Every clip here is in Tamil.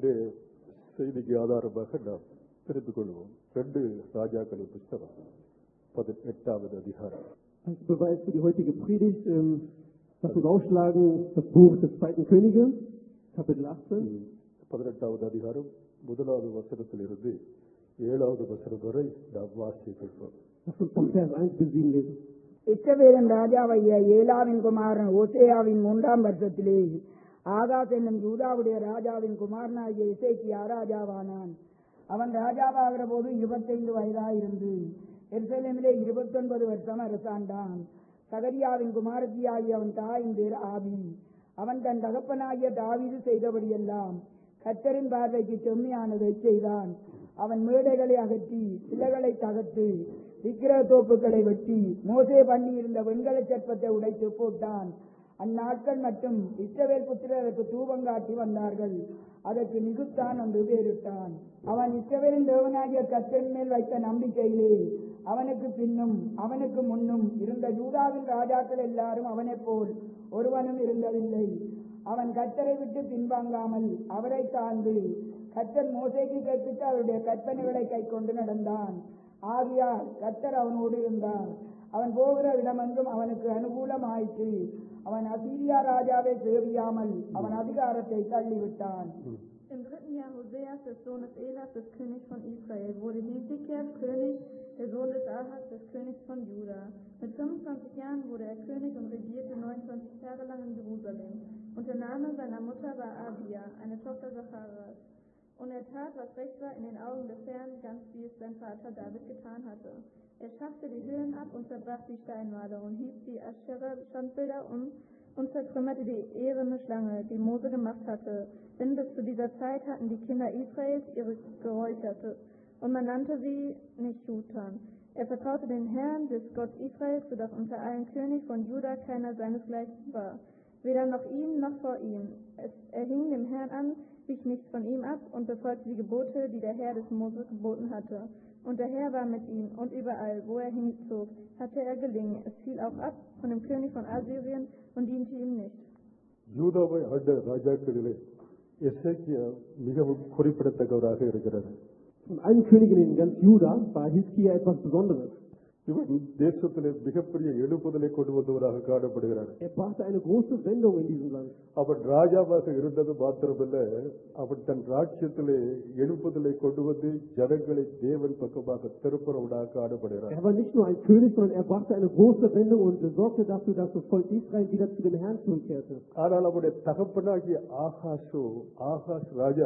இன்றைய செய்திக்கு ஆதாரமாக நாம் தெரிந்து கொள்வோம் ரெண்டு ராஜாக்களின் புஸ்தகம் பதினெட்டாவது அதிகாரம் Als Beweis für die heutige Predigt, ähm, lass uns aufschlagen das Buch des zweiten Könige, Kapitel 18. பதினெட்டாவது அதிகாரம் முதலாவது வசனத்திலிருந்து ஏழாவது வசனம் வரை நாம் வாசிப்போம் Lass uns von Vers 1 bis 7 lesen. இஸ்ரவேலின் ராஜாவைய ஏலாவின் குமாரன் ஓசேயாவின் மூன்றாம் வருஷத்திலே ஆகாஸ் என்னும் யூதாவுடைய ராஜாவின் குமாரனாகிய இசைக்கியா ராஜாவானான் அவன் ராஜாவாகிற போது இருபத்தைந்து வயதாயிருந்து எருசலேமிலே இருபத்தொன்பது வருஷம் அரசாண்டான் சகரியாவின் குமாரத்தியாகிய அவன் தாயின் பேர் ஆபி அவன் தன் தகப்பனாகிய தாவீது செய்தபடியெல்லாம் கத்தரின் பார்வைக்கு செம்மையானதை செய்தான் அவன் மேடைகளை அகற்றி சிலைகளை தகர்த்து விக்கிரக தோப்புகளை வெட்டி மோசே பண்ணியிருந்த வெண்கல சர்ப்பத்தை உடைத்து போட்டான் அந்நாட்கள் மட்டும் இஸ்ரவேல் புத்திரருக்கு தூபம் காட்டி வந்தார்கள் அதற்கு நிகுத்தான் என்று பெயரிட்டான் அவன் இஸ்ரவேலின் தேவனாகிய கத்தரின் மேல் வைத்த நம்பிக்கையிலே அவனுக்கு பின்னும் அவனுக்கு முன்னும் இருந்த யூதாவின் ராஜாக்கள் எல்லாரும் அவனைப் போல் ஒருவனும் இருந்ததில்லை அவன் கத்தரை விட்டு பின்வாங்காமல் அவரை சார்ந்து கத்தர் மோசைக்கு கற்பித்து அவருடைய கற்பனைகளை கை கொண்டு நடந்தான் ஆகையால் கத்தர் அவனோடு இருந்தார் அவன் போகிற இடமெங்கும் அவனுக்கு அனுகூலமாயிற்று அவன் அசீரியா ராஜாவை சேவியாமல் அவன் அதிகாரத்தை தள்ளிவிட்டான் Im dritten Jahr Hoseas, des Sohnes Elas, des Königs von Israel, wurde Hesekias König, der Sohn des Ahas, des Königs von Juda. Mit 25 Jahren wurde er König und regierte 29 Jahre lang in Jerusalem. Und der Name seiner Mutter war Abia, eine Tochter Sacharas. Und er tat, was recht war in den Augen des Herrn, ganz wie es sein Vater David getan hatte. Er schaffte die Höhlen ab und zerbrach die Steinmale und hieb die Aschera-Standbilder um und zertrümmerte die ehrene Schlange, die Mose gemacht hatte. Denn bis zu dieser Zeit hatten die Kinder Israels ihre Geräucherte, und man nannte sie nicht Schutan. Er vertraute den Herrn, des Gott Israels, sodass unter allen König von Juda keiner seinesgleichen war. Weder noch ihm noch vor ihm. Es, er hing dem Herrn an, wich nichts von ihm ab und befolgte die Gebote, die der Herr des Moses geboten hatte. Und der Herr war mit ihm, und überall, wo er hinzog, hatte er gelingen. Es fiel auch ab von dem König von Assyrien und diente ihm nicht. யூதாவை ஆண்ட ராஜாக்களிலே எசேக்கியா மிகவும் குறிப்பிடத்தக்கவராக இருக்கிறார் Von allen Königen in ganz Juda war Hiskia etwas Besonderes. இவர் தேசத்திலே மிகப்பெரிய எழுப்புதலை கொண்டு வந்தவராக காணப்படுகிறார் Er brachte eine große Wendung in diesem Land. அவன் ராஜாவாக இருந்தது மாத்திரமல்ல அவன் தன் ராஜ்யத்திலே எழுப்புதலை கொண்டு வந்து ஜனங்களை தேவன் பக்கமாக திருப்புறவனாக காணப்படுகிறார் Er war nicht nur ein König, sondern er brachte eine große Wendung und sorgte dafür, dass das Volk Israel wieder zu dem Herrn zurückkehrte. ஆனால் அவனுடைய தகப்பனாகிய ஆகாஷோ ஆகாஷ் ராஜா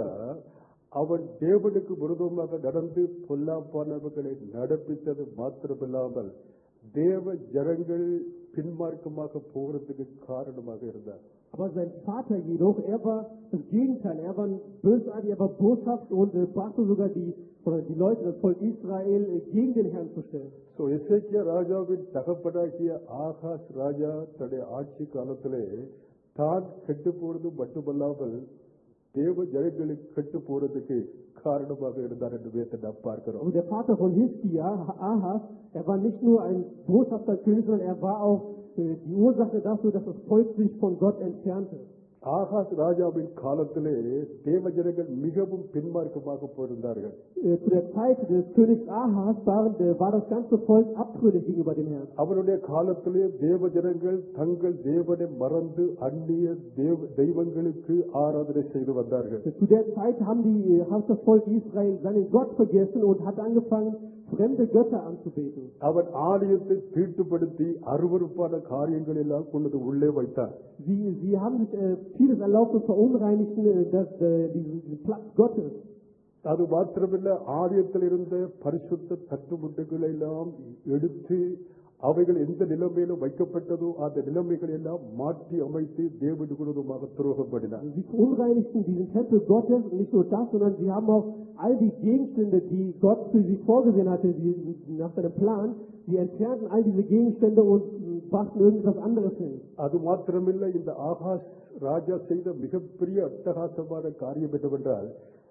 அவன் தேவனுக்கு விரோதமாக நடந்து பொல்லாப்பானவர்களை நடப்பித்தது மாத்திரமில்லாமல் தேவ ஜனங்கள் பின்மார்க்கமாக போகிறதுக்கு காரணமாக இருந்தார் Aber sein Vater jedoch, er war das Gegenteil. Er war bösartig, er war boshaft und äh, brachte sogar die, oder die Leute, das Volk Israel, äh, gegen den Herrn zu stellen. So எசேக்கியா ராஜாவின் தகப்பனாகிய ஆகாஷ் ராஜா தன்னுடைய ஆட்சி காலத்திலே தான் கெட்டு போறது மட்டுமல்லாமல் தேவ ஜனங்களுக்கு கெட்டு போறதுக்கு காரணமாக இருந்தார் என்று வேதத்தை நாம் பார்க்கிறோம் Und der Vater von Hiskia, Ahas, er war nicht nur ein boshafter König, sondern er war auch äh, die Ursache dafür, dass das Volk sich von Gott entfernte. Akash ராஜாவின் காலத்திலே தேவ ஜனங்கள் மிகவும் பின்மார்க்கமாக போயிருந்தார்கள் Äh, Zu der Zeit des Königs Ahas waren, äh, war das ganze Volk abtrünnig gegenüber dem Herrn. அவருடைய காலத்திலே தேவ ஜனங்கள் தங்கள் தேவனை மறந்து அந்நிய தேவ தெய்வங்களுக்கு ஆராதனை செய்து வந்தார்கள் Zu der Zeit haben die, äh, hat das Volk Israel seinen Gott vergessen und hat angefangen, fremde Götter anzubeten. அவன் ஆலயத்தை தீட்டுப்படுத்தி அருவருப்பான காரியங்கள் எல்லாம் கொண்டு உள்ளே வைத்தார் Sie, sie haben sich äh, vieles erlaubt und verunreinigten äh, das, äh, diesen, diesen Platz Gottes. அது மாத்திரமல்ல ஆலயத்தில் இருந்த பரிசுத்த தட்டுமுட்டுகளை எல்லாம் எடுத்து அவைகள் எந்த நிலைமையிலும் வைக்கப்பட்டதோ அந்த நிலைமைகளை எல்லாம் மாற்றி அமைத்து தேவனுக்கு விரோதமாக துரோகம் பண்ணினார் Sie verunreinigten diesen Tempel Gottes und nicht nur das, sondern sie haben auch all die Gegenstände, die Gott für sie vorgesehen hatte, die, nach seinem Plan, sie entfernten all diese Gegenstände und äh, brachten irgendwas anderes hin. அது மாத்திரமில்லை இந்த ஆகாஷ் ராஜா செய்த மிகப்பெரிய அட்டகாசமான காரியம் என்னவென்றால்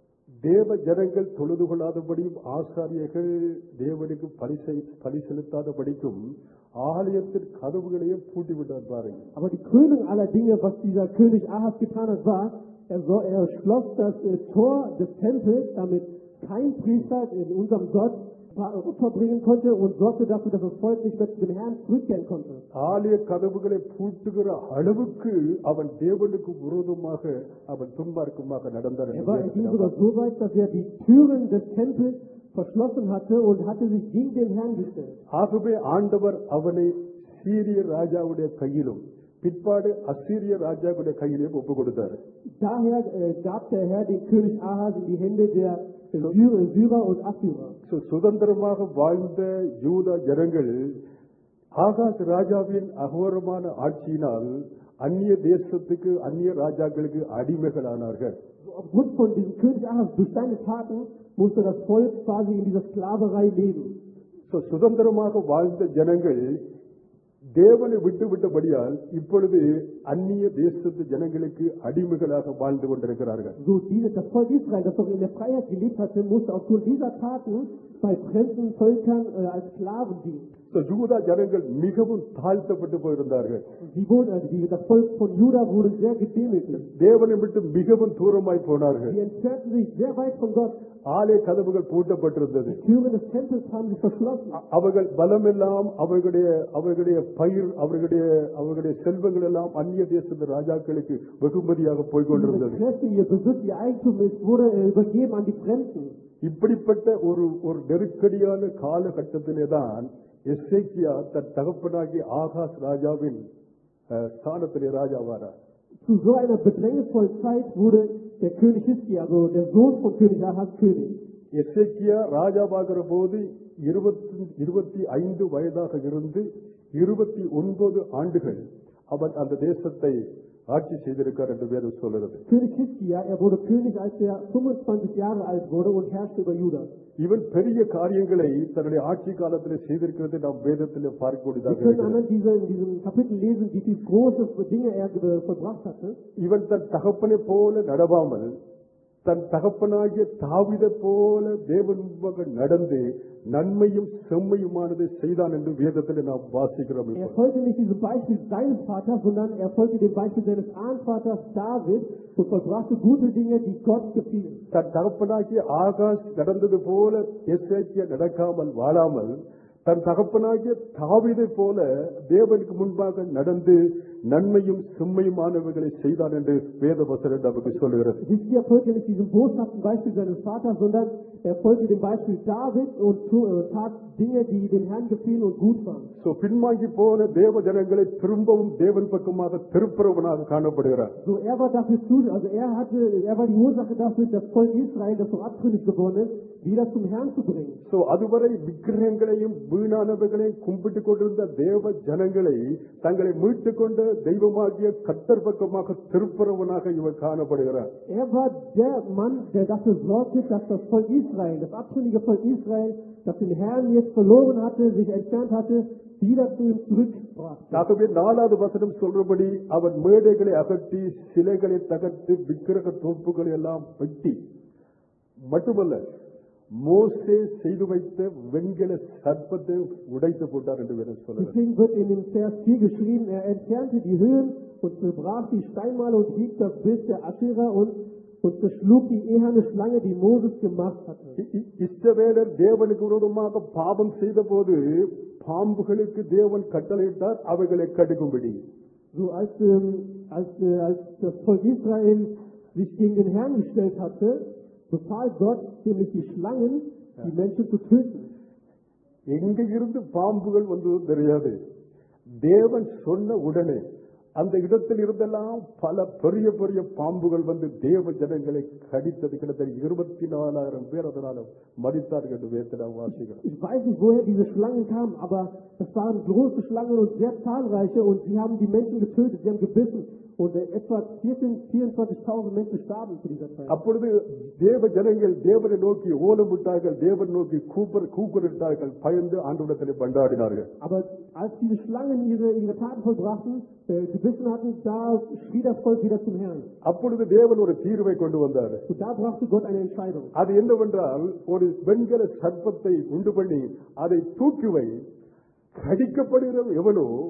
தேவ ஜனங்கள் தொழுது கொள்ளாதபடியும் ஆசாரியர்கள் தேவனுக்கு பலி செய்- பலி செலுத்தாதபடிக்கும் ஆலயத்தின் கதவுகளையே பூட்டி விட்டார் பாருங்க Aber die Krönung aller Dinge, was dieser König Ahas getan hat, war, er, so, er schloss das äh, Tor des Tempels, damit kein Priester in unserem Gott Opfer bringen konnte und sorgte dafür, dass das Volk nicht mehr zu dem Herrn zurückkehren konnte. ஆலய கதவுகளை பூட்டுகிற அளவுக்கு அவன் தேவனுக்கு விரோதமாக அவன் துன்மார்க்கமாக நடந்தான் Er என்று war, er ging வேதத்தில் sogar so weit, dass er die Türen des Tempels verschlossen hatte und hatte sich gegen den Herrn gestellt. ஆகவே ஆண்டவர் அவனை சீரிய ராஜாவுடைய கையிலும் பிற்பாடு அசீரிய ராஜாவுடைய கையிலும் ஒப்பு கொடுத்தார் Daher äh, gab der Herr den König Ahas in die Hände der äh, Syrer, Syrer und Assyrer. சு- சுதந்திரமாக வாழ்ந்த யூத ஜனங்கள் ஆகாஷ் ராஜாவின் அகோரமான ஆட்சியினால் அந்நிய தேசத்துக்கு அந்நிய ராஜாக்களுக்கு அடிமைகளானார்கள் Aufgrund von diesem König Ahas, durch seine Taten, musste das Volk quasi in dieser Sklaverei leben. So, சுதந்திரமாக வாழ்ந்த ஜனங்கள் தேவனை விட்டு விட்டபடியால் இப்பொழுது அந்நிய தேசத்து ஜனங்களுக்கு அடிமைகளாக வாழ்ந்து கொண்டிருக்கிறார்கள் So, diese, das Volk Israel, das doch in der Freiheit gelebt hatte, musste aufgrund dieser Taten bei fremden Völkern äh, als Sklaven dienen. So, யூதா ஜனங்கள் மிகவும் தாழ்த்தப்பட்டு போயிருந்தார்கள் Und Sie wurden, also die, das Volk von Juda wurde sehr gedemütigt. தேவனை விட்டு மிகவும் தூரமாய் போனார்கள் Sie entfernten sich sehr weit von Gott. ஆலய கதவுகள் பூட்டப்பட்டிருந்தது Die Türen des Tempels haben sich verschlossen. அ- அவர்கள் பலமெல்லாம் அவர்களுடைய அவர்களுடைய பயிர் அவர்களுடைய அவர்களுடைய செல்வங்கள் எல்லாம் அந்நிய தேசத்து ராஜாக்களுக்கு வெகுமதியாக போய் Ihre கொண்டிருந்தது Kräfte, ihr Besitz, ihr Eigentum ist, wurde äh, übergeben an die Fremden. இப்படிப்பட்ட ஒரு ஒரு நெருக்கடியான காலகட்டத்திலே தான் எஸ்ஐக்கியா தன் தகப்பனாகிய ஆகாஷ் ராஜாவின் அஹ், ஸ்தானத்திலே ராஜாவானார் Zu so einer bedrängnisvollen Zeit wurde der König Hiskia, also der Sohn von König Ahas, König. எஸ்ஐக்கியா ராஜாவாகிற போது இருபத்தி இருபத்தி ஐந்து வயதாக இருந்து இருபத்தி ஒன்பது ஆண்டுகள் அவன் அந்த தேசத்தை ஆட்சி செய்திருக்கார் என்று வேதம் சொல்லுகிறது König Hiskia, er wurde König, als er 25 Jahre alt wurde und herrschte über Juda. இவன் பெரிய காரியங்களை தன்னுடைய ஆட்சி காலத்திலே செய்திருக்கிறது நாம் வேதத்திலே Wir பார்க்கக்கூடியதாக können இருக்கிறது anhand dieser, in diesem Kapitel lesen, wie viele große Dinge er ge- vollbracht hatte. இவன் தன் தகப்பனை போல நடவாமல் தன் தகப்பனாகிய தாவிதை போல தேவன் முன்பாக நடந்து நன்மையும் செம்மையுமானதை செய்தான் என்று வேதத்திலே நாம் வாசிக்கிறோம் Er இப்போ. folgte nicht diesem Beispiel seines Vaters, sondern er folgte dem Beispiel seines Ahnvaters David und vollbrachte gute Dinge, die Gott gefielen. தன் தகப்பனாகிய ஆகாஷ் நடந்தது போல எஸ்ஐக்கியா நடக்காமல் வாழாமல் தன் தகப்பனாகிய தாவீதை போல தேவனுக்கு முன்பாக நடந்து நன்மையும் செம்மையுமானவைகளை செய்தான் என்று வேத வசனம் நமக்கு சொல்லுகிறது Hiskia folgte nicht diesem boshaften Beispiel seines Vaters, sondern er folgte dem Beispiel David und tu- äh, tat Dinge, die dem Herrn gefielen und gut waren. So பின்வாங்கி போன தேவ ஜனங்களை திரும்பவும் தேவன் பக்கமாக திருப்புறவனாக காணப்படுகிறார் So, er war dafür zu, also er hatte, er war die Ursache dafür, das Volk Israel, das so abtrünnig geworden ist, wieder zum Herrn zu bringen. So அதுவரை விக்கிரகங்களையும் வீணானவைகளையும் கும்பிட்டுக் கொண்டிருந்த தேவ ஜனங்களை தங்களை மீட்டுக் கொண்ட தெய்வமாகிய கத்தர் பக்கமாக திருப்புறவனாக இவர் காணப்படுகிறார் Er war der Mann, der dafür sorgte, dass das Volk Israel, das abtrünnige Volk Israel, das den Herrn jetzt verloren hatte, sich entfernt hatte, wieder zu ihm zurückbrachte. ஆகவே நாலாவது வசனம் சொல்றபடி அவன் மேடைகளை அகற்றி சிலைகளை தகர்த்து விக்கிரக தோப்புகளை எல்லாம் வெட்டி மட்டுமல்ல மோசே செய்து வைத்த வெண்கல சர்ப்பத்தை உடைத்து போட்டார் என்று வேற சொல்லுகிறார் Deswegen wird in dem Vers 4 geschrieben, er entfernte die Höhen und zerbrach die Steinmale und hieb das Bild der Aschera und, und zerschlug die eherne Schlange, die Moses gemacht hatte. இ- இ- இஸ்ரவேலர் தேவனுக்கு விரோதமாக பாவம் செய்த போது பாம்புகளுக்கு தேவன் கட்டளையிட்டார் அவைகளை கடுக்கும்படி So als, ähm, als, äh, als das Volk Israel sich gegen den Herrn gestellt hatte, befahl Gott nämlich die Schlangen, die Menschen zu töten. எங்க இருந்து பாம்புகள் வந்து தெரியாது தேவன் சொன்ன உடனே அந்த இடத்தில் இருந்தெல்லாம் பல பெரிய பெரிய பாம்புகள் வந்து தேவ ஜனங்களை கடித்தது கிட்டத்தட்ட இருபத்தி நாலாயிரம் பேர் அதனால மறித்தார்கள் என்று வேதத்தில் நாம் வாசிக்கிறோம் Ich weiß nicht, woher diese Schlangen kamen, aber das waren große Schlangen und sehr zahlreiche und sie haben die Menschen getötet, sie haben gebissen und äh, etwa 14 24.000 Menschen starben zu dieser Zeit. அப்பொழுது தேவ ஜனங்கள் தேவனை நோக்கி ஓலமிட்டார்கள் தேவன் நோக்கி கூப்பர் கூக்குரிட்டார்கள் பயந்து ஆண்டவனத்திலே பண்டாடினார்கள் Aber als diese Schlangen ihre, ihre Taten vollbrachten, äh, gebissen hatten, da schrie das Volk wieder zum Herrn. அப்பொழுது தேவன் ஒரு தீர்வை கொண்டு வந்தார் Und da brachte Gott eine Entscheidung. அது என்னவென்றால் ஒரு வெண்கல சர்ப்பத்தை உண்டு பண்ணி அதை தூக்கி வை கடிக்கப்படுகிற எவனோ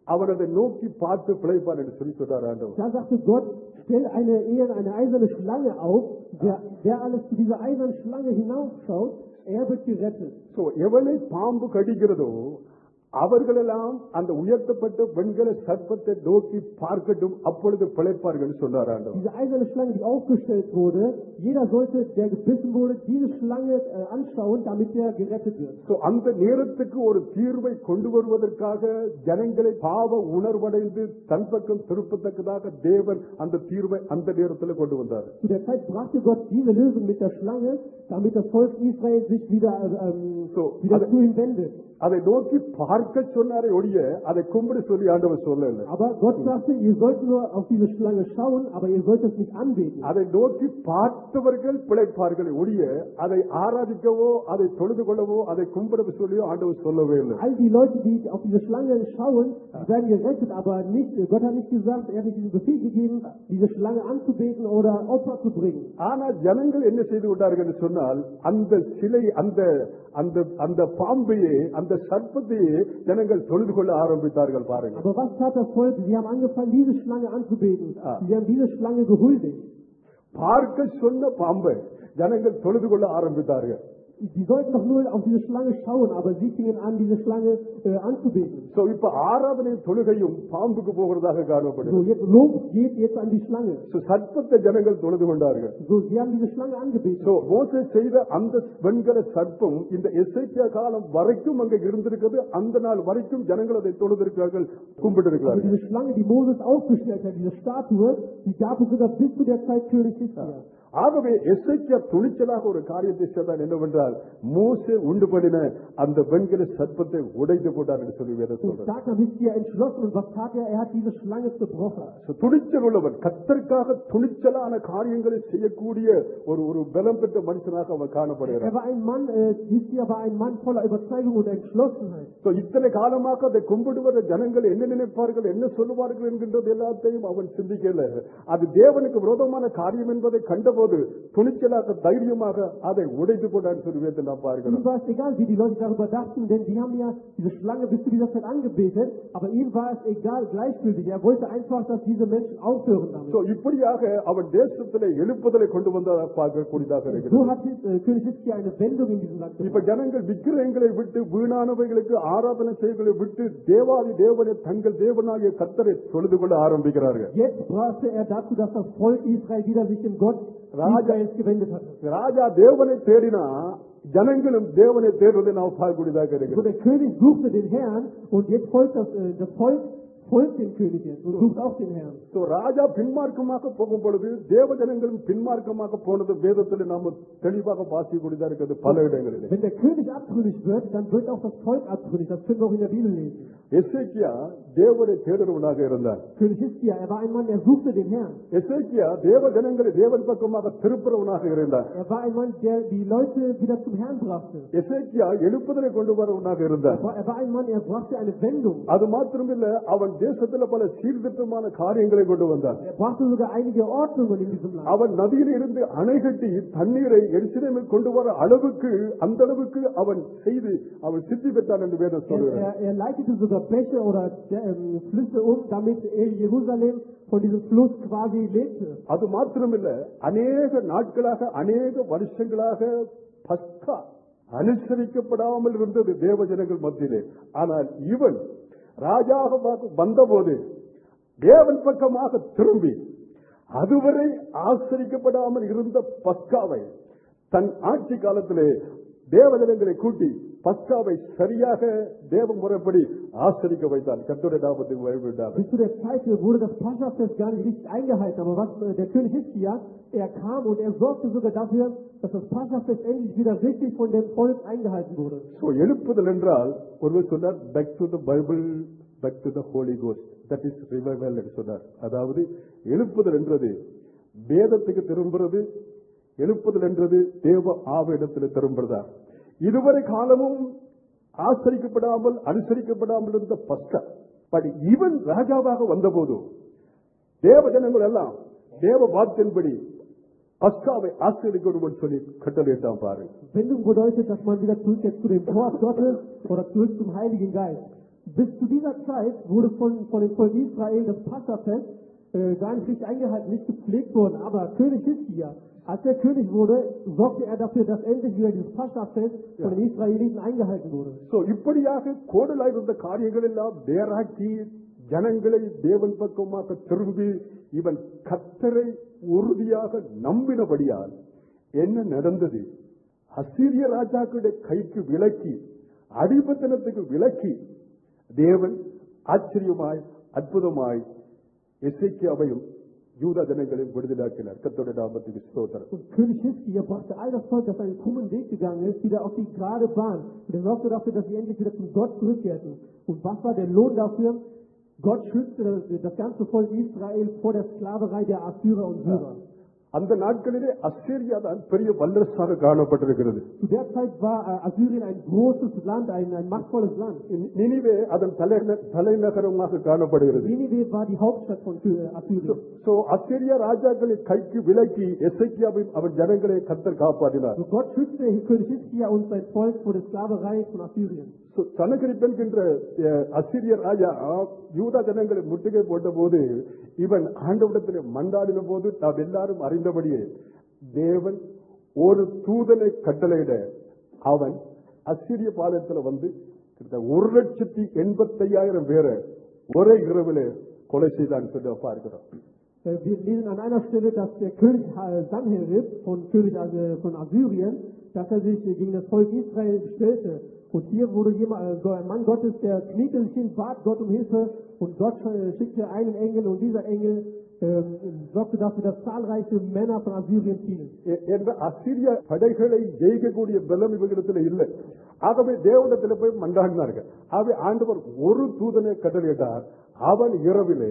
அவன் அதை நோக்கி பார்த்து பிழைப்பான் என்று சொல்லி சொன்னார் ஆண்டவர் Da sagte Gott, stell eine, eher eine eiserne Schlange auf. Wer, wer alles zu dieser eisernen Schlange hinaufschaut, er wird gerettet. So எவனை பாம்பு கடிக்கிறதோ அவர்களெல்லாம் அந்த உயர்த்தப்பட்ட பெண்களை சர்ப்பத்தை நோக்கி பார்க்கட்டும் அப்பொழுது பிழைப்பார்கள் சொன்னார் ஆண்டவர் Diese eiserne Schlange, die aufgestellt wurde, jeder sollte, der gebissen wurde, diese Schlange äh, anschauen, damit er gerettet wird. So, அந்த நேரத்துக்கு ஒரு தீர்வை கொண்டு வருவதற்காக ஜனங்களை பாவ உணர்வடைந்து தன் பக்கம் திருப்பத்தக்கதாக தேவன் அந்த தீர்வை அந்த நேரத்தில் கொண்டு வந்தார் Zu der Zeit brachte Gott diese Lösung mit der Schlange, damit das Volk Israel sich wieder, äh, ähm, So, wieder also- zu ihm wendet. அதை நோக்கி பார்க்க சொன்னாரே ஒழிய அதை கும்பிடு சொல்லி ஆண்டவர் சொல்லல Aber Gott sagte, ihr sollt nur auf diese Schlange schauen, aber ihr sollt es nicht anbeten. அதை நோக்கி பார்த்தவர்கள் பிழைப்பார்கள் ஒழிய அதை ஆராதிக்கவோ அதை தொழுது கொள்ளவோ அதை கும்பிடவோ சொல்லியோ ஆண்டவர் சொல்லவே இல்லை All die Leute, die auf diese Schlange schauen, die werden gerettet, aber nicht, Gott hat nicht gesagt, er hat nicht diesen Befehl gegeben, diese Schlange anzubeten oder Opfer zu bringen. ஆனால் ஜனங்கள் என்ன செய்து விட்டார்கள் என்று சொன்னால் அந்த சிலை அந்த அந்த அந்த பாம்பையே அந்த சர்ப்பத்தையே ஜனங்கள் தொழுது கொள்ள ஆரம்பித்தார்கள் பாருங்கள் Aber was tat das Volk? Sie haben angefangen, diese Schlange anzubeten. Ah. Sie haben diese Schlange gehuldigt. பார்க்க சொன்ன பாம்பை ஜனங்கள் தொழுது கொள்ள ஆரம்பித்தார்கள் Die sollten doch nur auf diese Schlange schauen, aber sie fingen an, diese Schlange äh, anzubeten. So இப்ப ஆராதனை தொழுகையும் பாம்புக்கு போகிறதாக காணப்படுது So, jetzt Lob geht jetzt an die Schlange. So, சர்ப்பத்தை ஜனங்கள் தொழுது கொண்டார்கள் So, sie haben diese Schlange angebetet. So மோசே செய்த அந்த வெண்கல சர்ப்பம் இந்த எஸ்ஐக்கியா காலம் வரைக்கும் அங்க இருந்திருக்கிறது அந்த நாள் வரைக்கும் ஜனங்கள் அதை தொழுதிருக்கிறார்கள் Aber கும்பிட்டிருக்கிறார்கள் diese Schlange, die Moses aufgestellt hat, diese Statue, die gab es sogar bis zu der Zeit König Hiskia. ஆகவே எஸ்ஐக்கியா துணிச்சலாக ஒரு காரியத்தை செய்தான் என்னவென்றால் மோசே உண்டு பண்ணின அந்த வெண்கல சர்ப்பத்தை உடைத்து போட்டார் என்று சொல்லி வேதம் Und சொல்றார் da kam Hiskia entschlossen und was tat er? Er hat diese Schlange zerbrochen. So, துணிச்சல் உள்ளவன் கத்தற்காக துணிச்சலான காரியங்களை செய்யக்கூடிய ஒரு ஒரு பலம் பெற்ற மனுஷனாக அவன் Er காணப்படுகிறான் war ein Mann, äh, Hiskia war ein Mann voller Überzeugung und Entschlossenheit. So, இத்தனை காலமாக அதை கும்பிடுவத ஜனங்கள் என்ன நினைப்பார்கள் என்ன சொல்லுவார்கள் என்கின்றது எல்லாத்தையும் அவன் சிந்திக்கல அது தேவனுக்கு விரோதமான காரியம் என்பதை கண்டபோது துணிச்சலாக தைரியமாக அதை உடைத்து போட்டான்னு சொல்லி வேதத்தை நாம் Ihm பார்க்கிறோம் war es egal, wie die Leute darüber dachten, denn die haben ja diese Schlange bis zu dieser Zeit angebetet, aber ihm war es egal, gleichgültig. Er wollte einfach, dass diese Menschen aufhören damit. So, இப்படியாக அவன் தேசத்திலே எழுப்புதலை கொண்டு வந்ததாக பார்க்கக்கூடியதாக So இருக்கிறது hat äh, König Hiskia eine Wendung in diesem Land இப்ப gemacht. ஜனங்கள் விக்கிரகங்களை விட்டு வீணானவைகளுக்கு ஆராதனை செய்களை விட்டு தேவாதி தேவனை தங்கள் தேவனாகிய கத்தரை தொழுது கொள்ள ஆரம்பிக்கிறார்கள் Jetzt brachte er dazu, dass das Volk Israel wieder sich dem Gott Raja- Israels gewendet hatte. ராஜா தேவனை தேடினா ஜனங்களும் தேவனை தேடுவதை நாம் பார்க்கக்கூடியதாக So இருக்கிறது der König suchte den Herrn und jetzt folgt das, äh, das Volk folgt dem König jetzt und sucht auch den Herrn. So, ராஜா பின்மார்க்கமாக போகும் பொழுது தேவ ஜனங்களும் பின்மார்க்கமாக போனது வேதத்தில் நாம தெளிவாக வாசிக்கூடியதா இருக்கிறது பல இடங்களில் Wenn der König abtrünnig wird, dann wird auch das Volk abtrünnig. Das können wir auch in der Bibel lesen. எசேக்கியா தேவனை தேடுறவனாக இருந்தார் König Hiskia, er war ein Mann, er suchte den Herrn. எசேக்கியா தேவ ஜனங்களை தேவன் பக்கமாக திருப்புறவனாக இருந்தார் Er war ein Mann, der die Leute wieder zum Herrn brachte. எசேக்கியா எழுப்புதலை கொண்டு வரவனாக Er இருந்தார் war, er war ein Mann, er brachte eine Wendung. அது மாத்திரமில்ல அவன் தேசத்துல பல சீர்திருத்தமான காரியங்களை கொண்டு வந்தார் Er brachte sogar einige Ordnungen in diesem Land. அவன் நதியில் இருந்து அணை கட்டி தண்ணீரை எரிசிலமில் கொண்டு வர அளவுக்கு அந்த அளவுக்கு அவன் செய்து அவன் சித்தி பெற்றான் என்று வேதம் Er, சொல்கிறார் er, er leitete sogar Bäche oder ähm, Flüsse um, damit er Jerusalem von diesem Fluss quasi lebte. அது மாத்திரமில்ல அநேக நாட்களாக அநேக வருஷங்களாக பஸ்கா அனுசரிக்கப்படாமல் இருந்தது தேவ ஜனங்கள் மத்தியிலே ஆனால் இவன் ராஜாவாக வந்தபோது தேவன் பக்கமாக திரும்பி அதுவரை ஆசரிக்கப்படாமல் இருந்த பஸ்காவை தன் ஆட்சி காலத்திலே தேவஜனங்களை கூட்டி பஸ்காவை சரியாக தேவ முறைப்படி ஆசரிக்க வைத்தான் கத்துடைய நாமத்துக்கு வழிவிட்டார் Bis zu der Zeit wurde das Paschafest gar nicht richtig eingehalten. Aber was äh, der König Hiskia, er kam und er sorgte sogar dafür, dass das Paschafest endlich wieder richtig von dem Volk eingehalten wurde. So, எழுப்புதல் என்றால் ஒருவர் சொன்னார் back to the Bible back to the Holy Ghost that is revival என்று சொன்னார் அதாவது எழுப்புதல் என்றது வேதத்துக்கு திரும்புறது எழுப்புதல் என்றது தேவ ஆவ இடத்துல திரும்புறதா இதுவரை காலமும் ஆசரிக்கப்படாமல் அனுசரிக்கப்படாமல் இருந்த பஸ்கா பட் இவன் ராஜாவாக வந்தபோது தேவ ஜனங்கள் எல்லாம் தேவ வார்த்தையின்படி பஸ்காவை ஆசரிக்கணும் என்று சொல்லி கட்டளையிட்டான் பாருங்க Wendung bedeutet, dass man wieder zurückkehrt zu dem Wort Gottes oder zurück zum Heiligen Geist. Bis zu dieser Zeit wurde von, von dem Volk Israel das Passafest äh, gar nicht richtig eingehalten, nicht gepflegt worden. Aber König Hiskia, als er König wurde, sorgte er dafür, dass endlich wieder dieses Passafest von den Israeliten eingehalten wurde. So இப்படியாக கோடலாய் இருந்த காரியங்கள் எல்லாம் நேராக்கி ஜனங்களை தேவன் பக்கமாக திரும்பி இவன் கத்தரை உறுதியாக நம்பினபடியால் என்ன நடந்தது அசீரிய ராஜாக்களுடைய கைக்கு விலக்கி அடிபத்தனத்துக்கு விலக்கி தேவன் ஆச்சரியமாய் அற்புதமாய் எசைக்கியாவையும் யூதா ஜனங்களையும் விடுதலாக்கினார் கத்தோட நாமத்துக்கு ஸ்தோத்திரம் Und König Hiskia brachte all das Volk, das einen krummen Weg gegangen ist, wieder auf die gerade Bahn. Und er sorgte dafür, dass sie endlich wieder zum Gott zurückkehrten. Und was war der Lohn dafür? Gott schützte das, das ganze Volk Israel vor der Sklaverei der Assyrer und Syrer. அந்த நாட்களிலே அசீரியா தான் பெரிய வல்லரசாக காணப்பட்டிருக்கிறது Zu der Zeit war äh, Assyrien ein großes Land, ein, ein machtvolles Land. Nineveh அதன் தலைந- தலைநகரமாக காணப்படுகிறது Ninive war die Hauptstadt von äh, Assyrien. So அசிரியா ராஜாக்களை கைக்கு விலக்கி எசைக்கியாவையும் அவன் ஜனங்களை கத்தர் காப்பாற்றினார் So Gott schützte König Hiskia und sein Volk vor der Sklaverei von Assyrien. So, சனகரிப் என்கின்ற அஹ், அசிரிய ராஜா யூதா ஜனங்களை முற்றுகை போட்ட போது இவன் ஆண்டவிடத்தில் மண்டாடின போது நாம் எல்லாரும் அறிந்தபடியே தேவன் ஒரு தூதனை கட்டளையிட அவன் அசிரிய பாளையத்துல வந்து கிட்டத்தட்ட ஒரு லட்சத்தி எண்பத்தையாயிரம் பேரை ஒரே இரவிலே கொலை செய்தான் சொல்லி பார்க்கிறோம் Äh, Wir lesen an einer Stelle, dass der König äh, Sanherib von König äh, von Assyrien, dass er sich äh, gegen das Volk Israel stellte. Und hier wurde jemand, äh, Go- ein Mann Gottes, der kniete sich hin, bat Gott um Hilfe und Gott äh, schickte einen Engel und dieser Engel ähm, sorgte dafür, dass zahlreiche Männer von Assyrien fielen. எ- என்ற அசிரிய படைகளை ஜெயிக்கக்கூடிய பலம் இவர்களிடத்தில் இல்லை ஆகவே தேவனிடத்தில் போய் மண்டாடினார்கள் ஆகவே ஆண்டவர் ஒரு தூதனை கட்டளையிட்டார் அவன் இரவிலே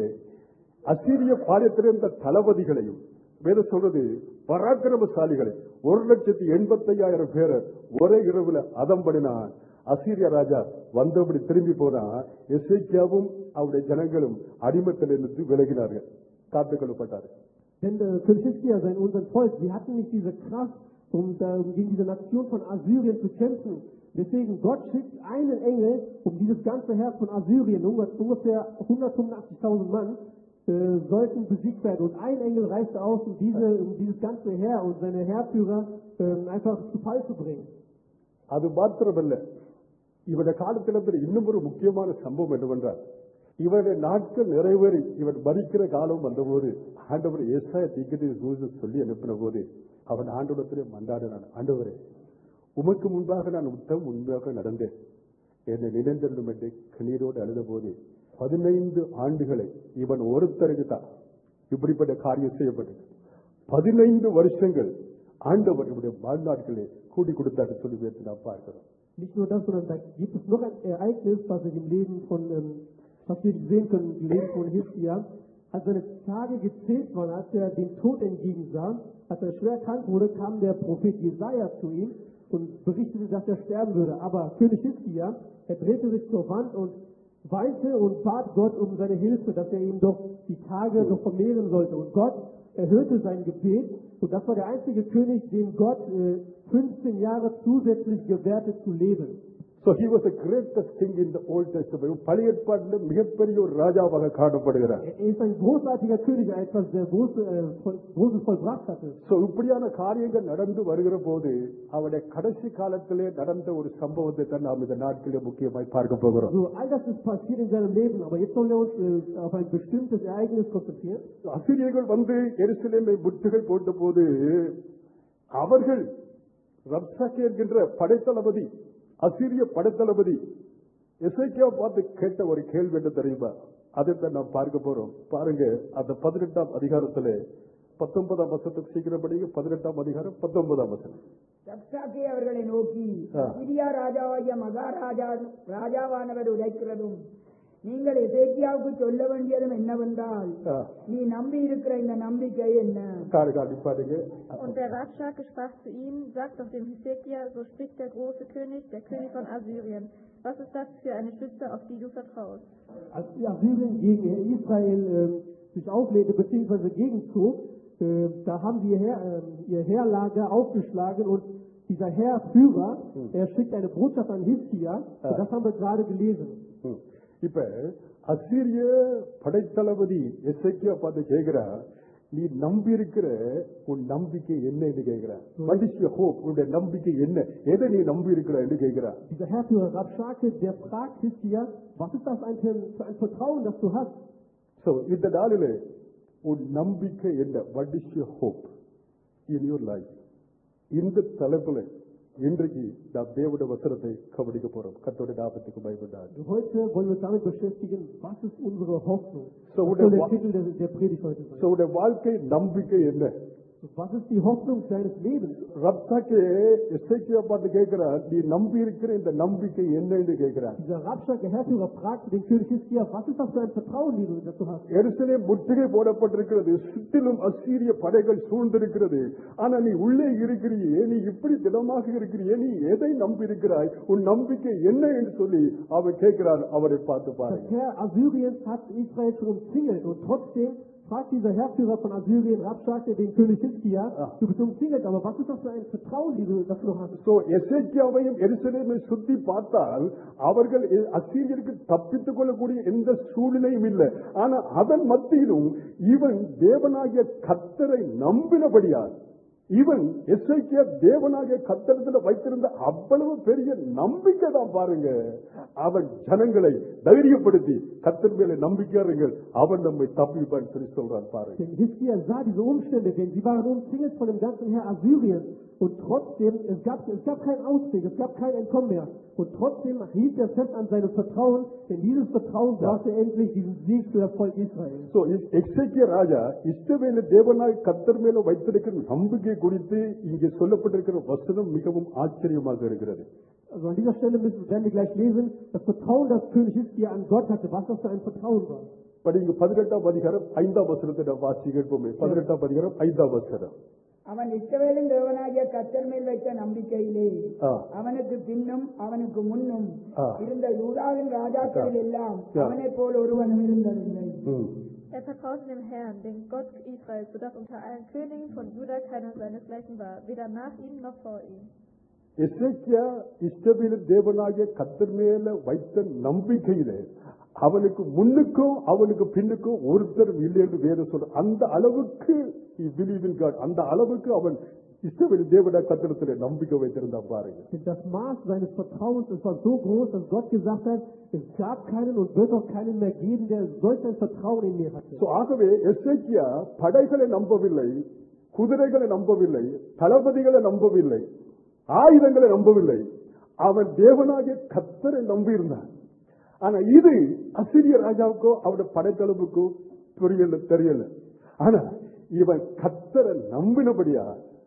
அசிரிய பாளையத்திலிருந்த தளபதிகளையும் வேற சொல்றது பராக்கிரமசாலிகளை ஒரு லட்சத்தி எண்பத்தையாயிரம் பேரை ஒரே இரவுல அதம்படினான் அசீரிய ராஜா வந்தபடி திரும்பி போனா எசேக்கியாவும் அவருடைய ஜனங்களும் அடிமத்திலிருந்து விலகினார்கள் காத்துக்கொள்ளப்பட்டார்கள் Denn äh, König Hiskia, sein unser Volk, sie hatten nicht diese Kraft, um da, um gegen diese Nation von Assyrien zu kämpfen. Deswegen Gott schickt einen Engel, um dieses ganze Heer von Assyrien, ungefähr ungefähr 185.000 Mann, äh, sollten besiegt werden. Und ein Engel reiste aus, um, diese, um dieses ganze Heer und seine Heerführer ähm, einfach zu Fall zu bringen. அது மாத்திரமல்ல இவருடைய காலத்தில் இன்னும் ஒரு முக்கியமான சம்பவம் என்னவென்றால் இவருடைய நாட்கள் நிறைவேறி இவன் மறிக்கிற காலம் வந்தபோது ஆண்டவர் ஏசாய தீக்கத்தை சொல்லி அனுப்பின போது அவன் ஆண்டவரத்திலே மன்றாடினான் ஆண்டவரே உமக்கு முன்பாக நான் உத்தம் முன்பாக நடந்தேன் என்னை நினைந்திருந்தும் என்று கண்ணீரோடு அழுத போது பதினைந்து ஆண்டுகளை இவன் ஒருத்தருக்கு தான் இப்படிப்பட்ட காரியம் செய்யப்பட்டது பதினைந்து வருஷங்கள் ஆண்டவர் இவருடைய வாழ்நாட்களை கூட்டி கொடுத்தாரு சொல்லி வைத்து நாம் பார்க்கிறோம் Nicht nur das, sondern da gibt es noch ein Ereignis, was wir im Leben von, ähm, was wir sehen können, im Leben von Hiskia. Als seine Tage gezählt waren, als er dem Tod entgegensah, als er schwer krank wurde, kam der Prophet Jesaja zu ihm und berichtete, dass er sterben würde. Aber König Hiskia, er drehte sich zur Wand und weinte und bat Gott um seine Hilfe, dass er ihm doch die Tage noch vermehren sollte. Und Gott erhörte sein Gebet und das war der einzige König, dem Gott äh, 15 Jahre zusätzlich gewährte zu leben. So he was the greatest king in the Old Testament. பழைய ஏற்பாட்டில் மிகப்பெரிய ஒரு ராஜாவாக காணப்படுகிறார் Er ist ein großartiger König, der etwas sehr Große, äh, voll, Großes vollbracht hatte. So இப்படியான காரியங்கள் நடந்து வருகிற போது அவருடைய கடைசி காலத்திலே நடந்த ஒரு சம்பவத்தை தான் நாம் இந்த நாட்களிலே முக்கியமாய் பார்க்க போகிறோம் So, all das ist passiert in seinem Leben, aber jetzt sollen wir uns äh, auf ein bestimmtes Ereignis konzentrieren. அசிரியர்கள் வந்து எருசலேமை முற்றுகை போட்ட போது அவர்கள் ரப்சாக்கி என்கின்ற படைத்தளபதி அசிரிய படைத்தளபதி எசைக்கியா பார்த்து கேட்ட ஒரு கேள்வி என்ன தெரியுமா அதைத்தான் நாம் பார்க்க போறோம் பாருங்க அந்த பதினெட்டாம் அதிகாரத்துல பத்தொன்பதாம் வசத்துக்கு சீக்கிரம் படிங்க பதினெட்டாம் அதிகாரம் பத்தொன்பதாம் வசனம் ரப்சாக்கே அவர்களை நோக்கி ஆ. சிரியா ராஜாவாகிய மகாராஜா ராஜாவானவர் உரைக்கிறதும் நீங்கள் எசேக்கியாவுக்கு சொல்ல வேண்டியதும் என்னவென்றால் ஆ, நீ நம்பி இருக்கிற இந்த நம்பிக்கை என்ன காடு காட்டி பாருங்க Und der Ratschlage sprach zu ihm, sagt doch dem Hesekia, so spricht der große König, der König von Assyrien. Was ist das für eine Stütze, auf die du vertraust? Als die Assyrien gegen Israel äh, sich auflehnte bzw. gegenzog, äh, da haben die Heer, äh, ihr Heerlager aufgeschlagen und dieser Heerführer, er schickt eine Botschaft an Hiskia, und das haben wir gerade gelesen. ம். இப்ப அசீரிய படைத்தளபதி எஸ்ஐக்கியா பார்த்து கேட்கிறா நீ நம்பி இருக்கிற உன் நம்பிக்கை என்னன்னு கேட்கிறா what is your hope உன்னுடைய நம்பிக்கை என்ன எதை நீ நம்பி இருக்கிற என்று கேட்கிறா Dieser Herrführer Rabschake, der fragt Hiskia, was ist das ein, für ein Vertrauen, das du hast? So இந்த நாளிலே உன் நம்பிக்கை என்ன what is your hope in your life இந்த தலைப்புல இன்றைக்கு நாம் தேவனுடைய வசனத்தை கவனிக்க போறோம் கத்தோட ஞாபகத்துக்கு பயப்படாது Heute wollen wir uns damit beschäftigen, was ist unsere Hoffnung? So, Das und soll der der Wa- Titel der, der Predigt heute sein. So உடைய வாழ்க்கை நம்பிக்கை என்ன Was ist die Hoffnung deines Lebens? ரப்சாக்கு எஸ்ஐக்கியா பார்த்து கேட்கிறா நீ நம்பி இருக்கிற இந்த நம்பிக்கை என்னன்னு கேட்கிறான் Dieser Rabschake, Herrführer, fragte den König Hiskia, was ist das für ein Vertrauen, die du, das du hast? எருசலேம் முற்றுகை போடப்பட்டிருக்கிறது சுற்றிலும் அசீரிய படைகள் சூழ்ந்திருக்கிறது ஆனா நீ உள்ளே இருக்கிறியே நீ இப்படி திடமாக இருக்கிறியே நீ எதை நம்பி இருக்கிறாய் உன் நம்பிக்கை என்ன என்று சொல்லி அவன் கேட்கிறான் அவரை பார்த்து Das பாருங்க Heer Assyriens hat Israel schon umzingelt und trotzdem fragt dieser Herrführer von Assyrien, Rabschake, den König Hiskia, Ja. du bist umzingelt, aber was ist das für ein Vertrauen, die du, das du hast? So எசேக்கியாவையும் எருசலேமை சுத்தி பார்த்தால் அவர்கள் எ- அசீரியருக்கு தப்பித்துக் கொள்ளக்கூடிய எந்த சூழ்நிலையும் இல்லை ஆனா அதன் மத்தியிலும் இவன் தேவனாகிய கத்தரை நம்பினபடியால் இவன் எஸ்ஐக்கிய தேவனாகிய கத்தரத்துல வைத்திருந்த அவ்வளவு பெரிய நம்பிக்கை தான் பாருங்க அவன் ஜனங்களை தைரியப்படுத்தி கத்தர் மேல நம்பிக்கை இருங்கள் அவன் நம்மை தப்பிப்பான்னு சொல்லி சொல்றான் பாருங்க Denn Hiskia sah diese Umstände, denn sie waren umzingelt von dem ganzen Heer Assyriens. Und trotzdem, es gab, es gab keinen Ausweg, es gab kein Entkommen mehr. Und trotzdem hielt er fest an seinem Vertrauen, denn dieses Vertrauen Ja. brachte endlich diesen Sieg für das Volk Israel. So எக்ஸைக்கிய ராஜா இஷ்டவேல தேவனாய் கத்தர் மேல வைத்திருக்கிற நம்பிக்கை குறித்து இங்கே சொல்லப்பட்டிருக்கிற வசனம் மிகவும் ஆச்சரியமாக இருக்கிறது Also an dieser Stelle müssen, werden wir gleich lesen, das Vertrauen, das König Hiskia an Gott hatte, was das für ein Vertrauen war. படிங்க பதினெட்டாம் அதிகாரம் ஐந்தாம் வசனத்தை நான் வாசி கேட்போமே பதினெட்டாம் அதிகாரம் ஐந்தாம் வசனம் அவன் இஸ்ரவேலின் தேவனாகிய கத்தர் மேல் வைத்த நம்பிக்கையிலே ஆ. அவனுக்கு பின்னும் அவனுக்கு முன்னும் ஆ. இருந்த யூதாவின் ராஜாக்களில் எல்லாம் Ja. அவனைப் போல் ஒருவனும் இருந்ததில்லை ம். Er vertraute dem Herrn, dem Gott Israels, sodass unter allen Königen von Juda keiner seinesgleichen war, weder nach ihm noch vor ihm. எசேக்கியா இஷ்டவேல தேவனாகிய கத்தர் மேல வைத்த நம்பிக்கையிலே அவனுக்கு முன்னுக்கும் அவனுக்கு பின்னுக்கும் ஒருத்தரும் இல்லை என்று வேறு சொல்ற அந்த அளவுக்கு பிலீவ் இன் காட் அந்த அளவுக்கு அவன் இஷ்டவேல தேவனா கத்திரத்திலே நம்பிக்கை வைத்திருந்தான் பாருங்க Denn das Maß seines Vertrauens das war so groß, dass Gott gesagt hat, es gab keinen und wird auch keinen mehr geben, der solch ein Vertrauen in mir hatte. So, ஆகவே எசேக்கியா படைகளை நம்பவில்லை குதிரைகளை நம்பவில்லை தளபதிகளை நம்பவில்லை ஆயுதங்களை நம்பவில்லை அவன் தேவனாகிய கத்தரை நம்பியிருந்தான் ஆனா இது அசிரிய ராஜாவுக்கோ அவருடைய படைத்தளவுக்கோ புரியல தெரியல ஆனா இவன் கத்தரை நம்பினபடியா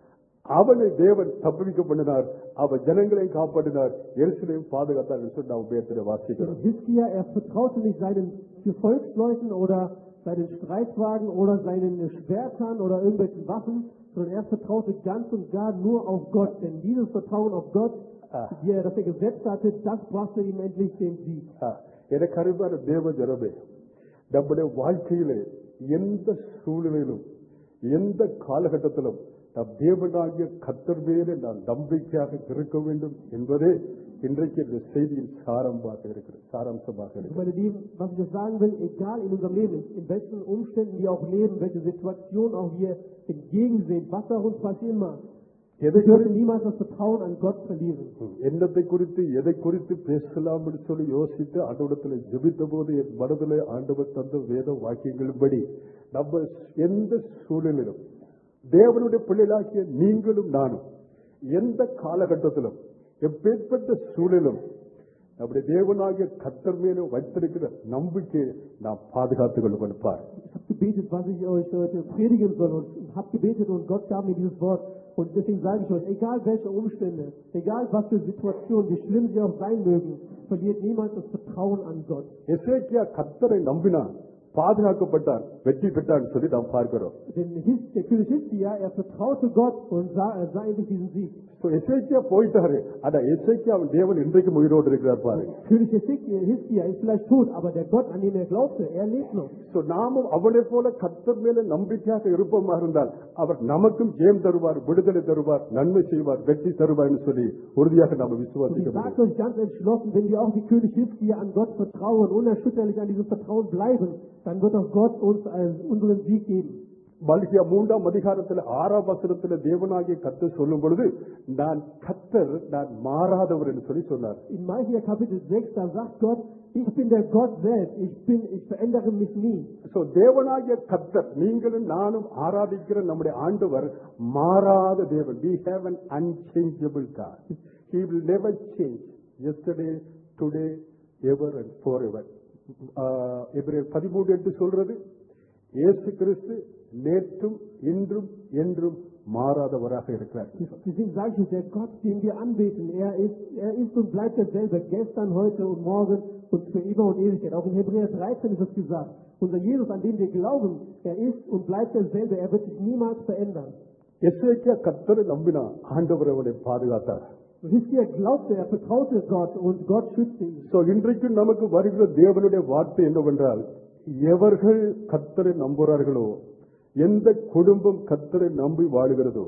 அவனை தேவன் தப்புவிக்க பண்ணினார் அவன் ஜனங்களை காப்பாற்றினார் எரிசிலையும் பாதுகாத்தார் என்று சொல்லி நாம் பேர்த்திட வாசிக்கிறோம் Denn Hiskia, er vertraute nicht seinen Gefolgsleuten oder seinen Streitwagen oder seinen Schwertern oder irgendwelchen Waffen, sondern er vertraute ganz und gar nur auf Gott. Denn dieses Vertrauen auf Gott, Ah. die er, das er gesetzt hatte, das brachte ihm endlich den Sieg. ஆ, எனக்கு அருமையான தேவ ஜனமே நம்முடைய வாழ்க்கையிலே எந்த சூழ்நிலையிலும் எந்த காலகட்டத்திலும் நம் தேவனாகிய கத்தர் மேலே நான் நம்பிக்கையாக இருக்க வேண்டும் என்பதே இன்றைக்கு இந்த செய்தியின் சாரமாக இருக்கிறது சாராம்சமாக Und இருக்கிறது meine Lieben, was ich jetzt sagen will, egal in unserem Leben, in welchen Umständen wir auch leben, welche Situation auch wir entgegensehen, was auch uns passieren mag, எதை wir dürfen niemals das Vertrauen an Gott verlieren. என்னத்தை குறித்து எதை குறித்து பேசலாம் என்று சொல்லி யோசித்து ஆண்டவரத்தில் ஜெபித்த போது என் மனதிலே ஆண்டவர் தந்த வேத வாக்கியங்களின்படி நம்ம எந்த சூழ்நிலையிலும் தேவனுடைய பிள்ளைகளாகிய நீங்களும் நானும் எந்த காலகட்டத்திலும் எப்பேற்பட்ட சூழலும் நம்முடைய தேவனாகிய கத்தர் மேல வைத்திருக்கிற நம்பிக்கையை நாம் பாதுகாத்துக் கொள்ள கொடுப்பார் Ich habe gebetet, was ich euch heute predigen soll und habe gebetet und Gott gab mir dieses Wort. Und deswegen sage ich euch, egal welche Umstände, egal was für Situationen, wie schlimm sie auch sein mögen, verliert niemals das Vertrauen an Gott. எசேக்கியா கத்தரை நம்பினான் பாதுகாக்கப்பட்டான் வெற்றி பெற்றான்னு சொல்லி நாம் பார்க்கிறோம் Denn His, der König Hiskia, er vertraute Gott und sah, er sah endlich diesen Sieg. So, எசேக்கியா போயிட்டாரு ஆனா எசேக்கியா அவன் தேவன் இன்றைக்கும் உயிரோடு இருக்கிறார் பாரு König Hiskia, Hiskia ist vielleicht tot, aber der Gott, an den er glaubte, er lebt noch. So, நாமும் அவனை போல கத்தர் மேல நம்பிக்கையாக இருப்போமா இருந்தால் அவர் நமக்கும் ஜெயம் தருவார் விடுதலை தருவார் நன்மை செய்வார் வெற்றி தருவார்னு சொல்லி உறுதியாக நாம் Und ich விசுவாசிக்க sage முடியும் euch ganz entschlossen, wenn wir auch wie König Hiskia an Gott vertrauen, unerschütterlich an diesem Vertrauen bleiben, dann wird auch Gott uns äh, unseren Sieg geben. மல்கியா மூன்றாம் அதிகாரத்தில் ஆறாம் வசனத்தில் தேவனாகிய கத்தர் சொல்லும் பொழுது நான் கத்தர் நான் மாறாதவர் என்று சொல்லி சொன்னார் In Malchia Kapitel 6, da sagt Gott, ich bin der Gott selbst, ich bin, ich verändere mich nie. So தேவனாகிய கத்தர் நீங்களும் நானும் ஆராதிக்கிற நம்முடைய ஆண்டவர் மாறாத தேவன் we have an unchangeable God he will never change yesterday today ever and forever ஆஹ், எபிரேயர் பதிமூன்று என்று சொல்றது இயேசு கிறிஸ்து நேற்றும் இன்றும் என்றும் மாறாதவராக இருக்கிறார் Deswegen sage ich, der Gott, den wir anbeten, er ist, er ist und bleibt derselbe, gestern, heute und morgen und für immer und Ewigkeit. Auch in Hebräer 13 ist es gesagt. Unser Jesus, an den wir glauben, er ist und bleibt derselbe, er wird sich niemals verändern. எஸ்ஏக்கியா கத்தரை நம்பினா ஆண்டவர் அவனை பாதுகாத்தார் Und Hiskia glaubte, er vertraute Gott und Gott schützte ihn. So இன்றைக்கு நமக்கு வருகிற தேவனுடைய வார்த்தை என்னவென்றால் எவர்கள் கத்தரை நம்புகிறார்களோ எந்த குடும்பம் கத்தரை நம்பி வாழுகிறதோ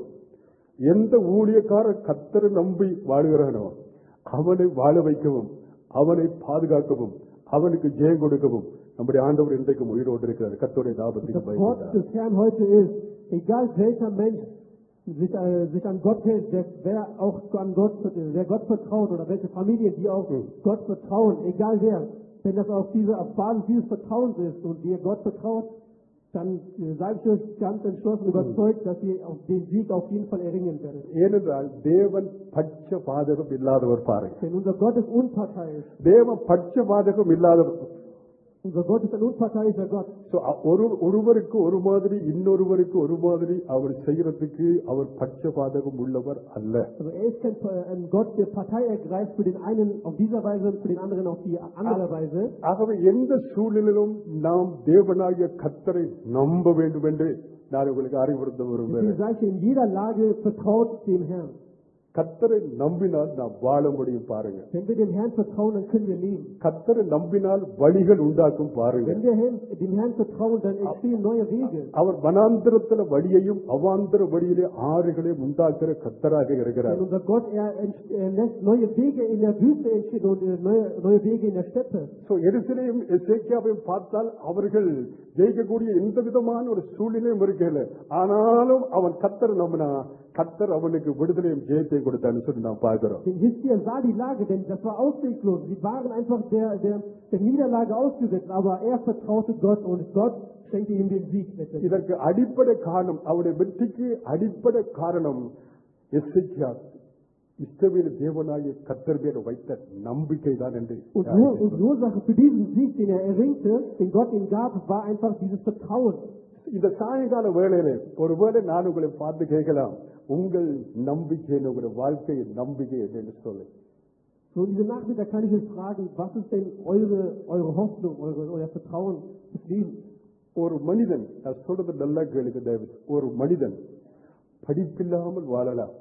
எந்த ஊழியக்காரர் கத்தரை நம்பி வாழுகிறானோ அவனை வாழ வைக்கவும் அவனை பாதுகாக்கவும் அவனுக்கு ஜெயம் கொடுக்கவும் நம்முடைய ஆண்டவர் இன்றைக்கும் உயிரோடு இருக்கிறார் கத்தோடைய Das லாபத்துக்கு Wort பயன்படுத்தார் des Herrn heute ist, egal welcher Mensch sich, äh, sich an Gott hält, der, wer auch an Gott, wer Gott vertraut oder welche Familie, die auch Gott vertrauen, egal wer, wenn das auf diese, auf Basis dieses Vertrauens ist und ihr Gott vertraut, dann äh, sage ich euch ganz entschlossen überzeugt, dass ihr auf den Sieg auf jeden Fall erringen werdet. ஏனென்றால் தேவன் பட்ச பாதகம் இல்லாதவர் பாருங்க Denn unser Gott ist unparteiisch. தேவன் பட்ச பாதகம் இல்லாதவர் Unser Gott ist ein unparteiischer Gott. So, அ- ஒரு ஒருவருக்கு ஒரு மாதிரி இன்னொருவருக்கு ஒரு மாதிரி அவர் செய்யறதுக்கு அவர் பட்சபாதகம் உள்ளவர் அல்ல Also er ist kein, äh, ein Gott, der Partei ergreift für den einen auf dieser Weise und für den anderen auf die andere Weise. ஆகவே எந்த சூழ்நிலையிலும் நாம் தேவனாகிய கத்தரை நம்ப வேண்டும் என்று நான் உங்களுக்கு அறிவுறுத்த Deswegen விரும்புகிறேன் sage ich, in jeder Lage vertraut dem Herrn. கத்தரை நம்பினால் நாம் வாழ முடியும் பாருங்க Wenn wir dem Herrn vertrauen, dann können wir leben. கத்தரை நம்பினால் வழிகள் உண்டாக்கும் பாருங்க Wenn wir Herrn, dem Herrn vertrauen, dann entstehen neue Wege. அவர் வனாந்திரத்துல வழியையும் அவாந்திர வழியிலே ஆறுகளையும் உண்டாக்குற கத்தராக Denn இருக்கிறார் unser Gott, er, ent- er lässt neue Wege in der Wüste entstehen und äh, neue, neue Wege in der Steppe. So எருசலேம் எசேக்கியாவையும் பார்த்தால் அவர்கள் ஜெயிக்கக்கூடிய எந்த விதமான ஒரு சூழ்நிலையும் இருக்கல ஆனாலும் அவன் கத்தர் நம்பினா கத்தர் அவனுக்கு விடுதலையும் ஜெயத்தையும் கொடுத்தான்னு சொல்லி நாம் பார்க்கிறோம் Denn Hiskia sah die Lage, denn das war ausweglos. Sie waren einfach der, der, der Niederlage ausgesetzt, aber er vertraute Gott und Gott schenkte ihm den Sieg. letztendlich. இதற்கு அடிப்படை காரணம் அவருடைய வெற்றிக்கு அடிப்படை காரணம் எசேக்கியா இஸ்ரவேல் தேவனாகிய கத்தர் மேல வைத்த நம்பிக்கை தான் என்று Und, nur, und die Ursache für diesen Sieg, den er erringte, den Gott ihm gab, war einfach dieses Vertrauen. இந்த சாயங்கால வேளையில ஒருவேளை நான் உங்களை பார்த்து கேட்கலாம் உங்கள் நம்பிக்கை உங்களுடைய வாழ்க்கையின் நம்பிக்கை என்னன்னு சொல்லு So, in diesem Nachmittag kann ich euch fragen, was ist denn eure, eure Hoffnung, eure, euer Vertrauen des Lebens? ஒரு மனிதன் நான் சொல்றது நல்லா கேளுங்க தயவு செய்து. ஒரு மனிதன் படிப்பில்லாமல் வாழலாம்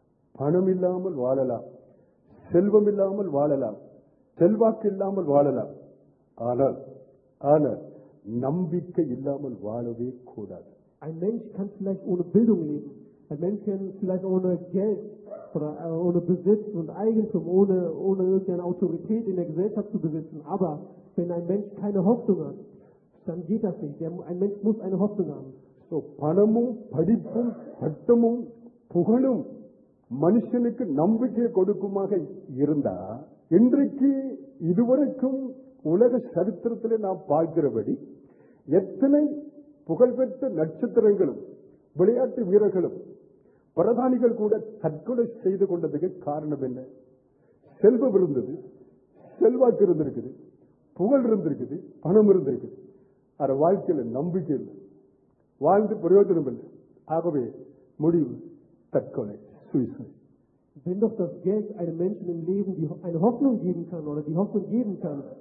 பணம் இல்லாமல் வாழலாம் செல்வம் இல்லாமல் வாழலாம் செல்வாக்கு இல்லாமல் வாழலாம் ஆனால் ஆனால் நம்பிக்கை இல்லாமல் வாழவே கூடாது Ein Mensch kann vielleicht ohne Bildung leben. Ein Mensch kann vielleicht ohne Geld oder äh, ohne Besitz und Eigentum, ohne, ohne irgendeine Autorität in der Gesellschaft zu besitzen. Aber wenn ein Mensch keine Hoffnung hat, dann geht das nicht. Der, ein Mensch muss eine Hoffnung haben. So, பணமும் படிப்பும் பட்டமும் புகழும் மனுஷனுக்கு நம்பிக்கை கொடுக்குமாக இருந்தா இன்றைக்கு இதுவரைக்கும் உலக சரித்திரத்திலே நாம் பார்க்கிறபடி எத்தனை புகழ்பெற்ற நட்சத்திரங்களும் விளையாட்டு வீரர்களும் பிரதானிகள் கூட தற்கொலை செய்து கொண்டதுக்கு காரணம் என்ன செல்வம் இருந்தது செல்வாக்கு இருந்திருக்குது புகழ் இருந்திருக்குது பணம் இருந்திருக்குது ஆனா வாழ்க்கையில நம்பிக்கை இல்லை வாழ்ந்து பிரயோஜனம் இல்லை ஆகவே முடிவு தற்கொலை suicide Wenn doch das Geld einem Menschen im Leben die, eine Hoffnung geben kann oder die Hoffnung geben kann,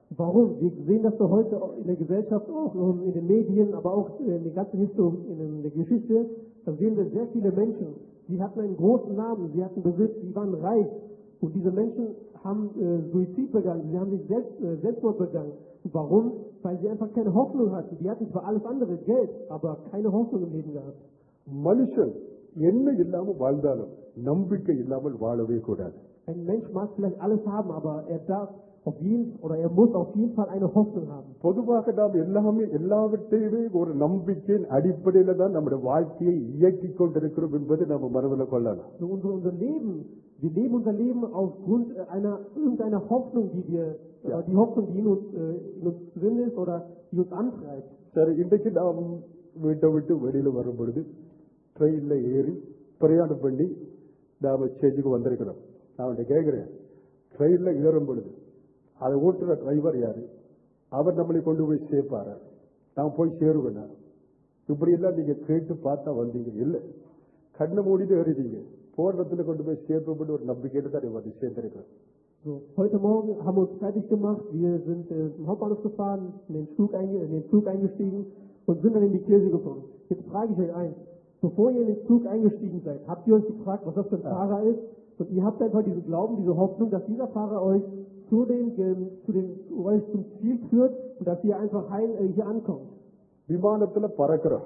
Warum? Wir sehen das doch heute auch in der Gesellschaft, auch ähm, in den Medien, aber auch äh, in der ganzen Historie, in der Geschichte. Da sehen wir sehr viele Menschen, die hatten einen großen Namen, sie hatten Besitz, sie waren reich. Und diese Menschen haben äh, Suizid begangen, sie haben sich selbst, äh, Selbstmord begangen. Und warum? Weil sie einfach keine Hoffnung hatten. Die hatten zwar alles andere, Geld, aber keine Hoffnung im Leben gehabt. மனுஷன் என்ன இல்லாம வாழ்ந்தாலும் நம்பிக்கை இல்லாமல் வாழவே கூடாது Ein Mensch mag vielleicht alles haben, aber er darf auf jeden oder er muss auf jeden Fall eine Hoffnung haben. பொதுவாக நாம் எல்லாமே எல்லாவற்றையுமே ஒரு நம்பிக்கையின் அடிப்படையில தான் நம்முடைய வாழ்க்கையை இயக்கிக் கொண்டிருக்கிறோம் என்பதை நம்ம மனதில் கொள்ளலாம் So unser, unser Leben, wir leben unser Leben aufgrund äh, einer irgendeiner Hoffnung, die wir, Ja. äh, die Hoffnung, die in uns, äh, in uns drin ist oder die uns antreibt. சரி இன்றைக்கு நாம் வீட்டை விட்டு வெளியில வரும் பொழுது ட்ரெயின்ல ஏறி பிரயாணம் பண்ணி நாம ஸ்டேஜுக்கு வந்திருக்கிறோம் நான் அவன்கிட்ட கேட்கிறேன் ட்ரெயின்ல ஏறும் பொழுது அதை ஓட்டுற டிரைவர் யாரு அவர் நம்மளை கொண்டு போய் சேர்ப்பாரு நான் போய் சேருவேனா இப்படி எல்லாம் நீங்க கேட்டு பார்த்தா வந்தீங்க இல்ல கண்ணை மூடிட்டு ஏறிட்டீங்க போன இடத்துல கொண்டு போய் சேர்ப்போம்னு ஒரு நம்பிக்கையில தான் வந்து சேர்ந்திருக்கிறோம் So, heute Morgen haben wir uns fertig gemacht. Wir sind äh, zum Hauptbahnhof gefahren, in den, Flug einge in den Flug eingestiegen und sind dann in die Kirche gekommen. Jetzt frage ich euch eins. Bevor ihr in den Flug eingestiegen seid, habt ihr euch gefragt, was das für ein Ja. Fahrer ist? Und ihr habt einfach diesen Glauben, diese Hoffnung, dass dieser Fahrer euch zu dem, ähm, zu dem, euch zum Ziel führt und dass ihr einfach heil äh, hier ankommt. விமானத்துல பறக்கிறோம்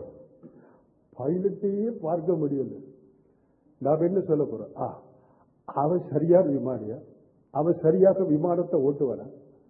பைலட்டையே பார்க்க முடியல நாம் என்ன சொல்ல போறோம் ஆ அவன் சரியான விமானியா அவன் சரியாக விமானத்தை ஓட்டுவானா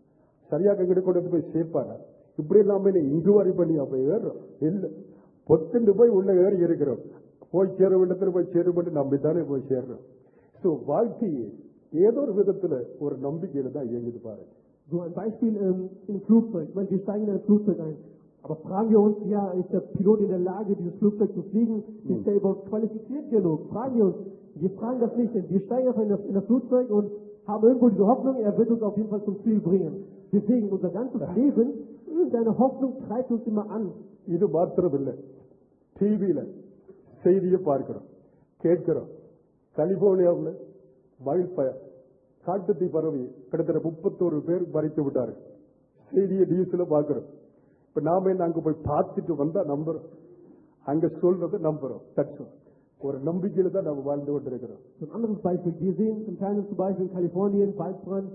சரியாக எங்கிட்ட கொண்டு வந்து போய் சேர்ப்பானா இப்படி இல்லாம என்ன இங்கு வரி பண்ணி அப்ப ஏறுறோம் இல்ல பொத்துண்டு போய் உள்ள ஏறி இருக்கிறோம் போய் சேர இடத்துல போய் சேரும்படி நம்பித்தானே போய் சேர்றோம் ஸோ வாழ்க்கையை ஏதோ ஒரு விதத்துல ஒரு நம்பிக்கையில தான் இயங்குது பாருங்க So ein Beispiel ähm, im Flugzeug. Ich meine, wir steigen in ein Flugzeug ein. Aber fragen wir uns, ja, ist der Pilot in der Lage, dieses Flugzeug zu fliegen? Ist er überhaupt qualifiziert genug? Fragen wir uns. Wir fragen das nicht. denn Wir steigen einfach in das, in das Flugzeug und haben irgendwo diese Hoffnung, er wird uns auf jeden Fall zum Ziel bringen. Deswegen, unser ganzes Leben, irgendeine Hoffnung treibt uns immer an. இது மாத்திரமில்லை டிவியில செய்தியை பார்க்கிறோம் கேட்கிறோம் கலிபோர்னியாவில் மயில் பய காட்டுத்தீ பரவி கிட்டத்தட்ட முப்பத்தோரு பேர் மறைத்து விட்டார்கள் செய்தியை நியூஸ்ல பார்க்கிறோம் இப்ப நாம என்ன அங்க போய் பார்த்துட்டு வந்தா நம்புறோம் அங்க சொல்றதை நம்புறோம் That's all. ஒரு நம்பிக்கையில தான் நம்ம வாழ்ந்து கொண்டிருக்கிறோம் So ein anderes Beispiel. Wir sehen im Kleinen zum Beispiel in Kalifornien, Waldbrand,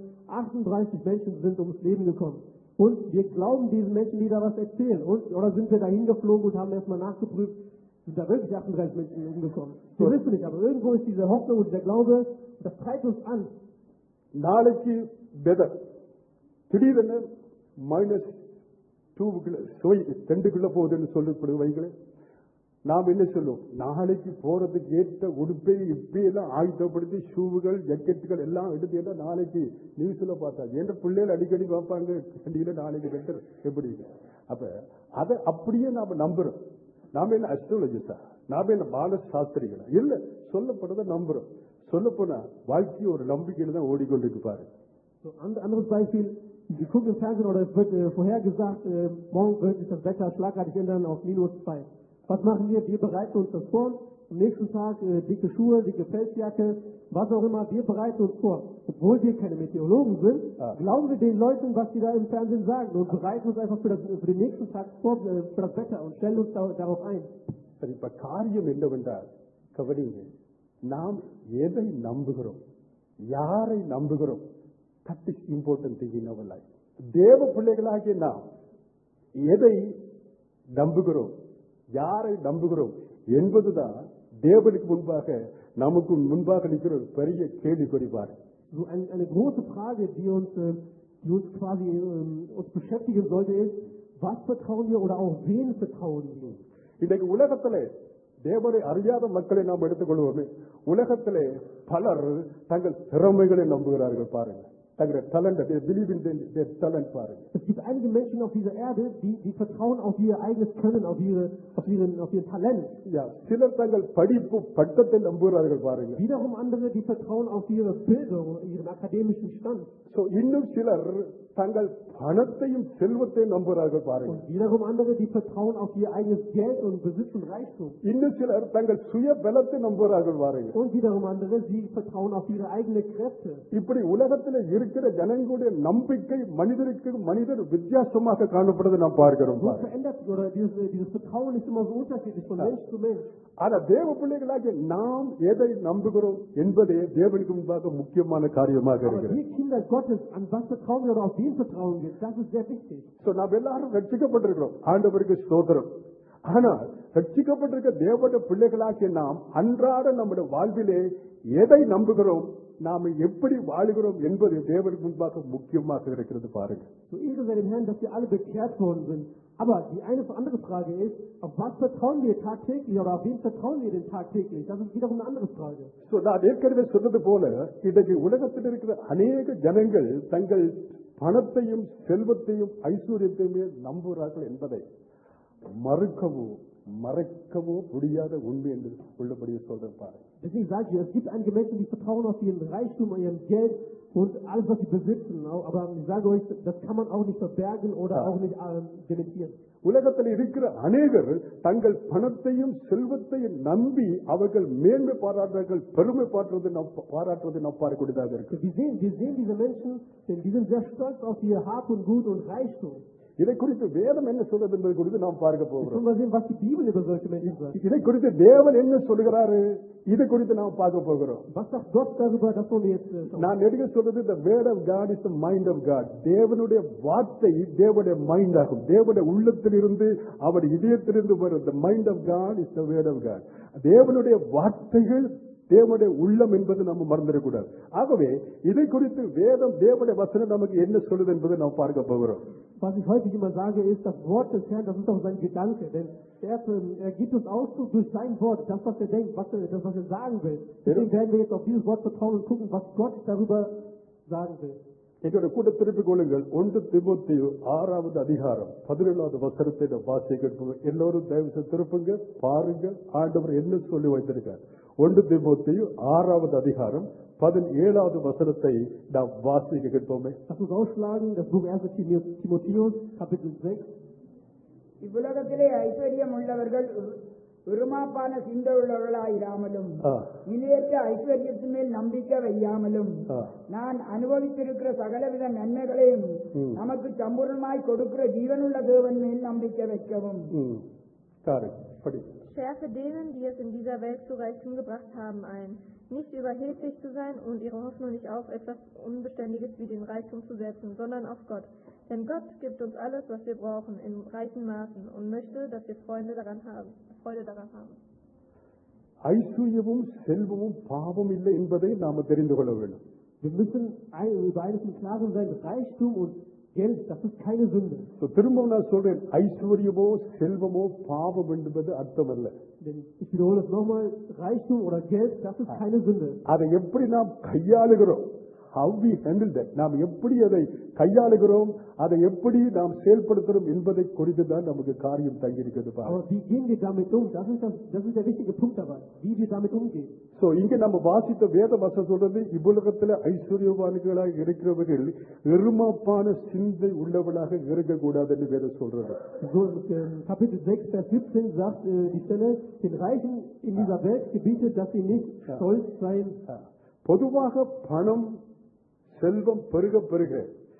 38 Menschen sind ums Leben gekommen. Und wir glauben diesen Menschen, die da was erzählen. Und, oder sind wir da hingeflogen und haben erstmal nachgeprüft, sind da wirklich 38 Menschen umgekommen. Wir Gut. wissen nicht, aber irgendwo ist diese Hoffnung und dieser Glaube, das treibt uns an. நாளைக்கு வெதர் திடீரென மைனஸ் டூக்குள்ள சுவை ரெண்டுக்குள்ள போகுதுன்னு சொல்லப்படுது வைங்களேன் நாம் என்ன சொல்லுவோம் நாளைக்கு போறதுக்கு ஏற்ற உடுப்பை இப்படியெல்லாம் ஆயுதப்படுத்தி ஷூவுகள் ஜக்கெட்டுகள் எல்லாம் எடுத்து எல்லாம் நாளைக்கு நியூஸ்ல பார்த்தா என்ற பிள்ளைகள் அடிக்கடி பார்ப்பாங்க கண்டியில நாளைக்கு வெட்டர் எப்படி அப்ப அதை அப்படியே நாம நம்புறோம் நாம என்ன அஸ்ட்ராலஜிஸ்டா நாம என்ன பால சாஸ்திரிகளா இல்ல சொல்லப்படுறத நம்புறோம் சொல்ல போனா வாழ்க்கை ஒரு நம்பிக்கையில தான் ஓடிக்கொண்டிருக்கு பாரு So, ein anderes Beispiel. Wir gucken im Fernsehen oder es wird äh, vorhergesagt, äh, morgen wird sich das Wetter schlagartig ändern auf minus zwei. Was machen wir? Wir bereiten uns das vor. Am nächsten Tag äh, dicke Schuhe, dicke Pelzjacke, was auch immer. Wir bereiten uns vor. Obwohl wir keine Meteorologen sind, Ah. glauben wir den Leuten, was sie da im Fernsehen sagen und bereiten uns einfach für, das, für den nächsten Tag vor, äh, für das Wetter und stellen uns da, darauf ein. சரி இப்ப காரியம் என்னவென்றால் கவனிங்க நாம் எதை நம்புகிறோம் யாரை நம்புகிறோம் that is important thing in our life தேவ பிள்ளைகளாகிய நாம் எதை நம்புகிறோம் யாரை நம்புகிறோம் என்பதுதான் தேவனுக்கு முன்பாக நமக்கு முன்பாக நிற்கிற ஒரு பெரிய கேள்விக்குறி பாருங்க So ein, eine große Frage, die uns, äh, die uns quasi ähm, uns beschäftigen sollte, ist, was vertrauen wir oder auch wen vertrauen wir? இன்றைக்கு உலகத்திலே தேவனை அறியாத மக்களை நாம் எடுத்துக்கொள்வோமே உலகத்திலே பலர் தங்கள் திறமைகளை நம்புகிறார்கள் பாருங்க தங்களுடைய டேலண்ட் பிலீவ் இன் டேலண்ட் பாருங்க Es gibt einige Menschen auf dieser Erde, die, die vertrauen auf ihr eigenes Können, auf, ihre, auf, ihren, auf ihr Talent. Yeah, சிலர் தங்கள் படிப்பு பட்டத்தை நம்புகிறார்கள் பாருங்க Wiederum andere, die vertrauen auf ihre Bildung, ihren akademischen Stand. So, இன்னும் சிலர் தங்கள் பணத்தையும் செல்வத்தையும் நம்புகிறார்கள் பாருங்க Und wiederum andere, die vertrauen auf ihr eigenes Geld und Besitz und Reichtum. இன்னும் சிலர் தங்கள் சுய பலத்தை நம்புகிறார்கள் பாருங்க Und wiederum andere, sie vertrauen auf ihre eigenen Kräfte. இப்படி உலகத்தில் இருக்கிற இருக்கிற ஜனங்களுடைய நம்பிக்கை மனிதருக்கு மனிதர் வித்தியாசமாக காணப்படுவதை நாம் பார்க்கிறோம் So verändert oder dieses, dieses Vertrauen ist immer so unterschiedlich von Mensch zu Mensch. ஆனா தேவ பிள்ளைகளாகிய நாம் எதை நம்புகிறோம் என்பதே தேவனுக்கு முன்பாக முக்கியமான காரியமாக Aber இருக்கிறது wir Kinder Gottes, an was vertrauen wir oder auf wen vertrauen wir? Das ist sehr wichtig. So, நாம் எல்லாரும் ரட்சிக்கப்பட்டிருக்கிறோம் ஆண்டவருக்கு ஸ்தோத்திரம் ஆனால் ரட்சிக்கப்பட்டிருக்க தேவனுடைய பிள்ளைகளாகிய நாம் அன்றாட நம்முடைய வாழ்விலே எதை நம்புகிறோம் நாம் எப்படி வாழுகிறோம் என்பது தேவனுக்கு முன்பாக முக்கியமாக இருக்கிறது பாருங்க So ehre sei dem Herrn, dass wir alle bekehrt worden sind. Aber die eine andere Frage ist, auf was vertrauen wir tagtäglich oder auf wen vertrauen wir denn tagtäglich? Das ist wiederum eine andere Frage. So, நான் ஏற்கனவே சொன்னது போல இன்றைக்கு உலகத்தில் இருக்கிற அநேக ஜனங்கள் தங்கள் பணத்தையும் செல்வத்தையும் ஐஸ்வர்யத்தையுமே நம்புகிறார்கள் என்பதை மறுக்கவோ மறைக்கவோ முடியாத உண்மை என்று உள்ளபடியே சொல்றேன் பாருங்க Deswegen sage ich, es gibt einige Menschen, die vertrauen auf ihren Reichtum, auf ihrem Geld und alles, was sie besitzen. Aber ich sage euch, das kann man auch nicht verbergen oder Ja. auch nicht ähm, dementieren. உலகத்தில் இருக்கிற அநேகர் தங்கள் பணத்தையும் செல்வத்தையும் நம்பி அவர்கள் மேன்மை பாராட்டுறார்கள் பெருமை பாட்டுறது நாம் பாராட்டுவது நாம் பார்க்கக்கூடியதாக இருக்கு Wir sehen, wir sehen diese Menschen, denn die sind sehr stolz auf ihr Hab und Gut und Reichtum. இதை குறித்து வேதம் என்ன சொல்றது என்பது குறித்து நாம் பார்க்க Jetzt போகிறோம் wollen wir sehen, was die Bibel über solche Menschen sagt. இதை குறித்து தேவன் என்ன சொல்லுகிறாரு இதை குறித்து நாம் பார்க்க போகிறோம் Was sagt Gott darüber? Das wollen wir jetzt äh, schauen. நான் நெடுக சொல்றது the word of God is the mind of God தேவனுடைய வார்த்தை தேவனுடைய மைண்ட் ஆகும் தேவனுடைய உள்ளத்திலிருந்து அவர் இதயத்திலிருந்து வரும் the mind of God is the word of God தேவனுடைய வார்த்தைகள் தேவனுடைய உள்ளம் என்பது நம்ம மறந்துடக்கூடாது ஆகவே இதை குறித்து வேதம் தேவனுடைய வசனம் நமக்கு என்ன சொல்லுது என்பதை நாம் பார்க்க போகிறோம் Was ich häufig immer sage, ist, das Wort des Herrn, das ist auch sein Gedanke. Denn er, ähm, er gibt uns Ausdruck durch sein Wort, das, was er denkt, was er, das, was er sagen will. Deswegen werden wir jetzt auf dieses Wort vertrauen und gucken, was Gott darüber sagen will. என்னோட கூட திருப்பிக் கொள்ளுங்கள் ஒன்று திமுத்தி ஆறாவது அதிகாரம் பதினேழாவது வசனத்தை நாம் வாசிக்க எல்லோரும் தயவு செய்து திருப்புங்க பாருங்க ஆண்டவர் என்ன சொல்லி வைத்திருக்கார் ஒன்று திமுத்தி ஆறாவது அதிகாரம் பதினேழாவது வசனத்தை நாம் வாசிக்க கேட்போமே Lass uns ausschlagen, das Buch 1. Timo- Timotheus, Kapitel 6. இவ்வுலகத்திலே ஐஸ்வர்யம் உள்ளவர்கள் விருமாப்பான சிந்தவுள்ளவர்களாயிராமலும் ஆ, நிலையற்ற ஐஸ்வர்யத்தின் மேல் நம்பிக்கை வையாமலும் ஆ. நான் அனுபவித்திருக்கிற சகலவித நன்மைகளையும் ம். நமக்கு சம்பூர்ணமாய் கொடுக்கிற ஜீவனுள்ள தேவன் மேல் நம்பிக்கை வைக்கவும் ம், பாருங்க படி Schärfe denen, die es in dieser Welt zu Reichtum gebracht haben, ein, nicht überheblich zu sein und ihre Hoffnung nicht auf etwas Unbeständiges wie den Reichtum zu setzen, sondern auf Gott. Denn Gott gibt uns alles, was wir brauchen, in reichen Maßen und möchte, dass wir Freunde daran haben, Freude daran haben. ஐஸ்வர்யமும் செல்வமும் பாவம் இல்லை என்பதை நாம தெரிந்து கொள்ள வேண்டும் Wir müssen ein, über eines im Klaren sein, Reichtum und Geld, das ist keine Sünde. So, திரும்பவும் நான் சொல்றேன் ஐஸ்வர்யமோ செல்வமோ பாவம் என்பது அர்த்தம் அல்ல Denn ich wiederhole es nochmal, Reichtum oder Geld, das ist keine Sünde. அதை எப்படி நாம் கையாளுகிறோம் how we handle that நாம் எப்படி அதை கையாளுகிறோம் அதை எப்படி நாம் செயல்படுத்துகிறோம் என்பதை குறித்து தான் நமக்கு காரியம் தங்கியிருக்கிறது பாருங்க Aber wie gehen wir damit um? Das ist, das, das ist der wichtige Punkt dabei, wie wir damit umgehen. So இங்க நம்ம வாசித்த வேத வசனம் சொல்றது இவ்வுலகத்துல ஐஸ்வர்யவான்களாக இருக்கிறவர்கள் எருமாப்பான சிந்தை உள்ளவர்களாக இருக்கக்கூடாது என்று வேதம் சொல்றது So in Kapitel 6, Vers 17 sagt äh, die Stelle, den Reichen in dieser Welt gebietet, dass sie nicht stolz seien. பொதுவாக பணம் செல்வம் பெருக பெருக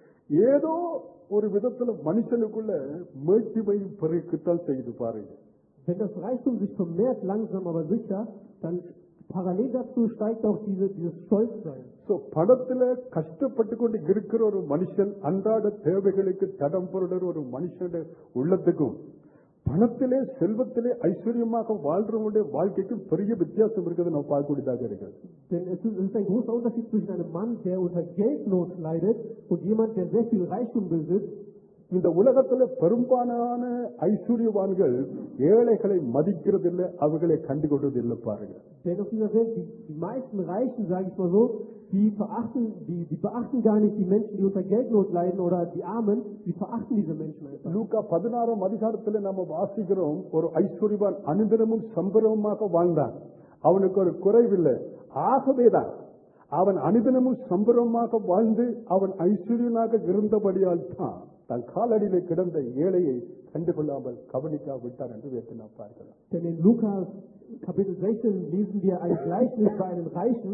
ஏதோ ஒரு விதத்துல மனுஷனுக்குள்ள மேட்டிமை பெருக்கத்தான் செய்து பாருங்க Wenn das Reichtum sich vermehrt, langsam aber sicher, dann parallel dazu steigt auch diese, dieses Stolzsein. So பணத்துல கஷ்டப்பட்டு கொண்டு இருக்கிற ஒரு மனுஷன் அன்றாட தேவைகளுக்கு தடம் பொருடுற ஒரு மனுஷனுடைய உள்ளத்துக்கும் பணத்திலே செல்வத்திலே ஐஸ்வர்யமாக வாழ்றவங்களுடைய வாழ்க்கைக்கும் பெரிய வித்தியாசம் இருக்கிறது நம்ம பார்க்கக்கூடியதாக இருக்கிறது Denn es ist, es ist ein großer Unterschied zwischen einem Mann, der unter Geldnot leidet, und jemand, der sehr viel Reichtum besitzt. இந்த உலகத்துல பெரும்பாலான ஐஸ்வர்யவான்கள் ஏழைகளை மதிக்கிறதில்லை அவர்களை கண்டுகொள்றது இல்லை பாருங்க Denn auf dieser Welt, die, die meisten Reichen, sage ich mal so, die verachten, die, die beachten gar nicht die Menschen, die unter Geldnot leiden oder die Armen, die verachten diese Menschen einfach. லூக்கா பதினாறாம் அதிகாரத்துல நம்ம வாசிக்கிறோம் ஒரு ஐஸ்வர்யவான் அனுதினமும் சம்பரமாக வாழ்ந்தான் அவனுக்கு ஒரு குறைவில்லை ஆகவேதான் அவன் அனுதினமும் சம்பரமாக வாழ்ந்து அவன் ஐஸ்வர்யனாக இருந்தபடியால் தான் தன் காலடியிலே கிடந்த ஏழையை கண்டுகொள்ளாமல் கவனிக்கா விட்டான் என்று வேற்று நாம் பார்க்கலாம் Denn in Lukas Kapitel 16 lesen wir ein Gleichnis bei einem Reichen,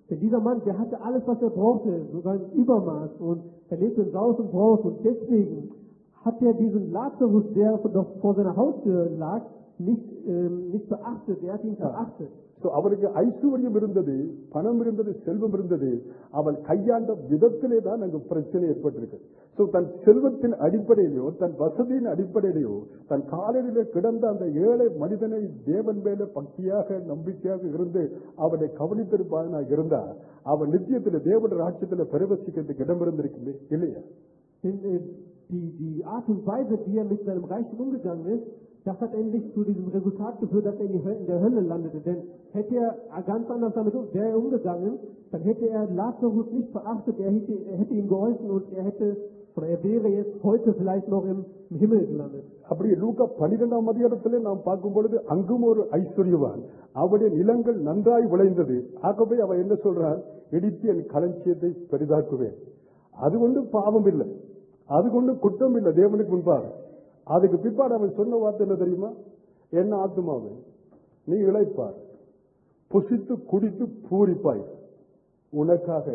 Denn dieser Mann, der hatte alles, was er brauchte, sogar im Übermaß und er lebte in Saus und Braus und deswegen hat er diesen Lazarus, der doch vor seiner Haustür lag, nicht, ähm, nicht beachtet, er hat ihn verachtet. So, அவருக்கு ஐஸ்வர்யம் இருந்தது பணம் இருந்தது செல்வம் இருந்தது அவள் கையாண்ட விதத்திலே தான் அங்கு பிரச்சனை ஏற்பட்டிருக்கு சோ தன் செல்வத்தின் அடிப்படையிலோ தன் வசதியின் அடிப்படையிலோ தன் காலையிலே கிடந்த அந்த ஏழை மனிதனை தேவன் மேல பக்தியாக நம்பிக்கையாக இருந்து அவனை கவனித்திருப்பானாக இருந்தா அவன் நித்தியத்தில் தேவன் ராஜ்யத்தில் பிரவசிக்கிறதுக்கு இடம் இருந்திருக்குமே இல்லையா Denn äh, die, die Art und Weise, wie er mit seinem Reichtum umgegangen ist, das hat endlich zu diesem Resultat geführt, dass er in, die Hölle, in der Hölle landete. Denn hätte er ganz anders damit um, wäre er umgegangen, dann hätte er Lazarus nicht verachtet, er hätte, er hätte ihm geholfen und er hätte, oder er wäre jetzt heute vielleicht noch im, im Himmel gelandet. அப்படி லூக்கா பனிரெண்டாம் அதிகாரத்திலே நாம் பார்க்கும் பொழுது அங்கும் ஒரு ஐஸ்வர்யவான் அவருடைய நிலங்கள் நன்றாய் விளைந்தது ஆகவே அவன் என்ன சொல்றான் இடித்து என் களஞ்சியத்தை பெரிதாக்குவேன் அது கொண்டு பாவம் இல்லை அது கொண்டு குற்றம் இல்லை தேவனுக்கு முன்பாக அதுக்கு பிற்பாடு அவன் சொன்ன வார்த்தை என்ன தெரியுமா என்ன ஆத்துமாவே நீ இழைப்பார் புசித்து குடித்து பூரிப்பாய் உனக்காக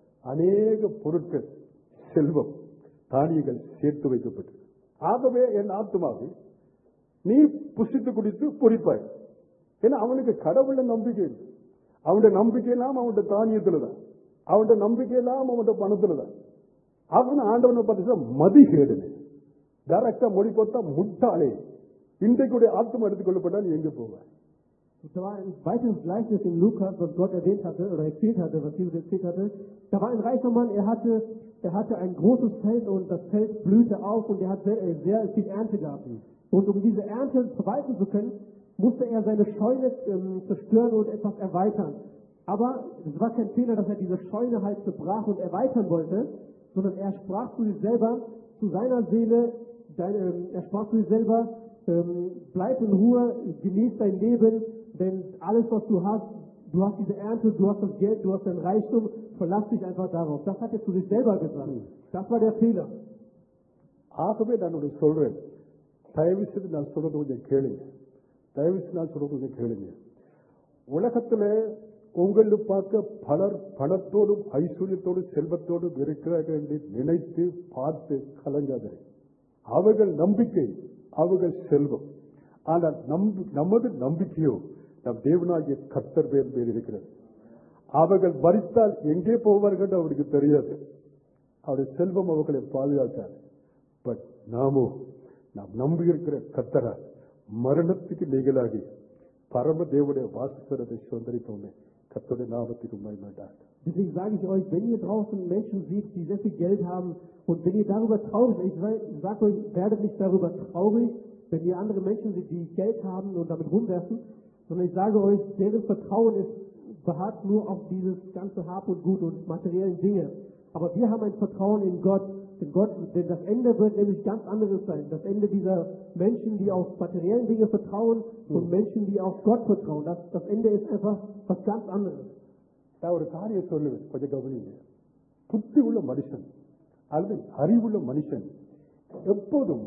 அநேக பொருட்கள் செல்வம் தானியங்கள் சேர்த்து வைக்கப்பட்டு ஆகவே என் ஆத்துமாவை நீ புசித்து குடித்து பொறிப்பாய் ஏன்னா அவனுக்கு கடவுள நம்பிக்கை இல்லை. அவனுடைய நம்பிக்கை எல்லாம் அவனுடைய தானியத்துல தான் அவனுடைய நம்பிக்கை எல்லாம் அவனுடைய பணத்துல தான் அவன் ஆண்டவனை பார்த்து மதிகேடுனே டைரக்டா மொழி பார்த்தா முட்டாளே இன்றைக்குடைய ஆத்மா எடுத்துக்கொள்ளப்பட்டா நீ எங்க போவ Da war ein weiteres Gleichnis in Lukas, was Gott erwähnt hatte oder erzählt hatte, was Jesus erzählt hatte. Da war ein reicher Mann, er hatte, er hatte ein großes Feld und das Feld blühte auf und er hat sehr, äh, sehr viel Ernte gehabt. Und um diese Ernte verwalten zu können, musste er seine Scheune ähm, zerstören und etwas erweitern. Aber es war kein Fehler, dass er diese Scheune halt zerbrach und erweitern wollte, sondern er sprach zu sich selber, zu seiner Seele, dein, ähm, er sprach zu sich selber, ähm, bleib in Ruhe, genieß dein Leben, denn alles, was du hast, du hast diese Ernte, du hast das Geld, du hast dein Reichtum, verlass dich einfach darauf. Das hat er zu sich selber gesagt. Das war der Fehler. ஆகவே நான் உனக்கு சொல்றேன் தயவு செய்து நான் சொல்றது கொஞ்சம் கேளுங்க தயவு செய்து நான் சொல்றது கொஞ்சம் கேளுங்க உலகத்துல உங்களை பார்க்க பலர் பணத்தோடும் ஐஸ்வர்யத்தோடும் செல்வத்தோடும் இருக்கிறார்கள் என்று நினைத்து பார்த்து கலங்காதீர்கள் அவர்கள் நம்பிக்கை அவர்கள் செல்வம் ஆனால் நம்பி நமது நம்பிக்கையோ நம் தேவனாகிய கர்த்தர் பேர் மேல் இருக்கிறது அவர்கள் மறித்தால் எங்கே போவார்கள் என்று அவருக்கு தெரியாது அவருடைய செல்வம் அவர்களை பாதுகாக்காது பட் நாமோ நாம் நம்பி இருக்கிற கத்தரா மரணத்துக்கு நீங்களாகி பரம தேவனுடைய வாசஸ்வரத்தை சுதந்திரிப்போமே கத்தருடைய நாமத்துக்கு மயமாட்டார் Deswegen sage ich euch, wenn ihr draußen Menschen seht, die sehr viel Geld haben und wenn ihr darüber traurig seid, ich sage euch, werdet nicht darüber traurig, wenn ihr andere Menschen seht, die Geld haben und damit rumwerfen, sondern ich sage euch, deren Vertrauen ist, beharrt nur auf dieses ganze Hab und Gut und materiellen Dinge. Aber wir haben ein Vertrauen in Gott, denn Gott, denn das Ende wird nämlich ganz anderes sein. Das Ende dieser Menschen, die auf materiellen Dinge vertrauen und Menschen, die auf Gott vertrauen. Das, das Ende ist einfach was ganz anderes. நான் ஒரு காரியம் சொல்லுவேன் கொஞ்சம் கவனிங்க புத்தி உள்ள மனுஷன் அல்லது அறிவுள்ள மனுஷன் எப்போதும்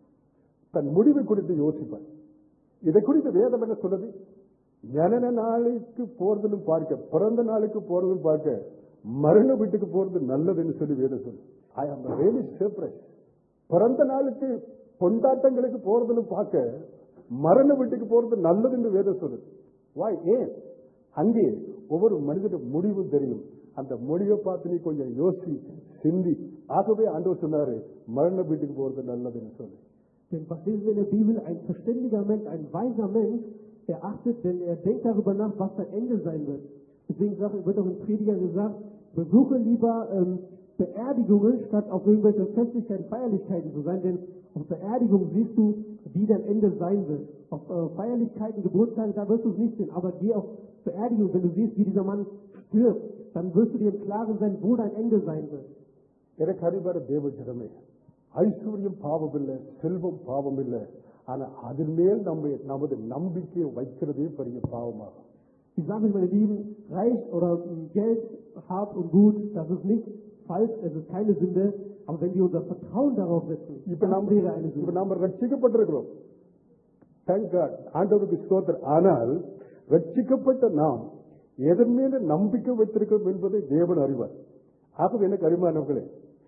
தன் முடிவை குறித்து யோசிப்பான் இதை குறித்து வேதம் என்ன சொல்லுது ஜனன நாளுக்கு போறதுன்னு பார்க்க பிறந்த நாளுக்கு போறதுன்னு பார்க்க மரண வீட்டுக்கு போறது நல்லதுன்னு சொல்லி வேதம் சொல்லு ஐ ஆம் ரியலி சர்ப்ரைஸ் பிறந்த நாளுக்கு கொண்டாட்டங்களுக்கு போறதுன்னு பார்க்க மரண வீட்டுக்கு போறது நல்லதுன்னு வேதம் சொல்லுது வாய் ஏன் அங்கே ஒவ்வொரு மனிதனுடைய முடிவு தெரியும் அந்த முடிவை பார்த்து நீ கொஞ்சம் யோசி சிந்தி ஆகவே ஆண்டவர் சொன்னாரு மரண வீட்டுக்கு போறது நல்லதுன்னு சொல்லி Denn was lesen wir in der Bibel? Ein verständiger Mensch, ein weiser Mensch, er achtet, denn er denkt darüber nach, was sein Ende sein wird. Deswegen sagt- wird auch im Prediger gesagt, besuche lieber ähm, Beerdigungen, statt auf irgendwelche Festlichkeiten, Feierlichkeiten zu sein, denn auf Beerdigungen siehst du, wie dein Ende sein wird. Auf äh, Feierlichkeiten, Geburtstage, da wirst du es nicht sehen, aber geh auf Beerdigungen, wenn du siehst, wie dieser Mann stirbt, dann wirst du dir im Klaren sein, wo dein Ende sein wird. எனக்கு அறிவார தேவ ஜனமே ஐஸ்வர்யம் பாவம் இல்லை செல்வம் பாவம் இல்லை ஆனா அதன் மேல் நம்ம நமது நம்பிக்கையை வைக்கிறதே பெரிய பாவமாகும் Ich sage euch, meine Lieben, Reich oder ähm, Geld, Hab und Gut, das ist nicht falsch, es ist keine Sünde, aber wenn wir unser Vertrauen darauf setzen, இப்ப das நாம் wäre eine இப்ப Sünde. நாம ரட்சிக்கப்பட்டிருக்கிறோம் Thank God. ஆண்டவருக்கு ஸ்தோத்திரம் ஆனால் ரட்சிக்கப்பட்ட நாம் எதன் மீது நம்பிக்கை வைத்திருக்கிறோம் என்பதை தேவன் அறிவார் ஆகவே எனக்கு அறிமானவர்களே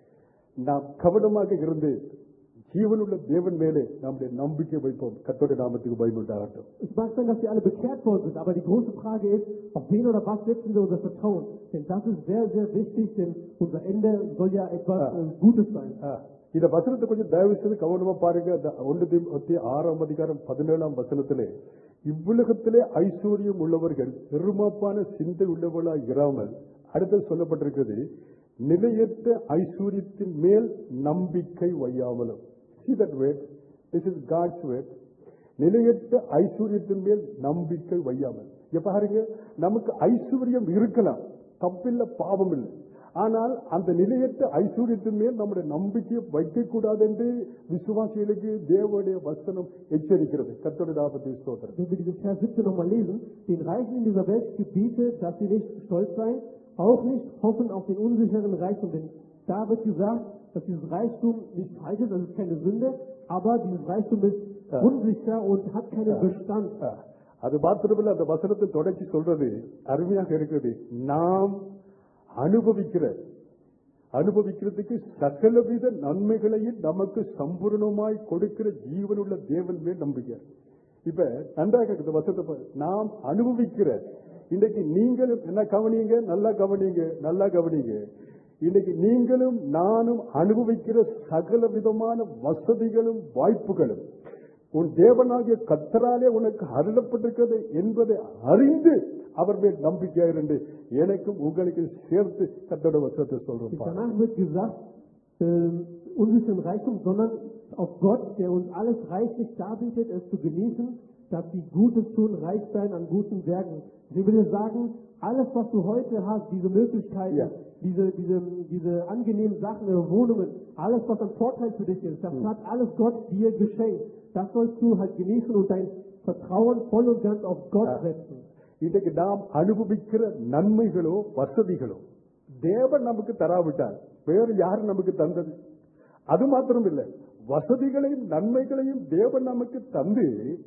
நாம் கவனமாக இருந்து ஜீவனுள்ள தேவன் மேலே நம்முடைய நம்பிக்கை வைப்போம் கத்தோட நாமத்துக்கு பயமுண்டாகட்டும் Es mag sein, dass wir alle bekehrt worden sind, aber die große Frage ist, auf wen oder was setzen wir unser Vertrauen? Denn das ist sehr, sehr wichtig, denn unser Ende soll ja etwas Ja. äh, Gutes sein. ஆ, இந்த வசனத்தை கொஞ்சம் தயவு செய்து கவனமா பாருங்க அந்த ஒன்று தீமோத்தி ஆறாம் அதிகாரம் பதினேழாம் வசனத்திலே இவ்வுலகத்திலே ஐஸ்வர்யம் உள்ளவர்கள் பெருமாப்பான சிந்தை உள்ளவர்களாய் இராமல் அடுத்து சொல்லப்பட்டிருக்கிறது நிலையற்ற ஐஸ்வர்யத்தின் மேல் நம்பிக்கை வையாமலும் see that word this is God's word நிலையற்ற ஐஸ்வர்யத்தின் மேல் நம்பிக்கை வையாமல் இப்ப பாருங்க நமக்கு ஐஸ்வர்யம் இருக்கலாம் தப்பில்ல பாவம் இல்லை ஆனால் அந்த நிலையற்ற ஐஸ்வர்யத்தின் மேல் நம்முடைய நம்பிக்கையை வைக்கக்கூடாது என்று விசுவாசிகளுக்கு தேவனுடைய வசனம் எச்சரிக்கிறது கத்தோட தாபத்தை ஸ்தோத்திரம் Wenn wir diesen Vers 17 nochmal lesen, den Reichen in dieser Welt gebietet, dass sie nicht stolz seien, auch nicht hoffen auf den unsicheren Reichtum. Denn da wird gesagt, dass dieses Reichtum nicht falsch ist, das ist keine Sünde, aber dieses Reichtum ist Ja. unsicher und hat keinen Bestand. ஆ, அது மாத்திரமல்ல அந்த வசனத்தை தொடர்ச்சி சொல்றது அருமையாக இருக்கிறது நாம் அனுபவிக்கிற அனுபவிக்கிறதுக்கு சகலவித நன்மைகளையும் நமக்கு சம்பூர்ணமாய் கொடுக்கிற ஜீவனுள்ள தேவன் மேல் நம்பிக்கை இப்ப நன்றாக இந்த வசனத்தை பாரு. நாம் அனுபவிக்கிற இன்னைக்கு நீங்களும் என்ன கவனிங்க நல்லா கவனிங்க நல்லா கவனிங்க இன்னைக்கு நீங்களும் நானும் அனுபவிக்கிற சகல விதமான வசதிகளும் வாய்ப்புகளும் உன் தேவனாகிய கத்தராலே உனக்கு அருளப்பட்டிருக்கிறது என்பதை அறிந்து அவர் மேல் நம்பிக்கையாக இருந்து எனக்கும் உங்களுக்கு சேர்த்து கத்தோட வசனத்தை சொல்றோம் Und பாருங்க. danach wird gesagt, ähm, unsicheren Reichtum, sondern auf Gott, der uns alles reichlich darbietet, es zu genießen, dass die Gutes tun, reich sein an guten Werken. Ich will dir sagen, alles, was du heute hast, diese Möglichkeiten, Ja. diese, diese, diese angenehmen Sachen, äh, Wohnungen, alles, was ein Vorteil für dich ist, das hat alles Gott dir geschenkt. Das sollst du halt genießen und dein Vertrauen voll und ganz auf Gott Ja. setzen. இன்னைக்கு நாம் அனுபவிக்கிற நன்மைகளோ வசதிகளோ தேவன் நமக்கு தராவிட்டால் வேறு யார் நமக்கு தந்தது அது மாத்திரம் இல்லை வசதிகளையும் நன்மைகளையும் தேவன் நமக்கு தந்து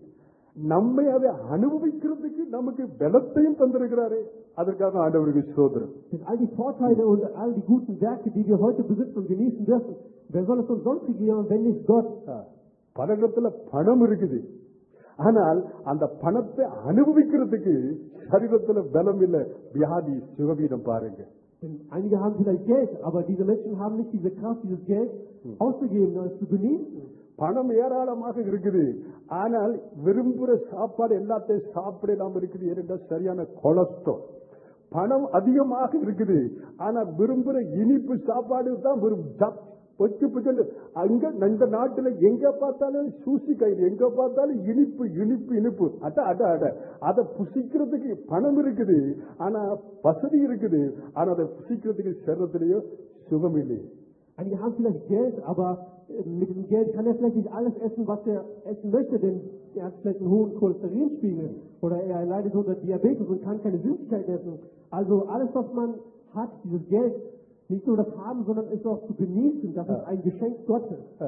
நம்மை அதை அனுபவிக்கிறதுக்கு நமக்கு பலத்தையும் தந்திருக்கிறாரே அதற்காக ஆண்டவருக்கு சோதரம் Denn all die Vorteile und all die guten Werke, die wir heute besitzen und genießen dürfen, wer soll es uns sonst geben, wenn nicht Gott? பலரிடத்துல பணம் இருக்குது ஆனால் அந்த பணத்தை அனுபவிக்கிறதுக்கு சரீரத்துல பலம் இல்ல வியாதி சுகவீனம் பாருங்க Denn einige haben vielleicht Geld, aber diese Menschen haben nicht diese Kraft, dieses Geld auszugeben, es zu genießen. பணம் ஏராளமாக இருக்குது ஆனால் விரும்புகிற சாப்பாடு எல்லாத்தையும் சாப்பிட நாம் இருக்குது ஏனென்றால் சரியான கொலஸ்ட்ரால் பணம் அதிகமாக இருக்குது ஆனா விரும்புகிற இனிப்பு சாப்பாடு தான் விரும்பும் பொச்சு பொச்சு அங்க இந்த நாட்டுல எங்க பார்த்தாலும் சூசி கயிறு எங்க பார்த்தாலும் இனிப்பு இனிப்பு இனிப்பு அட அட அட அதை புசிக்கிறதுக்கு பணம் இருக்குது ஆனா வசதி இருக்குது ஆனா அதை புசிக்கிறதுக்கு சரத்திலேயோ சுகம் இல்லையே Einige haben vielleicht Geld, aber äh, mit dem Geld kann er vielleicht nicht alles essen, was er essen möchte, denn er hat vielleicht einen hohen Cholesterinspiegel oder er leidet unter Diabetes und kann keine Süßigkeit essen. Also alles, was man hat, dieses Geld, nicht nur das Haben, sondern es auch zu genießen, das ist ein Geschenk Gottes. ஆ.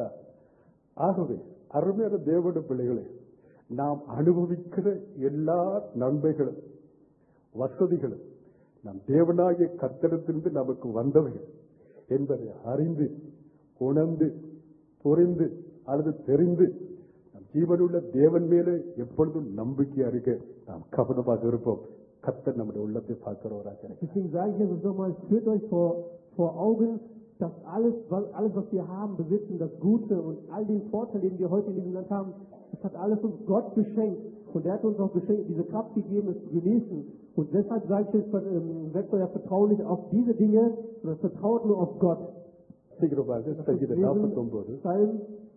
ஆகவே அருமையான தேவனுடைய பிள்ளைகளே நாம் அனுபவிக்கிற எல்லா நன்மைகளும் வசதிகளும் நம் தேவனாகிய கத்தடத்திலிருந்து நமக்கு வந்தவைகள் என்பதை அறிந்து உணர்ந்து புரிந்து அல்லது தெரிந்து நம் ஜீவனுள்ள தேவன் மேலே எப்பொழுதும் நம்பிக்கையா இருக்க நாம் கவனமாக இருப்போம் கத்தர் நம்முடைய உள்ளத்தை பார்க்கிறவராக இருக்கிறார். Deswegen sage ich jetzt nochmal, führt euch vor, vor Augen, dass alles was, alles, was wir haben, besitzen, das Gute und all den Vorteil, den wir heute in diesem Land haben, das hat alles uns Gott geschenkt. Und er hat uns auch geschenkt, diese Kraft gegeben, es zu genießen. Und deshalb sage ich jetzt, ähm, setzt euer Vertrauen nicht auf diese Dinge, sondern vertraut nur auf Gott. சீக்கிரமாக Das ist சங்கீதம் lesen, நாற்பத்தி ஒன்பது Psalm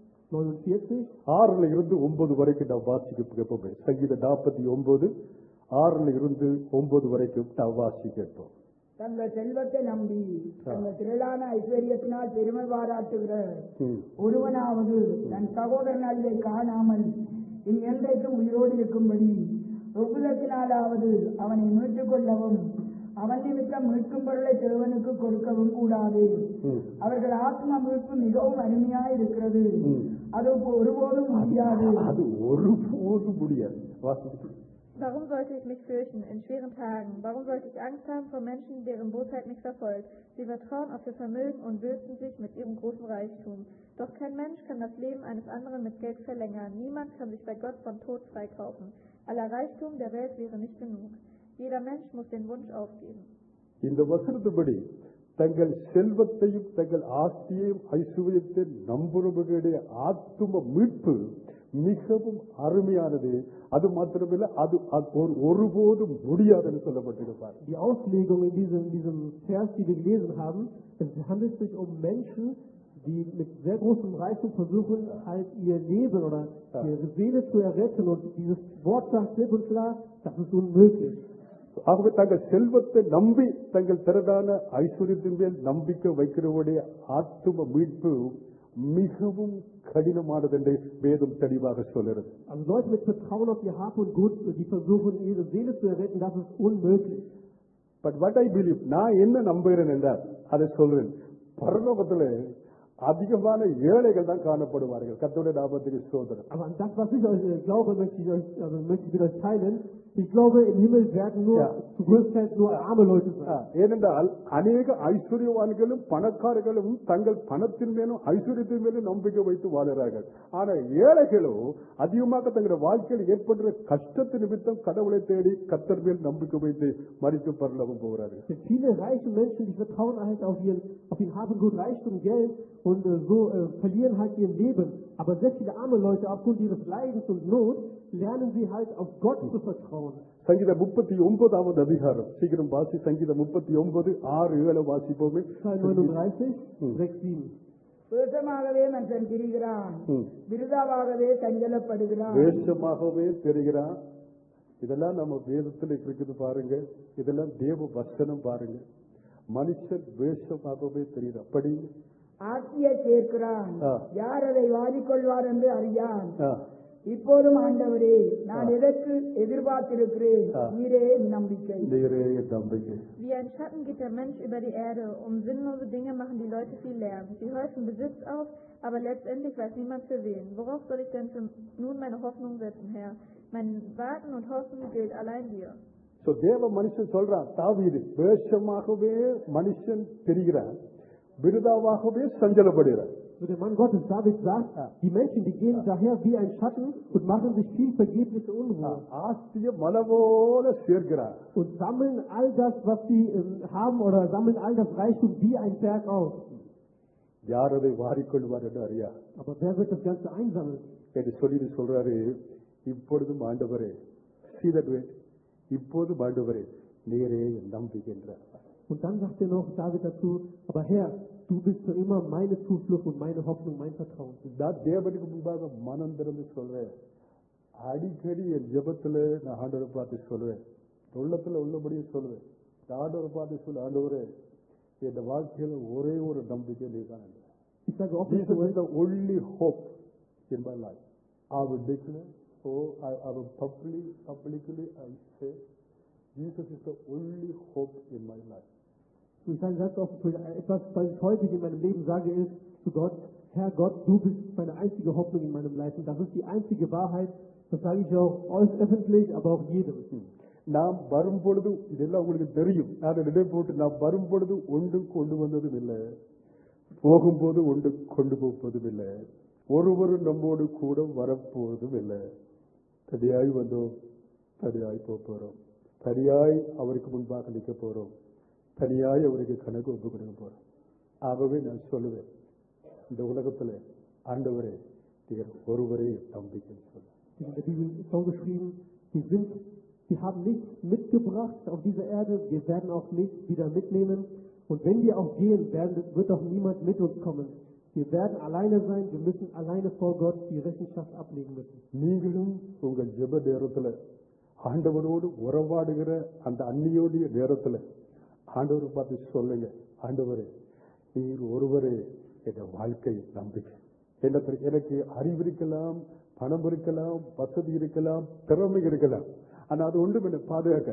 49. ஆறுல இருந்து ஒன்பது வரைக்கும் நாம் வாசிக்க கேட்போம் சங்கீதம் நாற்பத்தி ஒன்பது ஆறுல இருந்து ஒன்பது வரைக்கும் நாம் வாசி கேட்போம் தங்கள் செல்வத்தை நம்பி தங்கள் திரளான ஐஸ்வர்யத்தினால் பெருமை பாராட்டுகிற ம். ஒருவனாவது தன் சகோதரன் அழிவை காணாமல் இனி என்றைக்கும் உயிரோடு இருக்கும்படி ஒப்புதத்தினாலாவது அவனை மீட்டுக் கொள்ளவும் அவன் நிமித்தம் மீட்கும் பொருளை தேவனுக்கு கொடுக்கவும் கூடாது ம். அவர்கள் ஆத்ம மீட்பு மிகவும் அருமையாய் இருக்கிறது ம். அது ஒருபோதும் முடியாது அது ஒருபோதும் முடியாது வாசிச்சு Warum sollte ich mich fürchten in schweren Tagen? Warum sollte ich Angst haben vor Menschen, deren Bosheit mich verfolgt? Sie vertrauen auf ihr Vermögen und bürsten sich mit ihrem großen Reichtum. Doch kein Mensch kann das Leben eines anderen mit Geld verlängern. Niemand kann sich bei Gott von Tod freikaufen. Aller Reichtum der Welt wäre nicht genug. Jeder Mensch muss den Wunsch aufgeben. இந்த வசனத்துபடி தங்கள் செல்வத்தையும் தங்கள் ஆஸ்தியையும் ஐஸ்வர்யத்தை நம்புறவர்களுடைய ஆத்தும மீட்பு மிகவும் அருமையானது அது மாத்திரமில்ல அது அது ஒரு- ஒருபோதும் முடியாதுன்னு சொல்லப்பட்டிருப்பார் Die Auslegung in diesem, diesem Vers, die wir gelesen haben, es handelt sich um Menschen, die mit sehr großem Reichtum versuchen, halt ihr Leben oder ihre Seele zu erretten. Und dieses Wort sagt klipp und klar, das ist unmöglich. ஆகவே தங்கள் செல்வத்தை நம்பி தங்கள் திரடான ஐஸ்வர்யத்தின் மேல் நம்பிக்கை வைக்கிறவருடைய ஆத்தும மீட்பு மிகவும் கடினமானது என்று வேதம் தெளிவாக சொல்கிறது Also Leute mit Vertrauen auf ihr Hab und Gut, die versuchen, ihre Seele zu erretten, das ist unmöglich. But what I believe நான் என்ன நம்புகிறேன் என்றால் அதை சொல்றேன் பரலோகத்துல அதிகமான ஏழைகள் தான் காணப்படுவார்கள் கத்தோடைய லாபத்துக்கு சோதனை Aber an das, was ich euch äh, glaube, möchte ich euch, also möchte ich mit euch teilen. Ich glaube, im Himmel werden nur, Ja. zu größtenteils nur arme Leute ah, sein. ஏனென்றால் அநேக ஐஸ்வர்யவான்களும் பணக்காரர்களும் தங்கள் பணத்தின் மேலும் ஐஸ்வர்யத்தின் மேலும் நம்பிக்கை வைத்து வாழுகிறார்கள் ஆனா ஏழைகளோ அதிகமாக தங்களுடைய வாழ்க்கையில் ஏற்படுற கஷ்டத்து நிமித்தம் கடவுளை தேடி கத்தர் மேல் நம்பிக்கை வைத்து மறித்து பரலோகம் போகிறார்கள் Es sind viele reiche Menschen, die vertrauen halt auf ihren, auf ihren Hab und Gut, Reichtum, Geld und äh, so äh, verlieren halt ihr Leben. Aber sehr viele arme Leute, aufgrund ihres Leidens und Not, lernen sie halt auf Gott zu vertrauen. சங்கீத முப்பத்தி ஒன்பதாவது அதிகாரம் சீக்கிரம் வாசி சங்கீத முப்பத்தி ஒன்பது ஆறு ஏழு வாசிப்போமே Psalm 39, 6, 7. வேஷமாகவே மனுஷன் திரிகிறான் ம். விருதாவாகவே சஞ்சலப்படுகிறான் வேஷமாகவே தெரிகிறான் இதெல்லாம் நம்ம வேதத்தில் இருக்குது பாருங்க இதெல்லாம் தேவ வசனம் பாருங்க மனுஷன் வேஷமாகவே தெரியுது அப்படி ஆசியை சேர்க்கிறான் ஆ. யார் அதை வாரிக்கொள்வார் என்று அறியான் ஆ, இப்போதும் ஆண்டவரே நான் எதற்கு எதிர்பார்த்திருக்கிறேன் ஆ. நீரே என் நம்பிக்கை நீரே என் நம்பிக்கை Wie ein Schatten geht der Mensch über die Erde. Um sinnlose Dinge machen die Leute viel Lärm. Sie häufen Besitz auf, aber letztendlich weiß niemand für wen. Worauf soll ich denn für nun meine Hoffnung setzen, Herr? Mein Warten und Hoffen gilt allein dir. So, தேவ மனுஷன் சொல்றான் தாவீது வேஷமாகவே மனுஷன் தெரிகிறான் விருதாவாகவே சஞ்சலப்படுகிறான் So der Mann Gottes, David sagt, Ja. die Menschen, die gehen daher wie ein Schatten und machen sich viel vergebliche Unruhe. ஆஸ்திய மலை போல சேர்க்கிறான் Und sammeln all das, was sie ähm, haben oder sammeln all das Reichtum wie ein Berg auf. யார் அதை வாரிக்கொள்வார் என்று அறியா Aber wer wird das Ganze einsammeln? என்று சொல்லிட்டு சொல்றாரு இப்பொழுதும் ஆண்டவரே சீதட்வே இப்போதும் ஆண்டவரே நீரே என் நம்பிக்கை என்றார் Und dann sagt er noch David dazu, aber Herr, du bist für immer meine Zuflucht und meine Hoffnung, mein Vertrauen. நான் தேவனுக்கு முன்பாக மனம் திறந்து சொல்றேன் அடிக்கடி என் ஜெபத்துல நான் ஆண்டவரை பார்த்து சொல்றேன் உள்ளத்துல உள்ளபடியே சொல்லுவேன் இந்த ஆண்டவரை பார்த்து சொல்ல ஆண்டவரே என் வாழ்க்கையில ஒரே ஒரு நம்பிக்கை நீ தான் Ich sage oft zu Jesus euch, is the only hope in my life. I will declare, oh, I, I will publicly, publicly I say, Jesus is the only hope in my life. ich sage ganz oft, für etwas, was ich häufig in meinem Leben sage, ist zu Gott, Herr Gott, du bist meine einzige Hoffnung in meinem Leben. Und das ist die einzige Wahrheit. Das sage ich auch euch öffentlich, aber auch jedem. நாம் வரும் பொழுது இதெல்லாம் உங்களுக்கு தெரியும் நான் நிலை போட்டு நாம் வரும் பொழுது ஒன்று கொண்டு வந்ததும் இல்லை போகும்போது ஒன்று கொண்டு போவதும் இல்லை ஒருவரும் நம்மோடு கூட வரப்போவதும் இல்லை தனியாய் வந்தோம் தனியாய் போக போறோம் தனியாய் அவருக்கு முன்பாக நிற்க போறோம் தனியாய் அவருக்கு கணக்கு ஒப்பு கொடுக்க போறோம் ஆகவே நான் சொல்லுவேன் இந்த உலகத்துல ஆண்டவரே நீர் ஒருவரே நம்பிக்கை சொல்லுவேன் In der Bibel ist so geschrieben, wir sind, wir haben nichts mitgebracht auf dieser Erde, wir werden auch nichts wieder mitnehmen. Und wenn wir auch gehen, werden, wird auch niemand mit uns kommen. Wir werden alleine sein, wir müssen alleine vor Gott die Rechenschaft ablegen müssen. நீங்களும் உங்கள் ஜெப நேரத்துல ஆண்டவரோடு உறவாடுகிற அந்த அந்நியோடைய நேரத்துல ஆண்டவரை பார்த்து சொல்லுங்க ஆண்டவரே நீர் ஒருவரே என் வாழ்க்கை நம்பிக்கை எனக்கு எனக்கு அறிவு இருக்கலாம் பணம் இருக்கலாம் வசதி இருக்கலாம் திறமை இருக்கலாம் ஆனா அது ஒன்றும் என்னை பாதுகாக்க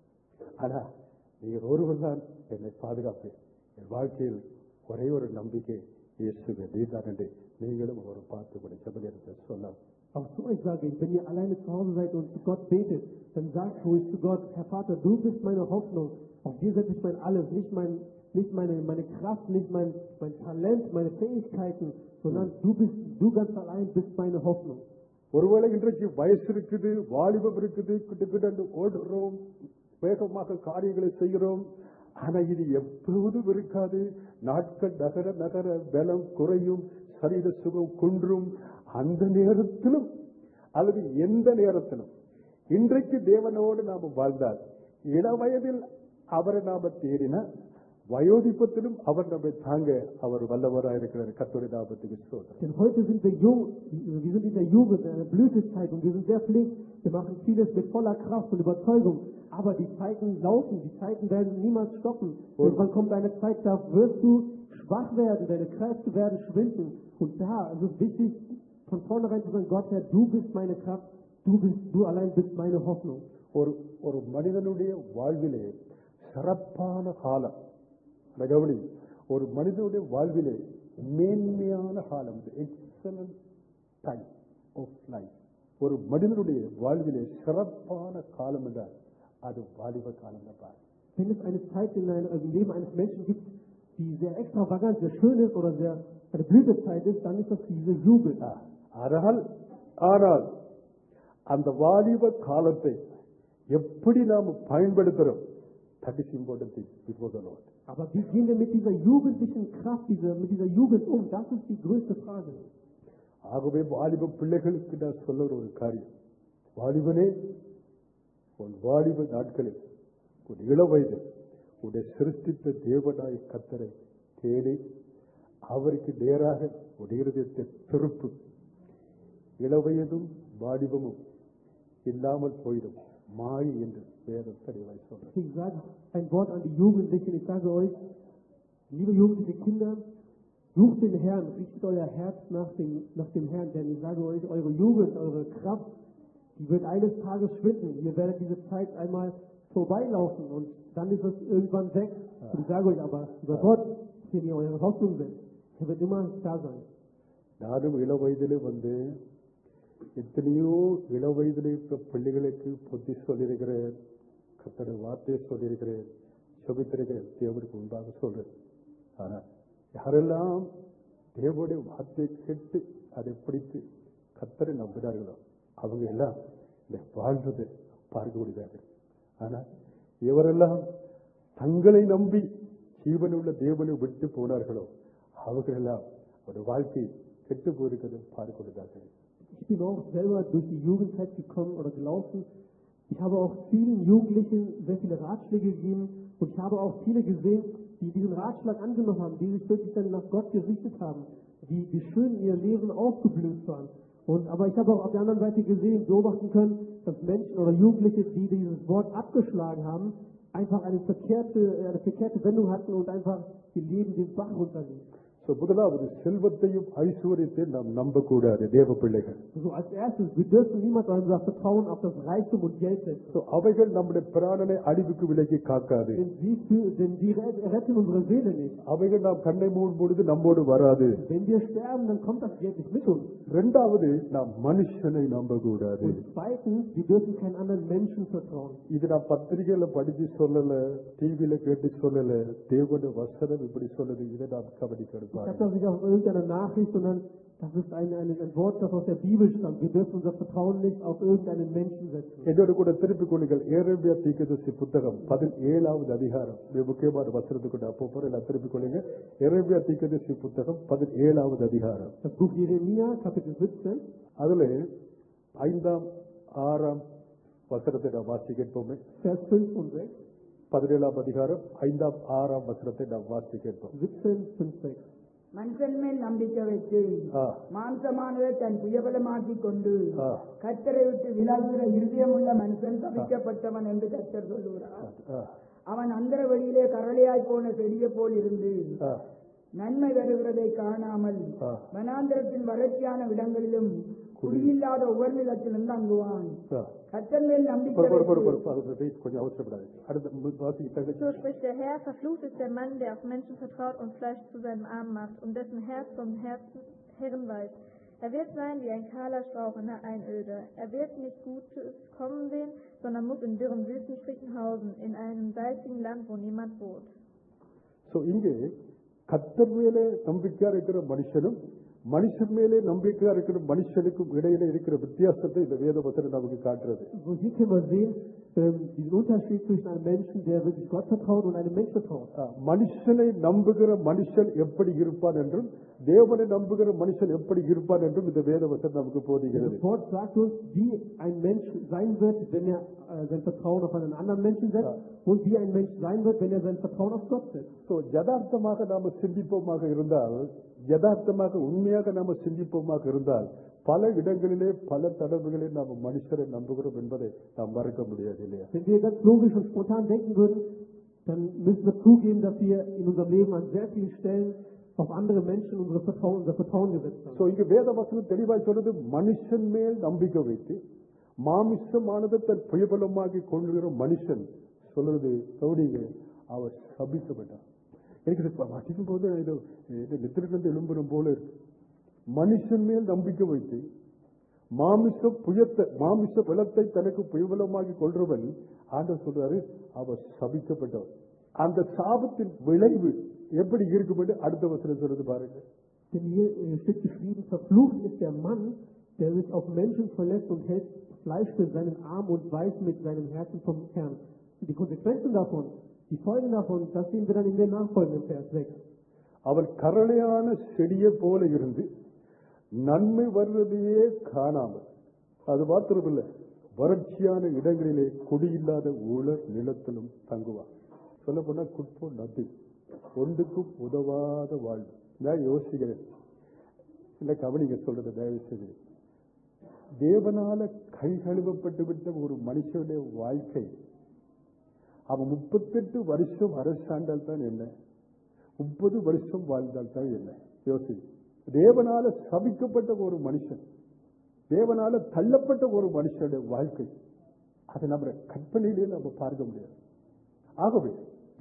ஆனா நீர் ஒருவர் தான் என்னை பாதுகாப்பேன் என் வாழ்க்கையில் ஒரே ஒரு நம்பிக்கை இயேசுவே நீதான் என்று நீங்களும் ஒரு பார்த்து கூட ஜெப நேரத்தை சொல்லலாம் Auch zu euch sage ich, wenn ihr alleine zu Hause seid und zu Gott betet, dann sagt ruhig zu Gott, Herr Vater, du bist meine Hoffnung. Auf dir setze ich mein alles, nicht, mein, nicht meine, meine Kraft, nicht mein, mein Talent, meine Fähigkeiten, sondern du bist, du ganz allein bist meine Hoffnung. ஒருவேளை இன்றைக்கு வயசு இருக்குது வாலிபம் இருக்குது கிட்டத்தட்ட ஓடுறோம் வேகமாக காரியங்களை செய்கிறோம் ஆனா இது எப்போதும் இருக்காது நாட்கள் நகர நகர பலம் குறையும் சரீர சுகம் குன்றும் அந்த நேரத்திலும் அல்லது எந்த நேரத்திலும் இன்றைக்கு தேவனோடு நாம வாழ்ந்தால் இளவயதில் அவரை நாம தேடின வயோதிபத்திலும் அவர் நம்மை தாங்க அவர் வல்லவராக இருக்கிறார் கத்தோடைய நாமத்துக்கு ஸ்தோத்திரம் Denn heute sind wir jung, wir sind in der Jugend, in der Blütezeit und wir sind sehr flink. Wir machen vieles mit voller Kraft und Überzeugung. Aber die Zeiten laufen, die Zeiten werden niemals stoppen. Irgendwann kommt eine Zeit, da wirst du schwach werden, deine Kräfte werden schwinden. Und da ist es wichtig, von vornherein zu sagen, Gott, Herr, du bist meine Kraft, du bist, du allein bist meine Hoffnung. ஒரு ஒரு மனிதனுடைய வாழ்விலே சிறப்பான காலம் அதை கவனி ஒரு மனிதனுடைய வாழ்விலே மேன்மையான காலம் எக்ஸலன்ட் டைம் ஆஃப் லைஃப் ஒரு மனிதனுடைய வாழ்விலே சிறப்பான காலம் என்றால் அது வாலிப காலம் தான் Wenn es eine Zeit in einem im Leben eines Menschen gibt, die sehr extravagant, sehr schön ist oder sehr eine Blütezeit ist, dann ist das diese Jugend. ஆனால் ஆனால் அந்த வாலிப காலத்தை எப்படி நாம் பயன்படுத்துகிறோம் that is important before the Lord Aber wie gehen wir mit dieser jugendlichen Kraft, dieser, mit dieser Jugend um? Das ist die größte Frage. ஆகவே வாலிப பிள்ளைகளுக்கு நான் சொல்ல ஒரு காரியம் வாலிபனே உன் வாலிப நாட்களில் உன் இள வயது உன்னை சிருஷ்டித்த தேவனாய் கத்தரை தேடி அவருக்கு நேராக உன் இருதயத்தை திருப்பு இளவயதும் வாலிபமும் இல்லாமல் போயிடும் மாறி என்று வேதம் தெளிவாய் சொல்றது Deswegen sage ich ein Wort an die Jugendlichen. Ich sage euch, liebe jugendliche Kinder, sucht den Herrn, richtet euer Herz nach dem, nach dem Herrn, denn ich sage euch, eure Jugend, eure Kraft, die wird eines Tages schwinden. Ihr werdet diese Zeit einmal vorbeilaufen und dann ist es irgendwann weg. Und ich sage euch aber, über Gott, den ihr eure Hoffnung setzt, er wird immer da sein. நானும் இள வயதிலே வந்து எத்தனையோ இள வயதிலே இருக்கிற பிள்ளைகளுக்கு புத்தி சொல்லியிருக்கிறேன் கத்தட வார்த்தையை சொல்லியிருக்கிறேன் செபித்திருக்கிறேன் தேவனுக்கு முன்பாக சொல்றேன் ஆனா யாரெல்லாம் தேவனுடைய வார்த்தையை கேட்டு அதை பிடித்து கத்தரை நம்பினார்களோ அவங்க எல்லாம் இந்த வாழ்ந்ததை பார்க்க முடியாது ஆனா இவரெல்லாம் தங்களை நம்பி ஜீவனுள்ள தேவனை விட்டு போனார்களோ அவர்களெல்லாம் ஒரு வாழ்க்கை கெட்டு போயிருக்கிறது பார்க்க முடியாது Ich bin auch selber durch die Jugendzeit gekommen oder gelaufen. Ich habe auch vielen Jugendlichen sehr viele Ratschläge gegeben und ich habe auch viele gesehen, die diesen Ratschlag angenommen haben, die sich wirklich dann nach Gott gerichtet haben, wie, wie schön ihr Leben aufgeblüht waren. Und, aber ich habe auch auf der anderen Seite gesehen, beobachten können, dass Menschen oder Jugendliche, die dieses Wort abgeschlagen haben, einfach eine verkehrte, eine verkehrte Wendung hatten und einfach ihr Leben den Bach runterliefen. So, முதலாவது செல்வத்தையும் ஐஸ்வர்யத்தை நாம் நம்பக்கூடாது தேவ பிள்ளைகள் So als erstes, wir dürfen niemals unser Vertrauen auf das Reichtum und Geld setzen. So, அவைகள் நம்முடைய பிராணனை அழிவுக்கு விலக்கி காக்காது Denn, sie, für- denn die re- retten unsere Seele nicht. அவைகள் நாம் கண்ணை மூடும் பொழுது நம்மோடு வராது Wenn wir sterben, dann kommt das Geld nicht mit uns. இரண்டாவது நாம் மனுஷனை நம்பக்கூடாது Und zweitens, wir dürfen keinen anderen Menschen vertrauen. இது நான் பத்திரிகையில படிச்சு சொல்லல டிவியில கேட்டு சொல்லல தேவனுடைய வசனம் இப்படி சொல்லுது இதை நாம் கவனிக்கணும் Ich habe das nicht auf irgendeiner Nachricht, sondern das ist ein, ein, ein Wort, das aus der Bibel stammt. Wir dürfen unser Vertrauen nicht auf irgendeinen Menschen setzen. என்னோட கூட திருப்பிக் கொள்ளுங்கள் ஏரேபியா தீர்க்கதரிசி புத்தகம் பதினேழாவது அதிகாரம் மிக முக்கியமான வசனத்துக்கு நான் போறேன் எல்லாம் திருப்பிக் கொள்ளுங்க ஏரேபியா தீர்க்கதரிசி புத்தகம் பதினேழாவது அதிகாரம் Das Buch Jeremia, Kapitel 17, அதுல ஐந்தாம் ஆறாம் வசனத்தை நாம் வாசி கேட்போமே Vers 5 und 6. பதினேழாம் அதிகாரம் ஐந்தாம் ஆறாம் வசனத்தை நாம் வாசி கேட்போம் 17, 5, 6. மனுஷன் மேல் நம்பிக்கை வைத்து ஆ, மாம்சமானதை தன் புயபலமாக்கிக் கொண்டு ஆ, கர்த்தரை விட்டு விலகுகிற இருதயமுள்ள மனுஷன் தவிக்கப்பட்டவன் என்று கர்த்தர் சொல்லுகிறார் ஆ, அவன் அந்தர வழியிலே கரளையாய் போன செடியை போல் இருந்து ஆ, நன்மை வருகிறதை காணாமல் ஆ. வனாந்திரத்தின் வறட்சியான இடங்களிலும் குடியில்லாத உவர்நிலத்திலும் தங்குவான் ஆ. கர்த்தர் மேல் நம்பிக்கை பொறு, பொறு, பொறு, வைத்து பொறு. அது wait, கொஞ்சம் அவசரப்படாது அடுத்த வாசிக்கிட்டாங்க So spricht der Herr, verflucht ist der Mann, der auf Menschen vertraut und Fleisch zu seinem Arm macht und dessen Herz vom Herzen Herren weiß. Er wird sein wie ein kahler Strauch in der Einöde. Er wird nicht Gutes kommen sehen, sondern muss in dürren Wüstenstrichen hausen, in einem salzigen Land, wo niemand wohnt. So இங்கே கத்தர் மேலே நம்பிக்கையா இருக்கிற மனுஷனும் மனுஷன் மேலே நம்பிக்கையா இருக்கிற மனுஷனுக்கும் இடையில இருக்கிற வித்தியாசத்தை இந்த வேத வசனம் நமக்கு காட்டுறது So hier können wir sehen, ähm, diesen Unterschied zwischen einem Menschen, der wirklich Gott vertraut und einem Mensch vertraut. ஆ, மனுஷனை நம்புகிற மனுஷன் எப்படி இருப்பான் என்றும் தேவனை நம்புகிற மனுஷன் எப்படி இருப்பான் என்றும் இந்த வேத வசனம் நமக்கு போதிக்கிறது Das Wort sagt uns, wie ein Mensch sein wird, wenn er äh, sein Vertrauen auf einen anderen Menschen setzt und wie ein Mensch sein wird, wenn er sein Vertrauen auf Gott setzt. So யதார்த்தமாக நாம சிந்திப்போமாக இருந்தால் யதார்த்தமாக உண்மையாக நாம சிந்திப்போமாக இருந்தால் பல இடங்களிலே பல தடவைகளிலே நாம் மனுஷரை நம்புகிறோம் என்பதை நாம் மறக்க முடியாது இல்லையா Wenn wir ganz logisch und spontan denken würden, dann müssen wir zugeben, dass wir in unserem Leben an sehr vielen Stellen auf andere Menschen unsere Vertrauen, unser Vertrauen gesetzt haben. So இங்க வேத வசனம் தெளிவாய் சொல்றது மனுஷன் மேல் நம்பிக்கை வைத்து மாமிசமானது தன் புயபலமாக்கி கொள்ளுகிற மனுஷன் சொல்றது கவுனிங்க அவர் சபிக்கப்பட்டார் எனக்கு இது வசிக்கும் போது இது இது நித்திரிலிருந்து எழும்புறம் போல இருக்கு மனுஷன் மேல் நம்பிக்கை வைத்து மாமிச புயத்தை மாமிச பலத்தை தனக்கு புயபலமாக்கி கொள்றவன் ஆண்டவர் சொல்றாரு அவர் சபிக்கப்பட்டவர் அந்த சாபத்தின் விளைவு எப்படி இருக்கும் என்று அடுத்த வசனம் சொல்றது பாருங்க Denn hier äh, steht geschrieben, verflucht ist der Mann, der sich auf Menschen verlässt und hält Fleisch für seinen Arm und weiß mit seinem Herzen vom Herrn. Und die Konsequenzen davon, die Folgen davon, das sehen wir dann in den nachfolgenden Vers 6. அவன் கரளையான செடியை போல இருந்து நன்மை வருவதையே காணாமல் அது மாத்திரமில்லை வறட்சியான இடங்களிலே குடியில்லாத ஊழல் நிலத்திலும் தங்குவான் சொல்ல போனா குட்போ நதி ஒன்றுக்கும் உதவாத வாழ்வு நான் யோசிக்கிறேன் இல்ல கவனிங்க சொல்றது தயவு செய்து தேவனால கை கழுவப்பட்டு விட்ட ஒரு மனுஷனுடைய வாழ்க்கை அவன் முப்பத்தெட்டு வருஷம் அரசாண்டால் தான் என்ன முப்பது வருஷம் வாழ்ந்தால் தான் என்ன யோசி தேவனால சபிக்கப்பட்ட ஒரு மனுஷன் தேவனால தள்ளப்பட்ட ஒரு மனுஷனுடைய வாழ்க்கை அதை நம்ம கற்பனையிலே நம்ம பார்க்க முடியாது ஆகவே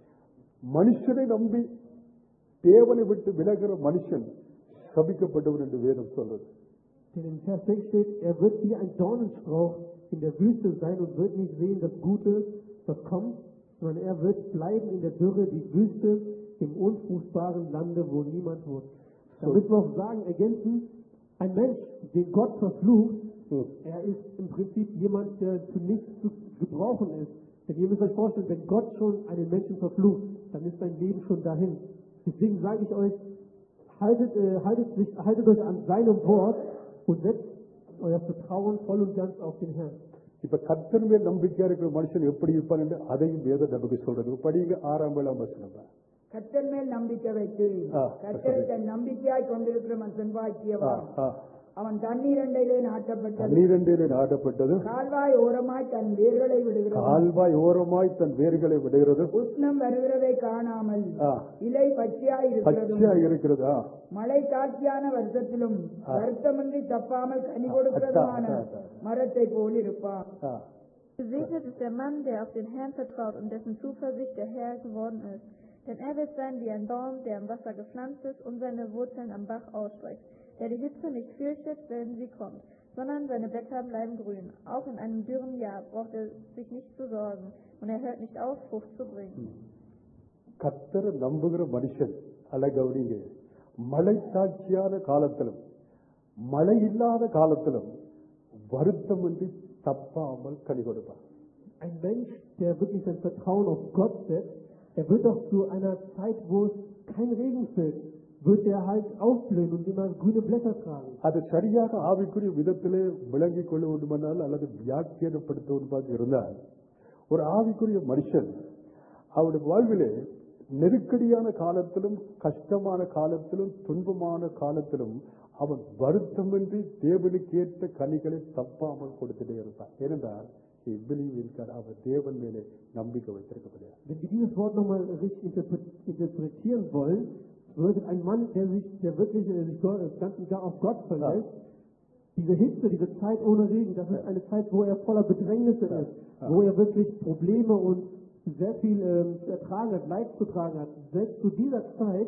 மனுஷனை நம்பி தேவனை விட்டு விலகிற மனுஷன் சபிக்கப்பட்டவன் என்று வேதம் சொல்றது Denn in Vers 6 steht, er wird wie ein Dornenstrauch in der Wüste sein und wird nicht sehen das Gute, das kommt, sondern er wird bleiben in der Dürre, die Wüste, im unfruchtbaren Lande, wo niemand wohnt. Da So. müssen wir auch sagen, ergänzen, ein Mensch, den Gott verflucht, Hm. er ist im Prinzip jemand, der zu nichts zu gebrauchen ist. Denn ihr müsst euch vorstellen, wenn Gott schon einen Menschen verflucht, dann ist sein Leben schon dahin. Deswegen sage ich euch, haltet, äh, haltet, sich, haltet euch an seinem Wort und setzt euer Vertrauen voll und ganz auf den Herrn. இப்ப கர்த்தர் மேல் நம்பிக்கையா இருக்கிற மனுஷன் எப்படி இருப்பான் என்று அதையும் வேத நமக்கு சொல்றது படிங்க ஆறாம் வேளாம் வசனம் கர்த்தர் மேல் நம்பிக்கை வைத்து ஆ, கர்த்தரை தன் நம்பிக்கையாய் கொண்டிருக்கிற மனுஷன் ஆ, பாக்கியவான் ஆ. அவன் தண்ணீரண்டையிலே நாட்டப்பட்டது பன்னிரண்டிலே நாட்டப்பட்டது கால்வாய் ஓரமாய் தன் வேர்களை விடுகிறது கால்வாய் ஓரமாய் தன் வேர்களை விடுகிறது உஷ்ணம் வருகிறதை காணாமல் ஆ, இலை பச்சையாய் இருக்கிறதும் பச்சையா இருக்கிறதா மழை தாட்சியான வருஷத்திலும் வருத்தமின்றி தப்பாமல் கனி கொடுக்கிறதுமான அதான், அதான். மரத்தை போல் இருப்பான் ஆ. Gesegnet ist der Mann, der auf den Herrn vertraut und dessen Zuversicht der Herr geworden ist. Denn er wird sein wie ein Baum, der am Wasser gepflanzt ist und seine Wurzeln am Bach ausstreckt, der die Hitze nicht fürchtet, wenn sie kommt, sondern seine Blätter bleiben grün. Auch in einem dürren Jahr braucht er sich nicht zu sorgen und er hört nicht auf, Frucht zu bringen. கர்த்தரை நம்புகிற மனுஷன் அல்ல கவனிங்க மழை சாட்சியான காலத்திலும் மழை இல்லாத காலத்திலும் வருத்தமின்றி தப்பாமல் கனி கொடுப்பான் Ein Mensch, der wirklich sein Vertrauen auf Gott setzt, er wird auch zu einer Zeit, wo es kein Regen fällt, wird er halt aufblühen und immer grüne Blätter tragen. அது சரியாக ஆவிக்குரிய விதத்திலே விளங்கிக் கொள்ள வேண்டுமானால் அல்லது வியாக்கியப்படுத்த வேண்டுமாக இருந்தால் ஒரு ஆவிக்குரிய மனுஷன் அவருடைய வாழ்விலே நெருக்கடியான காலத்திலும் கஷ்டமான காலத்திலும் துன்பமான காலத்திலும் அவன் வருத்தமின்றி தேவனுக்கு ஏற்ற கனிகளை தப்பாமல் கொடுத்துட்டே இருப்பான் ஏனென்றால் இருக்கார் அவர் தேவன் மேலே நம்பிக்கை வைத்திருக்கப்படுகிறார் Wenn wir dieses Wort nochmal richtig interpre- interpretieren wollen, bedeutet ein Mann, der sich, der wirklich äh, sich Gott, äh, ganz und gar auf Gott verlässt, diese Hitze, diese Zeit ohne Regen, das ist eine Zeit, wo er voller Bedrängnisse ist, wo er wirklich Probleme und sehr viel ähm, zu ertragen hat, Leid zu tragen hat. Selbst zu dieser Zeit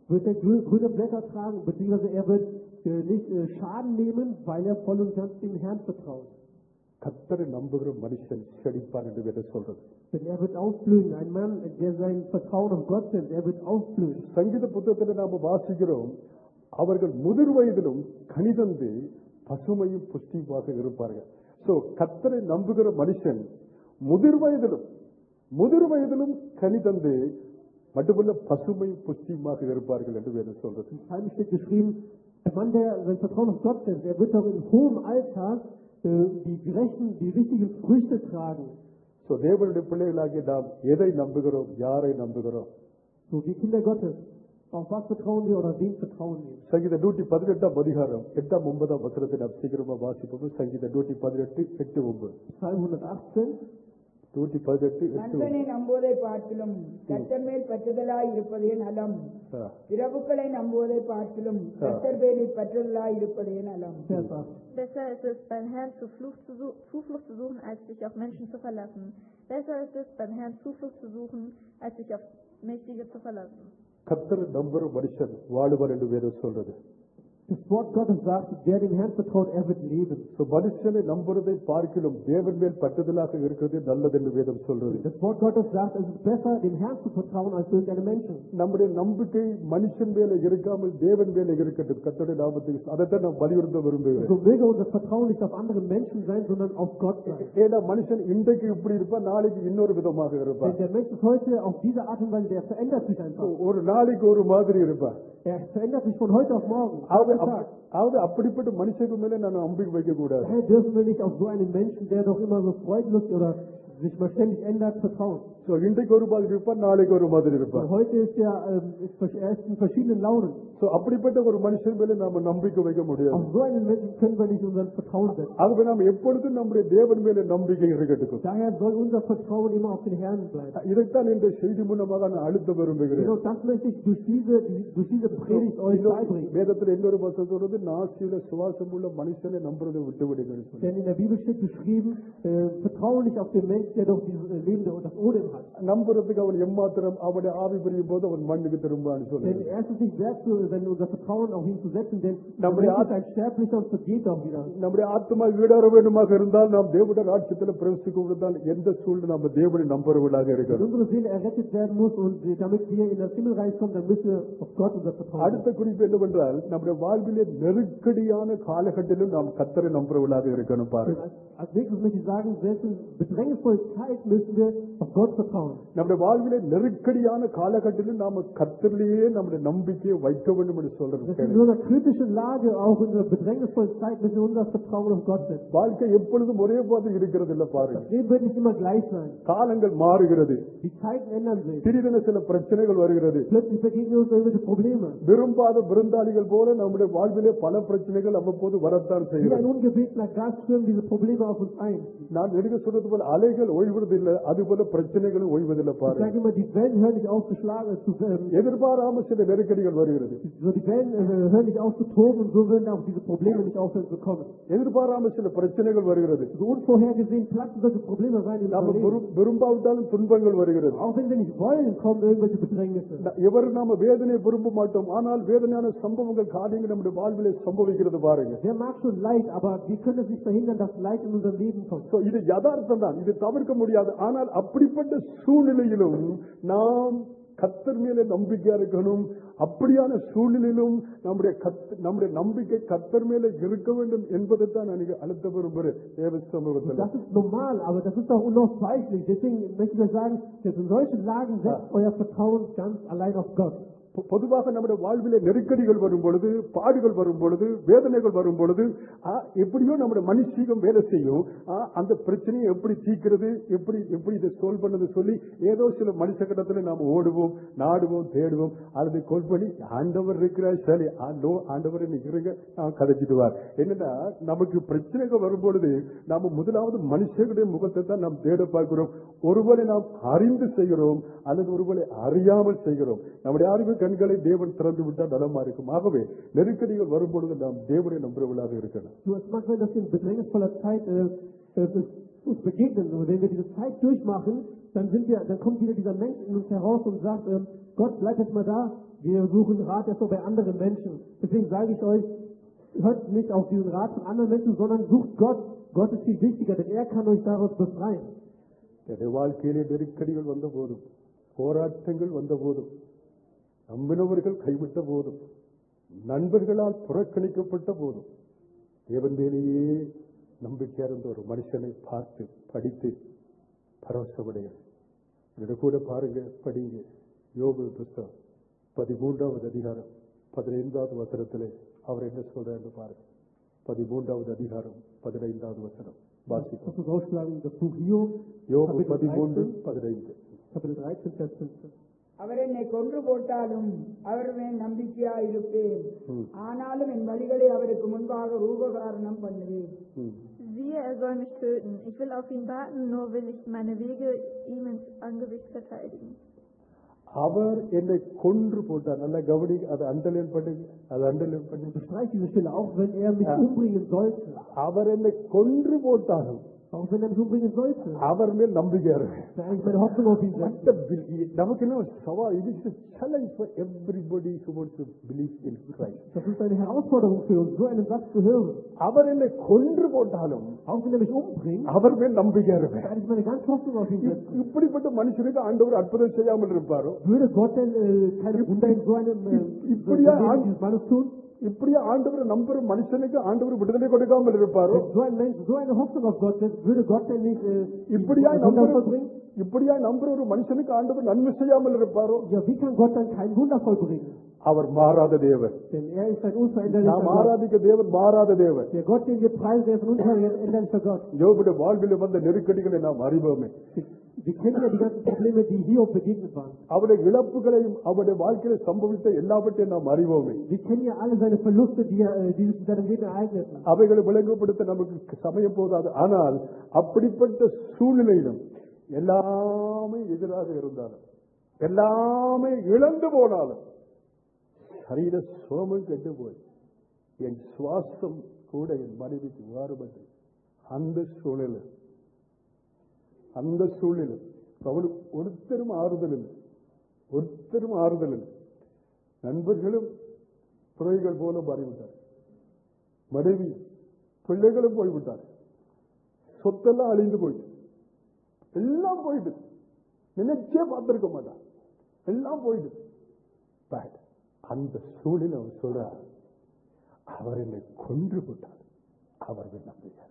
wird er grü- grüne Blätter tragen, beziehungsweise er wird äh, nicht äh, Schaden nehmen, weil er voll und ganz dem Herrn vertraut. கத்தரை நம்புகிற மனுஷன் செழிப்பான் என்று வேதம் சொல்றது Denn er wird aufblühen. Ein Mann, der sein Vertrauen auf Gott setzt, er wird aufblühen. சங்கீத புத்தகத்தில் நாம வாசிக்கிறோம் அவர்கள் முதிர் வயதிலும் கனிதந்து பசுமையும் புஷ்டியுமாக இருப்பார்கள் சோ கத்தரை நம்புகிற மனுஷன் முதிர் வயதிலும் முதிர் வயதிலும் கனிதந்து மட்டுமல்ல பசுமையும் புஷ்டியுமாக இருப்பார்கள் என்று வேதம் சொல்றது Im Psalm steht geschrieben, der Mann, der sein Vertrauen auf Gott setzt, er wird auch in hohem Alter äh, die gerechten, die richtigen Früchte tragen. So தேவனுடைய பிள்ளைகளாகிய நாம் எதை நம்புகிறோம் யாரை நம்புகிறோம் So wie Kinder Gottes. Auf was vertrauen wir oder wem vertrauen wir? சங்கீத நூற்றி பதினெட்டாம் அதிகாரம் எட்டாம் ஒன்பதாம் வசனத்தை நாம் சீக்கிரமா வாசிப்போம் சங்கீத நூற்றி பதினெட்டு எட்டு ஒன்பது Psalm 118, நூற்றி பதினெட்டு எட்டு நண்பனை நம்புவதை பார்க்கிலும் கர்த்தர் மேல் பற்றுதலாய் இருப்பதே நலம் ஆ. பிரபுக்களை நம்புவதை பார்க்கிலும் கர்த்தர் பேரில் பற்றுதலாய் இருப்பதே நலம் Vers 8. Besser ist es, beim Herrn Zuflucht zu, su- Zuflucht zu suchen, als sich auf Menschen zu verlassen. Besser ist es, beim Herrn Zuflucht zu suchen, als sich auf Mächtige zu verlassen. கத்தரை நம்புற மனுஷன் வாழுவார் என்று வேதம் சொல்றது Das Wort Gottes sagt, wer dem Herrn vertraut, er wird leben. So, மனுஷனை நம்புறதை பார்க்கிலும் தேவன் மேல் பட்டுதலாக இருக்கிறது நல்லது என்று வேதம் சொல்றது Das Wort Gottes sagt, es ist besser, dem Herrn zu vertrauen, als irgendeinem Menschen. நம்முடைய நம்பிக்கை மனுஷன் மேல இருக்காமல் தேவன் மேல இருக்கட்டும் கத்தருடைய நாமத்துக்கு அதைத்தான் நான் வலியுறுத்த விரும்புகிறேன் So möge unser Vertrauen nicht auf andere Menschen sein, sondern auf Gott sein. ஏன்னா மனுஷன் இன்றைக்கு இப்படி இருப்பான் நாளைக்கு இன்னொரு விதமாக இருப்பான் Denn der Mensch ist heute auf diese Art und Weise, der verändert sich einfach. ஒரு நாளைக்கு ஒரு மாதிரி இருப்பான் Er verändert sich von heute auf morgen. அதாவது Tag für அப்- Tag. அதாவது அப்படிப்பட்ட மனுஷனுக்கு மேல நான் நம்பிக்கை வைக்க கூடாது Daher dürfen wir nicht auf so einen Menschen, der doch immer so freudlos oder sich mal ständig ändert, vertrauen. So, இன்றைக்கு ஒரு மாதிரி இருப்பான் நாளைக்கு ஒரு மாதிரி இருப்பான் Und heute ist er, ähm, ist, vers- er ist in verschiedenen Launen. So, அப்படிப்பட்ட ஒரு மனுஷன் மேல நாம நம்பிக்கை வைக்க முடியாது Auf so einen Menschen können wir nicht unseren Vertrauen setzen. ஆகவே நாம் எப்பொழுதும் நம்முடைய தேவன் மேல நம்பிக்கை இருக்கட்டும் Daher soll unser Vertrauen immer auf den Herrn bleiben. இதைத்தான் இந்த செய்தி மூலமாக நான் அழுத்த விரும்புகிறேன் Genau das möchte ich durch diese, die- durch diese Predigt euch இன்னொரு- beibringen. வேதத்துல இன்னொரு வசனம் சொல்றது நாசியில சுவாசம் உள்ள மனுஷனை நம்புறதை விட்டு விடுங்கன்னு சொல்லி Denn in der Bibel steht geschrieben, äh, vertraue nicht auf den Mensch, der doch dieses äh, Leben und das Odem hat. நம்புறதுக்கு அவன் எம்மாத்திரம் அவனுடைய ஆவி புரியும் போது அவன் மண்ணுக்கு திரும்பான்னு சொல்லி Denn er ist es nicht wert, zu- wenn unser Vertrauen auf ihn zu setzen, denn der நம்முடைய Mensch ist ein Sterblicher und vergeht auch wieder. நம்முடைய ஆத்மா ஈடார வேண்டுமாக இருந்தால் நாம் தேவனுடைய ராட்சியத்தில் பிரவேசிக்க விடுத்தால் எந்த சூழ்நிலை நம்ம தேவனை நம்புறவர்களாக Wenn இருக்கணும் unsere Seele errettet werden muss und äh, damit wir in das Himmelreich kommen, dann müssen wir auf Gott unser Vertrauen setzen. அடுத்த குறிப்பு என்னவென்றால் நம்முடைய வாழ்விலே நெருக்கடியான காலகட்டத்திலும் நாம் கத்தரை நம்புறவர்களாக இருக்கணும் பாருங்க Als, als nächstes möchte ich sagen, selbst in bedrängnisvoller Zeit müssen wir auf Gott vertrauen. நம்முடைய வாழ்விலே நெருக்கடியான காலகட்டத்திலும் நாம கத்தரிலேயே நம்முடைய நம்பிக்கையை வைக்க வேண்டும் என்று Das சொல்றது ist in einer kritischen Lage, auch in einer bedrängnisvollen Zeit, müssen wir unser Vertrauen auf Gott setzen. வாழ்க்கை எப்பொழுதும் ஒரே போது இருக்கிறது இல்ல பாருங்க Das Leben wird nicht immer gleich sein. காலங்கள் மாறுகிறது Die Zeiten ändern sich. திடீரென சில பிரச்சனைகள் வருகிறது Plötzlich begegnen uns irgendwelche Probleme. விரும்பாத விருந்தாளிகள் போல நம்முடைய வாழ்விலே பல பிரச்சனைகள் அவ்வப்போது வரத்தான் Wie செய்கிறது ein ungebetener Gast stürmen diese Probleme auf uns ein. நான் நெருங்க சொல்றது போல அலைகள் ஓய்வதில்லை அது போல பிரச்சனைகளும் ஓய்வதில்லை Ich பாருங்க sage immer, die Wellen hören nicht auf zu schlagen, zu, ähm, எதிர்பாராம சில நெருக்கடிகள் வருகிறது so die Wellen äh, hören nicht auf zu toben und so würden auch diese Probleme nicht aufhören zu kommen. எதிர்பாராம சில பிரச்சனைகள் வருகிறது So unvorhergesehen platzen solche Probleme rein in நாம unser Leben. விரும்- விரும்பாவிட்டாலும் துன்பங்கள் வருகிறது Auch wenn wir nicht wollen, kommen irgendwelche Bedrängnisse. ந- எவரும் நாம வேதனை விரும்ப மாட்டோம் ஆனால் வேதனையான சம்பவங்கள் காரியங்கள் நம்முடைய வாழ்விலே சம்பவிக்கிறது பாருங்க Wer mag schon Leid, aber wir können es nicht verhindern, dass Leid in unser Leben kommt. So, இது யதார்த்தம் தான் இது தவிர்க்க முடியாது ஆனால் அப்படிப்பட்ட சூழ்நிலையிலும் நாம் கத்தர் மேலே நம்பிக்கையா இருக்கணும் அப்படியான சூழ்நிலையிலும் நம்முடைய கத் நம்முடைய நம்பிக்கை கத்தர் மேலே இருக்க வேண்டும் என்பதை தான் நான் இங்க அழுத்த விரும்புகிறேன் தேவ Und சமூகத்தில் das ist normal, aber das ist auch unausweichlich. Deswegen möchte ich sagen, dass in solchen Lagen setzt euer Vertrauen ganz allein auf Gott. பொ- பொதுவாக நம்முடைய வாழ்விலே நெருக்கடிகள் வரும் பொழுது பாடுகள் வரும் பொழுது வேதனைகள் வரும் பொழுது ஆ, எப்படியோ நம்முடைய மனுஷீகம் வேலை செய்யும் ஆ, அந்த பிரச்சனையை எப்படி தீர்க்கிறது எப்படி எப்படி இதை சோல்வ் பண்ணது சொல்லி ஏதோ சில மனுஷ கட்டத்தில் நாம் ஓடுவோம் நாடுவோம் தேடுவோம் அல்லது கோல் பண்ணி ஆண்டவர் இருக்கிறார் சரி ஆண்டோ ஆண்டவர் இன்னைக்கு இருங்க நான் கதைச்சிடுவார் என்னன்னா நமக்கு பிரச்சனைகள் வரும் பொழுது நாம முதலாவது மனுஷனுடைய முகத்தை தான் நாம் தேட பார்க்கிறோம் ஒருவரை நாம் அறிந்து செய்கிறோம் அல்லது ஒருவரை அறியாமல் செய்கிறோம் நம்முடைய அறிவு கண்களை தேவன் திறந்து விட்டால் நலமா இருக்கும் ஆகவே நெருக்கடிகள் வரும் பொழுது நாம் தேவனை நம்புறவர்களாக இருக்கணும் Nur es mag sein, dass wir in bedrängnisvoller Zeit äh, äh, uns begegnen. Und wenn wir diese Zeit durchmachen, dann sind wir, dann kommt wieder dieser Mensch in uns heraus und sagt, ähm, Gott, bleib jetzt mal da, wir suchen Rat erst so bei anderen Menschen. Deswegen sage ich euch, hört nicht auf diesen Rat von anderen Menschen, sondern sucht Gott. Gott ist viel wichtiger, denn er kann euch daraus befreien. என்னுடைய வாழ்க்கையிலே நெருக்கடிகள் வந்த போதும் போராட்டங்கள் வந்த போதும் நம்பினவர்கள் கைவிட்ட போதும் நண்பர்களால் புறக்கணிக்கப்பட்ட போதும் தேவன் மேலேயே நம்பிக்கை இருந்த ஒரு மனுஷனை பார்த்து படித்து பரவசமடைகிறது என்னோட கூட பாருங்க படிங்க யோபு புஸ்தகம் பதிமூன்றாவது அதிகாரம் பதினைந்தாவது வசனத்திலே அவர் என்ன சொல்றாரு பாருங்க பதிமூன்றாவது அதிகாரம் பதினைந்தாவது வசனம் வாசிப்போம் Lass uns aufschlagen, das Buch Hiob, யோபு Kapitel பதிமூன்று 13, பதினைந்து Kapitel 13, Vers 15. அவர் என்னை கொன்று போட்டாலும் அவர் மேல் நம்பிக்கையா இருப்பேன் ம். ஆனாலும் என் வழிகளை அவருக்கு முன்பாக ரூபகாரணம் பண்ணுவேன் ம். Siehe, er soll mich töten. Ich will auf ihn warten, nur will ich meine Wege ihm ins Angesicht verteidigen. அவர் என்னை கொன்று போட்டார் நல்லா கவனி அதை அண்டலின் பண்ணுங்க அதை அண்டலின் பண்ணுங்க Bestreicht diese Stelle, auch wenn er mich Ja. umbringen sollte. அவர் என்னை கொன்று போட்டாலும் Auch wenn er mich umbringen sollte. அவர் மேல் நம்பிக்கை இருக்கு Da ich meine Hoffnung auf ihn setze. What a belief. நமக்கு என்ன ஒரு சவால் இது is challenge for everybody who wants to believe in Christ Das ist eine Herausforderung für uns, so einen Satz zu hören. அவர் என்னை கொன்று போட்டாலும் Auch wenn er mich umbringt, அவர் மேல் நம்பிக்கை இருக்கு werde ich meine ganze Hoffnung auf ihn இப்- setzen. இப்படிப்பட்ட மனுஷனுக்கு ஆண்டவர் அற்புதம் செய்யாமல் இருப்பாரோ Würde Gott denn äh, keine Wunder in so einem äh, Ich- so ich- im Leben dieses Mannes tun? இப்படியே ஆண்டவர் நம்புற மனுஷனுக்கு ஆண்டவர் விடுதலை கொடுக்காமல் இருப்பாரோ Wenn so ein Mensch so eine Hoffnung auf Gott setzt, würde Gott denn nicht äh, இப்படியா Wunder நம்புற vollbringen? இப்படியா நம்புற ஒரு மனுஷனுக்கு ஆண்டவர் நன்மை செய்யாமல் இருப்பாரோ Ja, wie kann Gott dann kein Wunder vollbringen? அவர் மாறாத தேவர் Denn er ist ein unveränderlicher நாம் Gott. ஆராதிக்க தேவன் மாறாத தேவர் Der Gott, den wir preisen, der ist ein unveränderlicher Gott. யோபுடைய வாழ்வில் வந்த நெருக்கடிகளை நாம் அறிவோமே Wir kennen ja die ganzen Probleme, die Hiob begegnet waren. அவருடைய இழப்புகளையும் அவருடைய வாழ்க்கையில் சம்பவித்த எல்லாவற்றையும் நாம் அறிவோமே Wir kennen ja alle seine Verluste, die, er, äh, die sich in seinem Leben ereigneten. அவைகளை விளங்கப்படுத்த நமக்கு சமயம் போதாது ஆனால் அப்படிப்பட்ட சூழ்நிலையிலும் எல்லாமே எதிராக இருந்தாலும் எல்லாமே இழந்து போனாலும் சரீர சோமம் கெட்டு போய் என் சுவாசம் கூட என் மனைவிக்கு மாறுபட்டு அந்த சூழலில் அந்த சூழ்நிலை அவனுக்கு ஒருத்தரும் ஆறுதல் இல்லை ஒருத்தரும் ஆறுதல் இல்லை நண்பர்களும் துறைகள் போல மாறிவிட்டார் மனைவி பிள்ளைகளும் போய்விட்டார் சொத்தெல்லாம் அழிந்து போயிட்டு எல்லாம் போயிட்டு நினைச்சே பார்த்திருக்க மாட்டான் எல்லாம் போயிட்டு But அந்த சூழ்நிலை அவர் சொல்றார் அவர் என்னை கொன்று விட்டார் அவர் நம்புகிறார்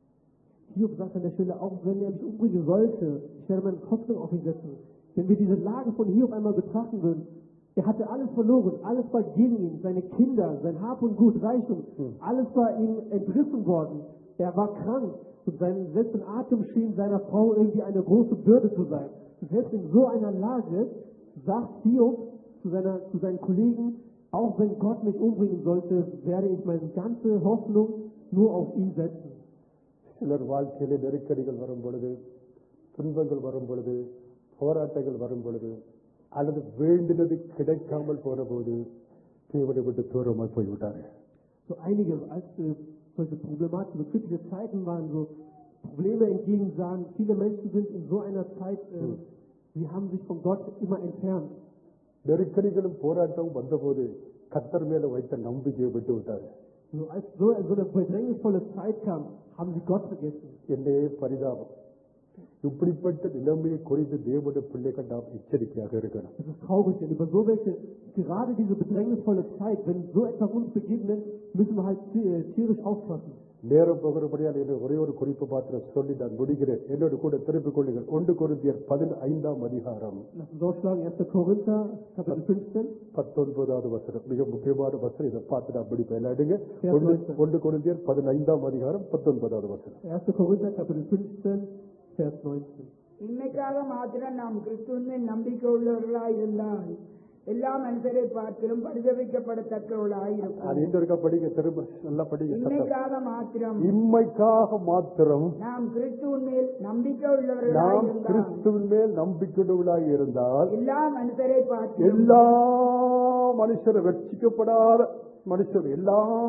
Hiob sagt an der Stelle, auch wenn er mich umbringen sollte, ich werde meine Hoffnung auf ihn setzen. Wenn wir diese Lage von Hiob einmal betrachten würden, er hatte alles verloren, alles war gegen ihn, seine Kinder, sein Hab und Gut, Reichtum, alles war ihm entrissen worden. Er war krank und sein, selbst ein Atem schien seiner Frau irgendwie eine große Bürde zu sein. Und selbst in so einer Lage sagt Hiob zu, seiner, zu seinen Kollegen, auch wenn Gott mich umbringen sollte, werde ich meine ganze Hoffnung nur auf ihn setzen. சிலர் வாழ்க்கையில நெருக்கடிகள் வரும் பொழுது துன்பங்கள் வரும் பொழுது போராட்டங்கள் வரும் பொழுது அல்லது வேண்டினது கிடைக்காமல் போன போது தேவனை விட்டு தூரமாக போய்விட்டார்கள் So einige, als äh, solche problematische, so kritische Zeiten waren, so Probleme entgegensahen, viele Menschen sind in so einer Zeit, äh, sie haben sich von Gott immer entfernt. நெருக்கடிகளும் போராட்டமும் வந்தபோது கத்தர் மேல வைத்த நம்பிக்கையை விட்டு விட்டார்கள் So als so, so eine bedrängnisvolle Zeit kam, haben sie Gott vergessen. என்னே பரிதாபம் இப்படிப்பட்ட நிலைமையை குறித்து தேவனுடைய பிள்ளைகள் நாம் எச்சரிக்கையாக இருக்கணும் Es ist traurig, denn über so welche, gerade diese bedrängnisvolle Zeit, wenn so etwas uns begegnet, müssen wir halt äh, tierisch aufpassen. நேரம் போகிறபடியால் என்னை ஒரே ஒரு குறிப்பு பாத்திரம் சொல்லி நான் முடிகிறேன் என்னோட கூட திருப்பிக் கொள்ளுங்கள் ஒன்று கொரிந்தியர் பதினைந்தாம் அதிகாரம் Lass uns aufschlagen, 1. Korinther, Kapitel 15. பத்தொன்பதாவது வசனம் மிக முக்கியமான வசனம் இதை பார்த்து நான் பிடிப்பேன் எல்லாம் எடுங்க Yes, ஒன்று sir. ஒன்று கொரிந்தியர் பதினைந்தாம் அதிகாரம் பத்தொன்பதாவது வசனம் 1. Korinther, Kapitel 15, Vers 19. இன்மைக்காக மாத்திரம் நாம் கிறிஸ்துவின் நம்பிக்கை உள்ளவர்களாய் இருந்தால் எல்லா மனுஷரை பார்த்திலும் பரிதவிக்கப்படத்தக்கவர்களாய் அது இருக்கும் எந்த இருக்கா படிங்க திரும்ப நல்லா படிங்க சத்தம். இன்மைக்காக மாத்திரம் இம்மைக்காக மாத்திரம் நாம் கிறிஸ்துவின் மேல் நம்பிக்கை உள்ளவர்களாய் நாம் இருந்தால் கிறிஸ்துவின் மேல் நம்பிக்கையுள்ளவர்களாய் இருந்தால் எல்லா மனுஷரை பார்த்திலும் எல்லா மனுஷரும் ரட்சிக்கப்படாத மனுஷர் எல்லா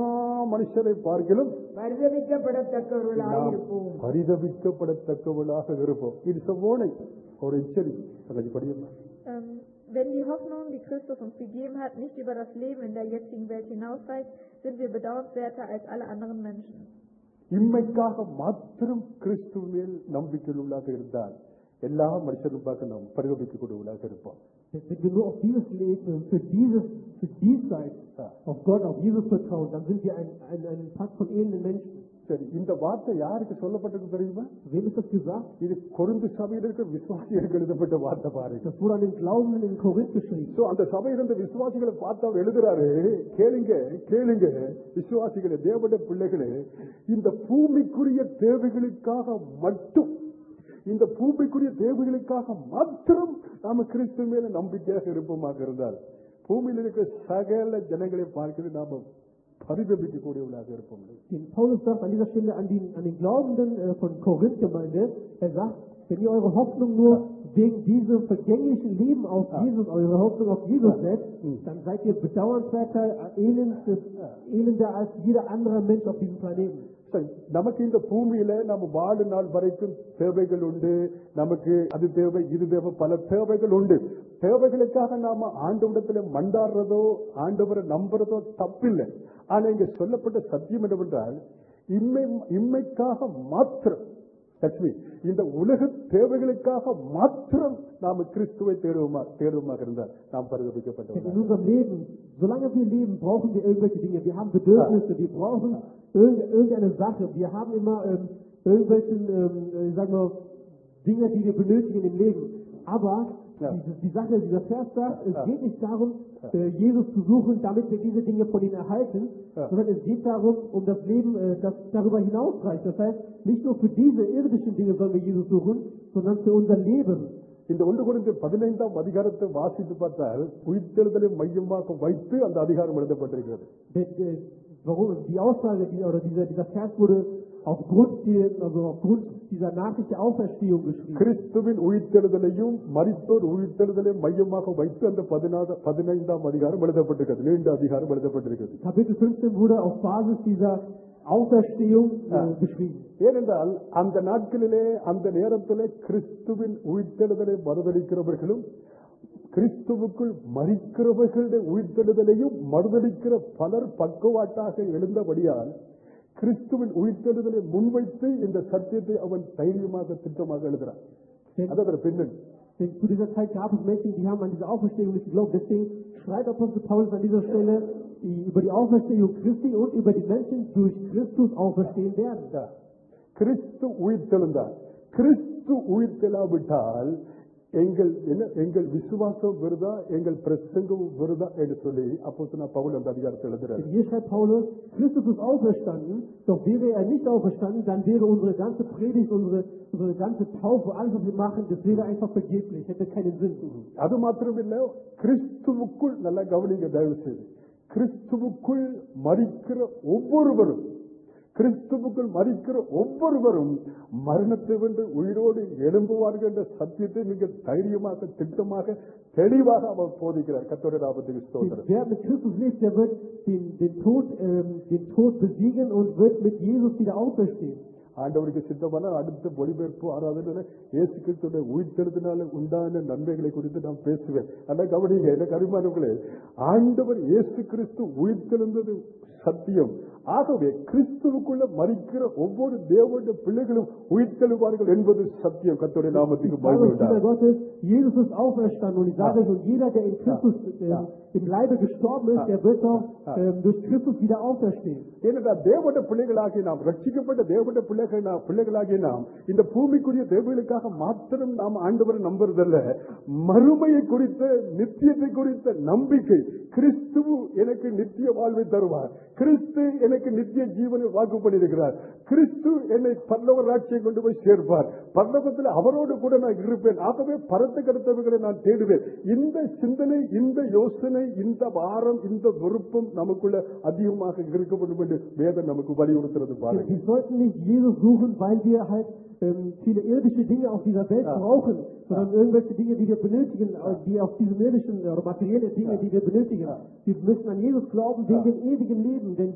மனுஷரை பார்க்கலும் பரிதவிக்கப்படத்தக்கவர்களாக நாம் இருப்போம் பரிதவிக்கப்படத்தக்கவளாக இருப்போம் இட்ஸ் warning ஒரு எச்சரிக்கை தங்கச்சி படியுமா Ähm, wenn die Hoffnung, die Christus uns gegeben hat, nicht über das Leben in der jetzigen Welt hinausreicht, sind wir bedauernswerter als alle anderen Menschen. இம்மைக்காக மாத்திரம் கிறிஸ்துவ மேல் நம்பிக்கை உள்ளாக இருந்தால் எல்லா மனுஷரும் பார்க்க நாம் பரிதவிக்கக்கூடியவர்களாக இருப்போம் Wenn wir nur auf dieses Leben und für dieses, für diesseits auf Gott, auf Jesus vertrauen, dann sind wir ein, ein, ein Pack von elenden Menschen. சரி இந்த வார்த்தை யாருக்கு சொல்லப்பட்டது தெரியுமா Wem ist das gesagt? இது கொருந்து சபையில் இருக்கிற விசுவாசிகளுக்கு எழுதப்பட்ட வார்த்தை பாருங்க Das wurde an den Glaubenden in Korinth geschrieben. So, அந்த சபையில் இருந்த விசுவாசிகளை பார்த்து அவர் எழுதுறாரு கேளுங்க கேளுங்க விசுவாசிகளே தேவட பிள்ளைகளே இந்த பூமிக்குரிய தேவைகளுக்காக மட்டும் இந்த பூமிக்குரிய தேவைகளுக்காக மாத்திரம் நாம கிறிஸ்து மேல நம்பிக்கையாக இருப்போமாக இருந்தால் பூமியில் இருக்கிற சகல ஜனங்களை பார்க்கிறது நாம பரிதபிக்க கூடியவர்களாக இருப்போம் Den Paulus sagt an dieser Stelle an, den, an den Glaubenden äh, von Korinth-Gemeinde, er sagt, wenn ihr eure Hoffnung nur wegen diesem vergänglichen Leben auf Jesus, eure Hoffnung auf Jesus setzt, dann seid ihr bedauernswerter, äh, elend, elender als jeder andere Mensch auf diesem Planeten. சரி, நமக்கு இந்த பூமியில நம்ம வாழு நாள் வரைக்கும் தேவைகள் உண்டு நமக்கு அது தேவை இது தேவை பல தேவைகள் உண்டு தேவைகளுக்காக நாம ஆண்டவரிடத்துல மண்டாடுறதோ ஆண்டவரை நம்புறதோ தப்பில்லை ஆனா இங்க சொல்லப்பட்ட சத்தியம் என்னவென்றால் இம்மை இம்மைக்காக மாத்திரம் லட்சுமி இந்த உலக தேவைகளுக்காக மாத்திரம் நாம கிறிஸ்துவை தேடுவோமா தேடுவோமாக இருந்தால் நாம் Denn பரிதபிக்கப்பட்டவர்கள் in unserem Leben, solange wir leben, brauchen wir irgendwelche Dinge. Wir haben Bedürfnisse, wir brauchen irgende- irgendeine Sache. Wir haben immer ähm, irgendwelchen, ähm, äh, sagen wir, Dinge, die wir benötigen im Leben. Aber Ja. diese, die Sache, dieser Vers sagt, es Ja. geht nicht darum, äh, Jesus zu suchen, damit wir diese Dinge von ihm erhalten, Ja. sondern es geht darum, um das Leben, äh, das darüber hinausreicht. Das heißt, nicht nur für diese irdischen Dinge sollen wir Jesus suchen, sondern für unser Leben. இந்த ஒன்று குறித்து பதினைந்தாம் அதிகாரத்தை வாசித்து பார்த்தால் உயிர்த்தெழுதலை மையமாக வைத்து அந்த அதிகாரம் எழுதப்பட்டிருக்கிறது Denn, äh, warum die Aussage die, oder dieser, dieser Vers wurde aufgrund, die, also aufgrund dieser Nachricht der Auferstehung geschrieben. கிறிஸ்துவின் உயிர்த்தெழுதலையும் மரித்தோர் மையமாக மையமாக வைத்து அந்த பதினாறு பதினைந்தாம் அதிகாரம் எழுதப்பட்டிருக்கிறது நீண்ட அதிகாரம் எழுதப்பட்டிருக்கிறது Kapitel 15 wurde auf Basis dieser Auferstehung Ja. äh, geschrieben. ஏனென்றால் அந்த நாட்களிலே அந்த நேரத்திலே கிறிஸ்துவின் உயிர்த்தெழுதலை மறுதளிக்கிறவர்களும் கிறிஸ்துவுக்குள் மறிக்கிறவர்களுடைய உயிர்த்தெழுதலையும் மறுதளிக்கிற பலர் பக்குவாட்டாக எழுந்தபடியால் கிறிஸ்துவின் உயிர்த்தெழுதலை முன்வைத்து இந்த சத்தியத்தை அவன் தைரியமாக திட்டமாக எழுதுறான் அதாவது பின்னணி Denn zu dieser Zeit gab es Menschen, die haben an diese Auferstehung nicht geglaubt. Deswegen schreibt Apostel Paulus an dieser Stelle die, über die Auferstehung Christi und über die Menschen durch Christus auferstehen werden. Ja. கிறிஸ்து உயிர்த்தெழுந்தார் கிறிஸ்து உயிர்த்தெழாவிட்டால் எங்கள் என்ன எங்கள் விசுவாசம் வருதா எங்கள் பிரசங்கம் வருதா என்று சொல்லி அப்போ நான் பவுல் அந்த அதிகாரத்தை எழுதுறாரு Denn hier schreibt Paulus, Christus ist auferstanden, doch wäre er nicht auferstanden, dann wäre unsere ganze Predigt, unsere, unsere ganze Taufe, alles, was wir machen, das wäre einfach vergeblich, hätte keinen Sinn. அது மாத்திரமில்ல கிறிஸ்துவுக்குள் நல்லா கவனிங்க தயவு செய்து கிறிஸ்துவுக்குள் மறிக்கிற ஒவ்வொருவரும் கிறிஸ்துவுக்குள் மறிக்கிற ஒவ்வொருவரும் மரணத்தை வென்று உயிரோடு எழும்புவார்கள் என்ற சத்தியத்தை மிக தைரியமாக திட்டமாக தெளிவாக அவர் போதிக்கிறார் கத்தோட ராபத்துக்கு ஸ்தோத்திரம் Wer mit Christus lebt, der wird den, den, Tod, ähm, den Tod besiegen und wird mit Jesus wieder auferstehen. ஆண்டவருக்கு சித்தமான அடுத்த மொழிபெயர்ப்பு ஆராதனை இயேசு கிறிஸ்துடைய உயிர்த்தெழுதினால உண்டான நன்மைகளை குறித்து நான் பேசுவேன் ஆனா கவனிங்க என்ன கருமானவர்களே ஆண்டவர் இயேசு கிறிஸ்து உயிர்த்தெழுந்தது சத்தியம் ஆகவே கிறிஸ்துவுக்குள்ள மறிக்கிற ஒவ்வொரு தேவனுடைய பிள்ளைகளும் உயிர்த்தெழுவார்கள் என்பது சத்தியம் கத்தோடைய நாமத்துக்கு Paulus, Kinder பயன்படுத்தார் Gottes, Jesus ist auferstanden und ich sage euch, und jeder, der in Christus ähm, im Leibe gestorben ist, der wird auch ähm, durch Christus wieder auferstehen. ஏனென்றால் தேவனுடைய பிள்ளைகளாகி நாம் ரட்சிக்கப்பட்ட தேவனுடைய பிள்ளைகள் நாம் பிள்ளைகளாகி நாம் இந்த பூமிக்குரிய தேவைகளுக்காக மாத்திரம் நாம் ஆண்டவரை நம்புறதல்ல மறுமையை குறித்த நித்தியத்தை குறித்த நம்பிக்கை கிறிஸ்துவு எனக்கு நித்திய வாழ்வை தருவார் கிறிஸ்து எனக்கு நித்திய ஜீவனை வாக்கு பண்ணியிருக்கிறார் கிறிஸ்து என்னை பல்லவ ராட்சியை கொண்டு போய் சேர்ப்பார் பல்லவத்தில் அவரோடு கூட நான் இருப்பேன் ஆகவே பரத்து கடத்தவர்களை நான் தேடுவேன் இந்த சிந்தனை இந்த யோசனை இந்த வாரம் இந்த விருப்பம் நமக்குள்ள அதிகமாக இருக்க வேண்டும் என்று வேதம் நமக்கு வலியுறுத்துறது பாருங்க Wir sollten nicht Jesus suchen, weil wir halt ähm, viele irdische Dinge auf dieser Welt brauchen, sondern irgendwelche Dinge, die wir benötigen, äh, die auf diesen irdischen oder materielle Dinge, die wir benötigen. Wir müssen an Jesus glauben wegen dem ewigen Leben, denn dass er uns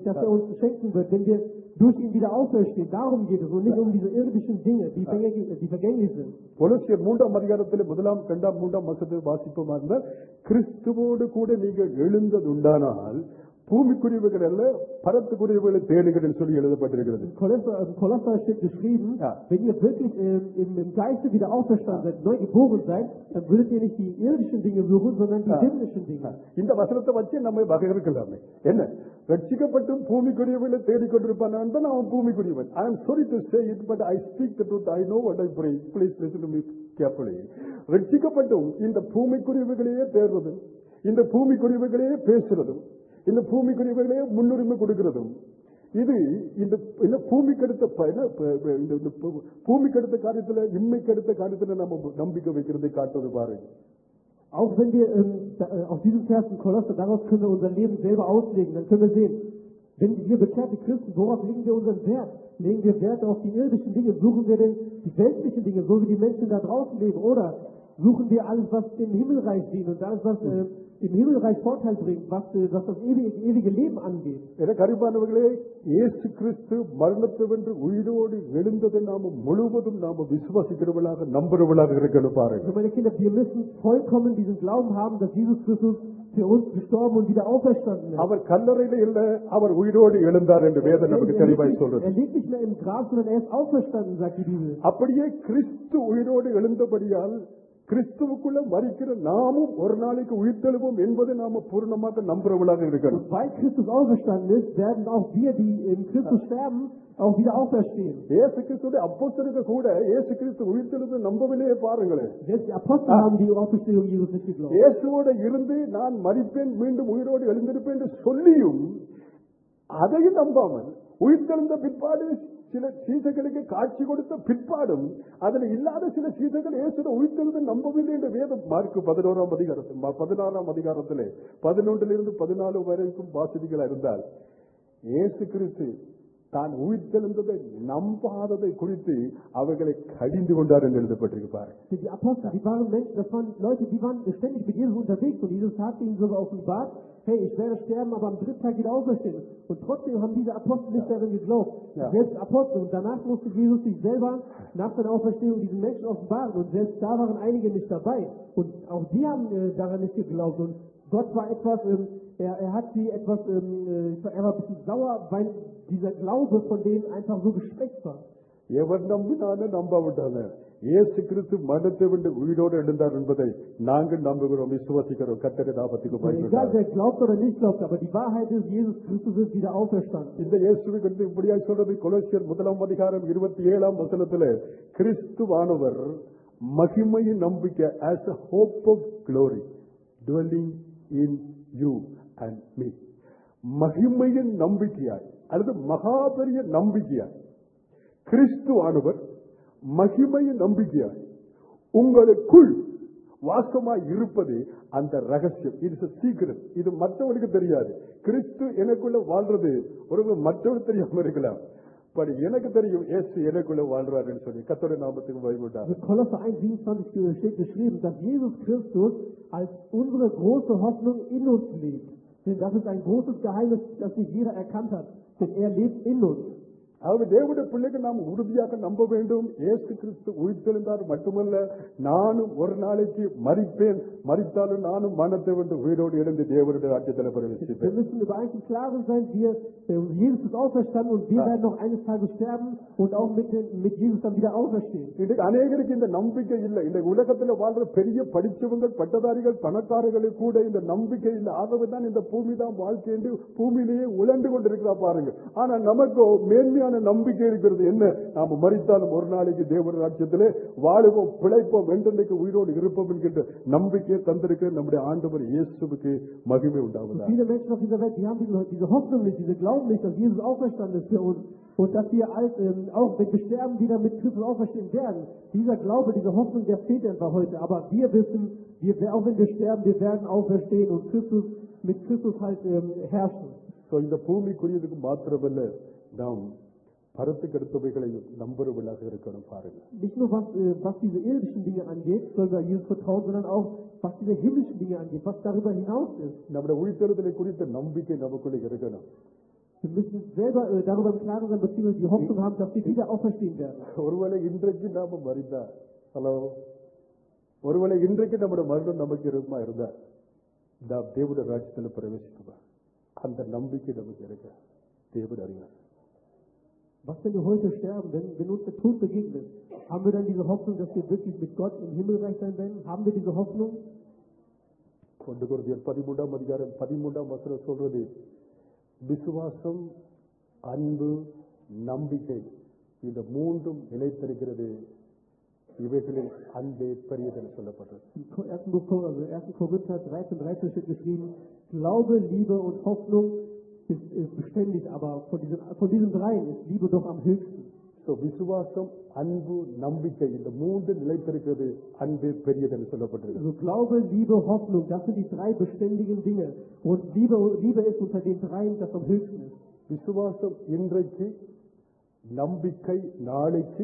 schenken wird, wenn wir durch ihn wieder auferstehen. Darum geht es und nicht um diese irdischen Dinge, die, vergänglich, die vergänglich sind. கொலோசியர் மூன்றாம் அதிகாரத்தில் முதலாம் இரண்டாம் மூன்றாம் வசத்தை வாசிப்போமா இருந்தால் கிறிஸ்துவோடு கூட நீங்கள் எழுந்ததுண்டானால் பூமிக்குரியவைகள் அல்ல பரத்துக்குரியவைகளை தேடுகள் என்று சொல்லி எழுதப்பட்டிருக்கிறது Im Kolosser, im Kolosser steht geschrieben, Ja. wenn ihr wirklich ähm, im, im Geiste wieder auferstanden seid, neu geboren seid, dann würdet ihr nicht die irdischen Dinge suchen, sondern die Ja. himmlischen Dinge. இந்த வசனத்தை வச்சு நம்ம வகையிருக்கலாமே என்ன ரட்சிக்கப்பட்டும் பூமிக்குரியவர்களை தேடிக்கொண்டிருப்பான் தான் அவன் பூமிக்குரியவன் I am sorry to say it but I speak the truth I know what I pray please listen to me carefully ரட்சிக்கப்பட்டும் இந்த பூமிக்குரியவைகளையே தேடுறதும் இந்த பூமிக்குரியவைகளையே பேசுறதும் இந்த பூமிக்குரியவைகளையே முன்னுரிமை கொடுக்கிறதும் இது இந்த இந்த பூமிக்கடுத்த ப- என்ன, ப- ப- இந்த இந்த பூ- பூமிக்கடுத்த காரியத்துல இம்மைக்கடுத்த காரியத்துல நம்ம நம்பிக்கை வைக்கிறதை காட்டுவது பாருங்க Auch wenn wir ähm, da, äh, auf diesem Vers im Kolosser, daraus können wir unser Leben selber auslegen, dann können wir sehen, wenn wir bekehrte Christen, worauf legen wir unseren Wert? Legen wir Wert auf die irdischen Dinge? Suchen wir denn die weltlichen Dinge, so wie die Menschen da draußen leben? Oder suchen wir alles, was dem Himmelreich dient und alles, was äh, im Himmelreich Vorteil bringt, was, äh, was das ewige, ewige Leben angeht? எனக்கு அருமானவர்களே இயேசு கிறிஸ்து மரணத்தை வென்று உயிரோடு எழுந்ததை நாம முழுவதும் நாம விசுவாசிக்கிறவர்களாக நம்புறவர்களாக இருக்கணும் பாருங்க Also meine Kinder, wir müssen vollkommen diesen Glauben haben, dass Jesus Christus für uns gestorben und wieder auferstanden ist. அவர் கல்லறையில இல்ல அவர் உயிரோடு எழுந்தார் என்று வேதம் நமக்கு Er, er, தெளிவாய் liegt சொல்றது nicht, er liegt nicht mehr im Grab, sondern er ist auferstanden, sagt die Bibel. அப்படியே கிறிஸ்து உயிரோடு எழுந்தபடியால் கிறிஸ்துவுக்குள்ள மறிக்கிற நாமும் ஒரு நாளைக்கு உயிர்த்தெழுவோம் என்பதை நாம பூர்ணமாக நம்புறவர்களாக இருக்கணும் Und weil Christus auferstanden ist, werden auch wir, die in Christus sterben, auch wieder auferstehen. இயேசு கிறிஸ்துடைய அப்போஸ்தலருக்கு கூட இயேசு கிறிஸ்து உயிர்த்தெழுந்து நம்பவில்லையே பாருங்களேன் Selbst die Apostel haben die Auferstehung Jesus nicht geglaubt. இயேசுவோட இருந்து நான் மறிப்பேன் மீண்டும் உயிரோடு எழுந்திருப்பேன் என்று சொல்லியும் அதையும் நம்பாமல் உயிர்த்தெழுந்த பிற்பாடு சில சீசர்களுக்கு காட்சி கொடுத்த பிற்பாடும் அதுல இல்லாத சில சீசர்கள் இயேசுட உயிர்த்தெழுந்து நம்பவில்லை என்ற வேதம் மார்க்கு பதினோராம் அதிகாரத்தில் ம- பதினாறாம் அதிகாரத்திலே பதினொன்றிலிருந்து பதினாலு வரைக்கும் வாசதிகளா இருந்தால் இயேசு கிறிஸ்து தான் உயிர்த்தெழுந்ததை நம்பாததை குறித்து அவர்களை கடிந்து கொண்டார் என்று எழுதப்பட்டிருப்பார் Denn Die Apostel, die waren Menschen, das waren Leute, die waren ständig mit Jesus unterwegs und Jesus hat ihnen sogar offenbart, hey, ich werde sterben, aber am dritten Tag wieder auferstehen. Und trotzdem haben diese Apostel nicht darin geglaubt. Ja. Selbst Apostel. Und danach musste Jesus sich selber nach seiner Auferstehung diesen Menschen offenbaren. Und selbst da waren einige nicht dabei. Und auch die haben äh, daran nicht geglaubt. Und Gott war etwas, ähm, er, er hat sie etwas, ähm, äh, er war ein bisschen sauer, weil dieser Glaube von denen einfach so geschwächt war. எவர் நம்பினாலும் நம்பாவிட்டாங்க இயேசு கிறிஸ்து மரணத்தை விட்டு உயிரோடு எழுந்தார் என்பதை நாங்கள் நம்புகிறோம் விசுவாசிக்கிறோம் கத்தரை நாமத்துக்கு Und egal பயன்படுத்தார் wer glaubt oder nicht glaubt, aber die Wahrheit ist, Jesus Christus ist wieder auferstanden. இந்த இயேசுவை குறித்து இப்படியாக சொல்றது கொலோசியர் முதலாம் அதிகாரம் இருபத்தி ஏழாம் வசனத்துல கிறிஸ்துவானவர் மகிமையின் நம்பிக்கை as a hope of glory dwelling in you and me மகிமையின் நம்பிக்கையாய் அல்லது மகாபெரிய நம்பிக்கையாய் கிறிஸ்துவானவர் மகிமையின் நம்பிக்கையாய் உங்களுக்குள் வாசமாய் இருப்பது அந்த ரகசியம் இது சீக்கிரம் இது மற்றவனுக்கு தெரியாது கிறிஸ்து எனக்குள்ள வாழ்றது ஒரு மற்றவனுக்கு தெரியாம இருக்கலாம் பட் எனக்கு தெரியும் இயேசு எனக்குள்ள வாழ்றாருன்னு சொல்லி கத்தோட நாமத்துக்கு பயப்பட்டார் In Kolosser 1, 27 steht geschrieben, dass Jesus Christus als unsere große Hoffnung in uns lebt. Denn das ist ein großes Geheimnis, das nicht jeder erkannt hat. Denn er lebt in uns. அவர் தேவனுடைய பிள்ளைக்கு நாம் உறுதியாக நம்ப வேண்டும் இயேசு கிறிஸ்து உயிர்த்தெழுந்தார் மட்டுமல்ல நானும் ஒரு நாளைக்கு மறிப்பேன் மறித்தாலும் நானும் மனத்தை விட்டு உயிரோடு எழுந்து தேவனுடைய ராஜ்யத்தில் Wir பிரவேசிப்பேன் müssen über eins im Klaren sein, wir, äh, Jesus ist auferstanden und wir Ja. werden noch eines Tages sterben und auch mit, dem- mit Jesus dann wieder auferstehen. இன்னைக்கு அநேகருக்கு இந்த நம்பிக்கை இல்லை இந்த உலகத்துல வாழ்ற பெரிய படிச்சவங்க பட்டதாரிகள் பணக்காரர்களுக்கு கூட இந்த நம்பிக்கை இல்லை ஆகவே தான் இந்த பூமி தான் வாழ்க்கை என்று பூமியிலேயே உழண்டு கொண்டிருக்கிறா பாருங்க ஆனா நமக்கோ மேன்மையான நம்பிக்கை இருக்கிறது என்ன நாம மறித்தாலும் ஒரு நாளைக்கு தேவ ராஜ்யத்திலே வாழுவோம் பிழைப்போம் என்றென்றைக்கு உயிரோடு இருப்போம் என்கின்ற நம்பிக்கையை தந்திருக்க நம்முடைய ஆண்டவர் இயேசுவுக்கு மகிமை உண்டாவதா Viele Menschen auf dieser Welt, die haben diese, diese Hoffnung nicht, diese Glauben nicht, dass Jesus auferstanden ist für uns und dass wir als, ähm, auch wenn wir sterben, wieder mit Christus auferstehen werden. Dieser Glaube, diese Hoffnung, der fehlt einfach heute. Aber wir wissen, wir, auch wenn wir sterben, wir werden auferstehen und Christus, mit Christus halt ähm, herrschen. So, இந்த பூமிக்குரியதுக்கு மாத்திரமல்ல நாம் பரத்துக்கு அடுத்தவைகளையும் நம்புறவர்களாக இருக்கணும் பாருங்க Nicht nur was, äh, was diese irdischen Dinge angeht, sollen wir Jesus vertrauen, sondern auch was diese himmlischen Dinge angeht, was darüber hinaus ist. நம்முடைய உயிர்த்தெழுதலை குறித்த நம்பிக்கை நமக்குள்ள இருக்கணும் Wir müssen selber äh, darüber im Klaren sein, beziehungsweise die Hoffnung haben, dass wir wieder auferstehen werden. ஒருவேளை இன்றைக்கு நாம மறிந்தா ஹலோ ஒருவேளை இன்றைக்கு நம்முடைய மரணம் நமக்கு இருக்குமா இருந்தா நாம் தேவனுடைய ராஜ்யத்தில் பிரவேசிக்குமா அந்த நம்பிக்கை நமக்கு இருக்கு தேவன் அறிவார் Was, wenn wir heute sterben, wenn, wenn uns der Tod begegnet? Haben wir dann diese Hoffnung, dass wir wirklich mit Gott im Himmelreich sein werden? Haben wir diese Hoffnung? கொண்டு கொடுத்தீர் பதிமூன்றாம் அதிகாரம் பதிமூன்றாம் வசனம் சொல்றது விசுவாசம் அன்பு நம்பிக்கை இந்த மூன்றும் நிலைத்திருக்கிறது இவைகளில் அன்பே பெரியதென்று சொல்லப்பட்டது Im Ko- ersten Buch, Kor- also 1. Korinther 13, 13 steht geschrieben, Glaube, Liebe und Hoffnung ist, ist beständig, aber von diesen, von diesen dreien ist Liebe doch am höchsten. So, விசுவாசம் அன்பு நம்பிக்கை இந்த மூன்று நிலைத்திருக்கிறது அன்பு பெரியதென்று சொல்லப்பட்டிருக்கிறது Also Glaube, Liebe, Hoffnung, das sind die drei beständigen Dinge. Und Liebe, Liebe ist unter den dreien das am höchsten ist. விசுவாசம் இன்றைக்கு நம்பிக்கை நாளைக்கு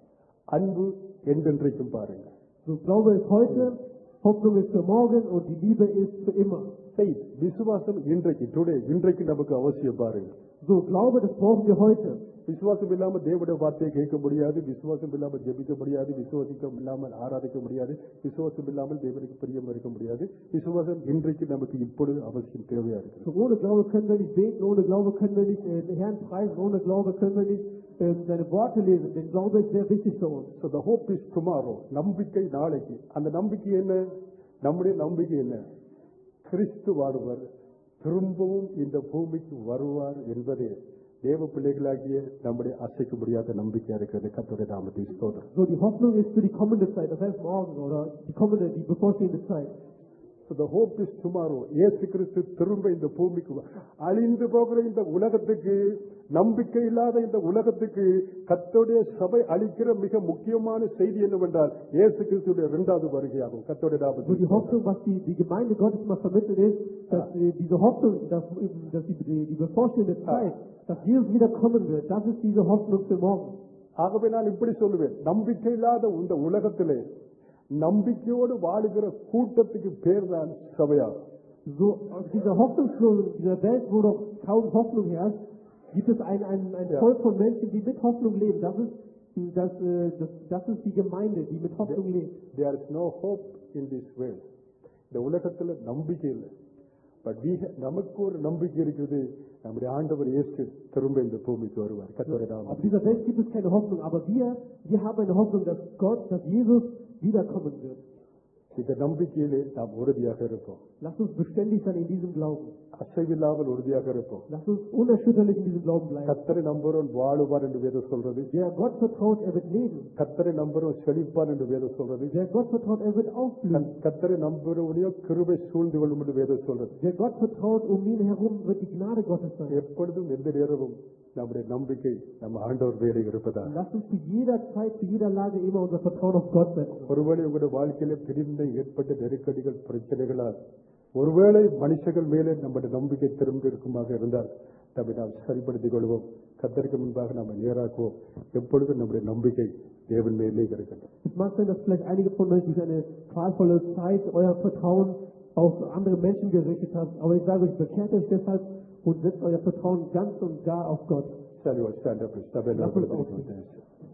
அன்பு என்றென்றைக்கும் பாருங்க So Glaube ist heute, Hoffnung ist für morgen und die Liebe ist für immer. சரி விசுவாசம் இன்றைக்கு டுடே இன்றைக்கு நமக்கு அவசியம் பாருங்க So Glaube, das brauchen wir heute. விசுவாசம் இல்லாம தேவனுடைய வார்த்தையை கேட்க முடியாது விசுவாசம் இல்லாமல் ஜெபிக்க முடியாது விசுவாசிக்க இல்லாமல் ஆராதிக்க முடியாது விசுவாசம் இல்லாமல் தேவனுக்கு பிரியம் இருக்க முடியாது விசுவாசம் இன்றைக்கு நமக்கு இப்பொழுது அவசியம் தேவையா இருக்கு So ohne Glaube können wir nicht beten, ohne Glaube können wir nicht äh, den Herrn preisen, ohne Glaube können wir nicht äh, seine Worte lesen. Denn Glaube ist sehr wichtig für uns. So the hope is tomorrow. நம்பிக்கை நாளைக்கு அந்த நம்பிக்கை என்ன நம்முடைய நம்பிக்கை என்ன கிறிஸ்து வாழ்வர் திரும்பவும் இந்த பூமிக்கு வருவார் என்பதே தேவ பிள்ளைகளாகிய நம்முடைய அசைக்க முடியாத நம்பிக்கையா இருக்கிறது கத்தோடைய நாமத்தை ஸ்தோத்திரம் So die Hoffnung ist für die kommende Zeit, das heißt morgen oder die kommende, die bevorstehende Zeit. So the hope is tomorrow. இயேசு கிறிஸ்து திரும்ப இந்த பூமிக்கு வ- அழிந்து போகிற இந்த உலகத்துக்கு நம்பிக்கை இல்லாத இந்த உலகத்துக்கு கத்தோடைய சபை அளிக்கிற மிக முக்கியமான செய்தி என்னவென்றால் இயேசு கிறிஸ்துடைய இரண்டாவது வருகையாகும் கத்தோடைய So நாமத்தில் die Hoffnung, was die, die Gemeinde Gottes mal vermittelt ist, dass äh, diese Hoffnung, dass, eben, dass die, die, die bevorstehende Zeit, dass Jesus wieder kommen wird, das ist diese Hoffnung für morgen. ஆகவே நான் இப்படி சொல்லுவேன் நம்பிக்கை இல்லாத இந்த உலகத்திலே நம்பிக்கையோடு வாழுகிற கூட்டத்துக்கு பேர் தான் சபையாகும் So aus dieser hoffnungslosen, dieser Welt, wo doch kaum Hoffnung herrscht, gibt es ein, ein, ein Ja. Volk von Menschen, die mit Hoffnung leben. Das ist, das, äh, das, das ist die Gemeinde, die mit Hoffnung lebt. there is no hope in this world இந்த உலகத்துல நம்பிக்கை இல்லை பட் நமக்கு ஒரு நம்பிக்கை இருக்குது நம்முடைய ஆண்டவர் இயேசு திரும்ப இந்த பூமிக்கு வருவார் கத்தோடைய நாமம் Auf dieser Welt gibt es keine Hoffnung, aber wir, wir haben eine Hoffnung, dass Gott, dass Jesus wiederkommen wird. இந்த நம்பிக்கையிலே நாம் உறுதியாக இருப்போம் Lasst uns beständig sein in diesem Glauben. அசைவில்லாமல் உறுதியாக இருப்போம் Lasst uns unerschütterlich in diesem Glauben bleiben. கத்தரை நம்புறோம் வாழுவார் என்று வேதம் சொல்றது Wer Gott vertraut, er wird leben. கத்தரை நம்புறோம் செழிப்பார் என்று வேதம் சொல்றது Wer Gott vertraut, er wird aufblühen. கத்- கத்தரை நம்புறவனையோ கிருபை சூழ்ந்து கொள்ளும் என்று வேதம் சொல்றது Wer Gott vertraut, um ihn herum wird die Gnade Gottes sein. எப்பொழுதும் எந்த நேரமும் நம்முடைய நம்பிக்கை நம்ம ஆண்டவர் வேலை இருப்பதா Lasst uns zu jeder Zeit, zu jeder Lage immer unser Vertrauen auf Gott setzen. ஒருவேளை உங்களுடைய வாழ்க்கையில பிரிந்த ஏற்பட்ட நெருக்கடிகள் பிரச்சனைகளால் ஒருவேளை மனுஷர்கள் மேலே நம்முடைய நம்பிக்கை திரும்பி இருக்குமாக இருந்தால் நம்மை நாம் சரிப்படுத்திக் கொள்வோம் கத்தருக்கு முன்பாக நாம் நேராக்குவோம் எப்பொழுதும் நம்முடைய நம்பிக்கை தேவன் மேலே இருக்கட்டும் Es mag sein, dass vielleicht einige von euch durch eine qualvolle Zeit euer Vertrauen auf andere Menschen gerichtet habt, aber ich sage euch, bekehrt euch deshalb und setzt euer Vertrauen ganz und gar auf Gott. சரி stand up. சபையில் Lass uns ஒருத்தருக்கு aufstehen. உத்தேசம்.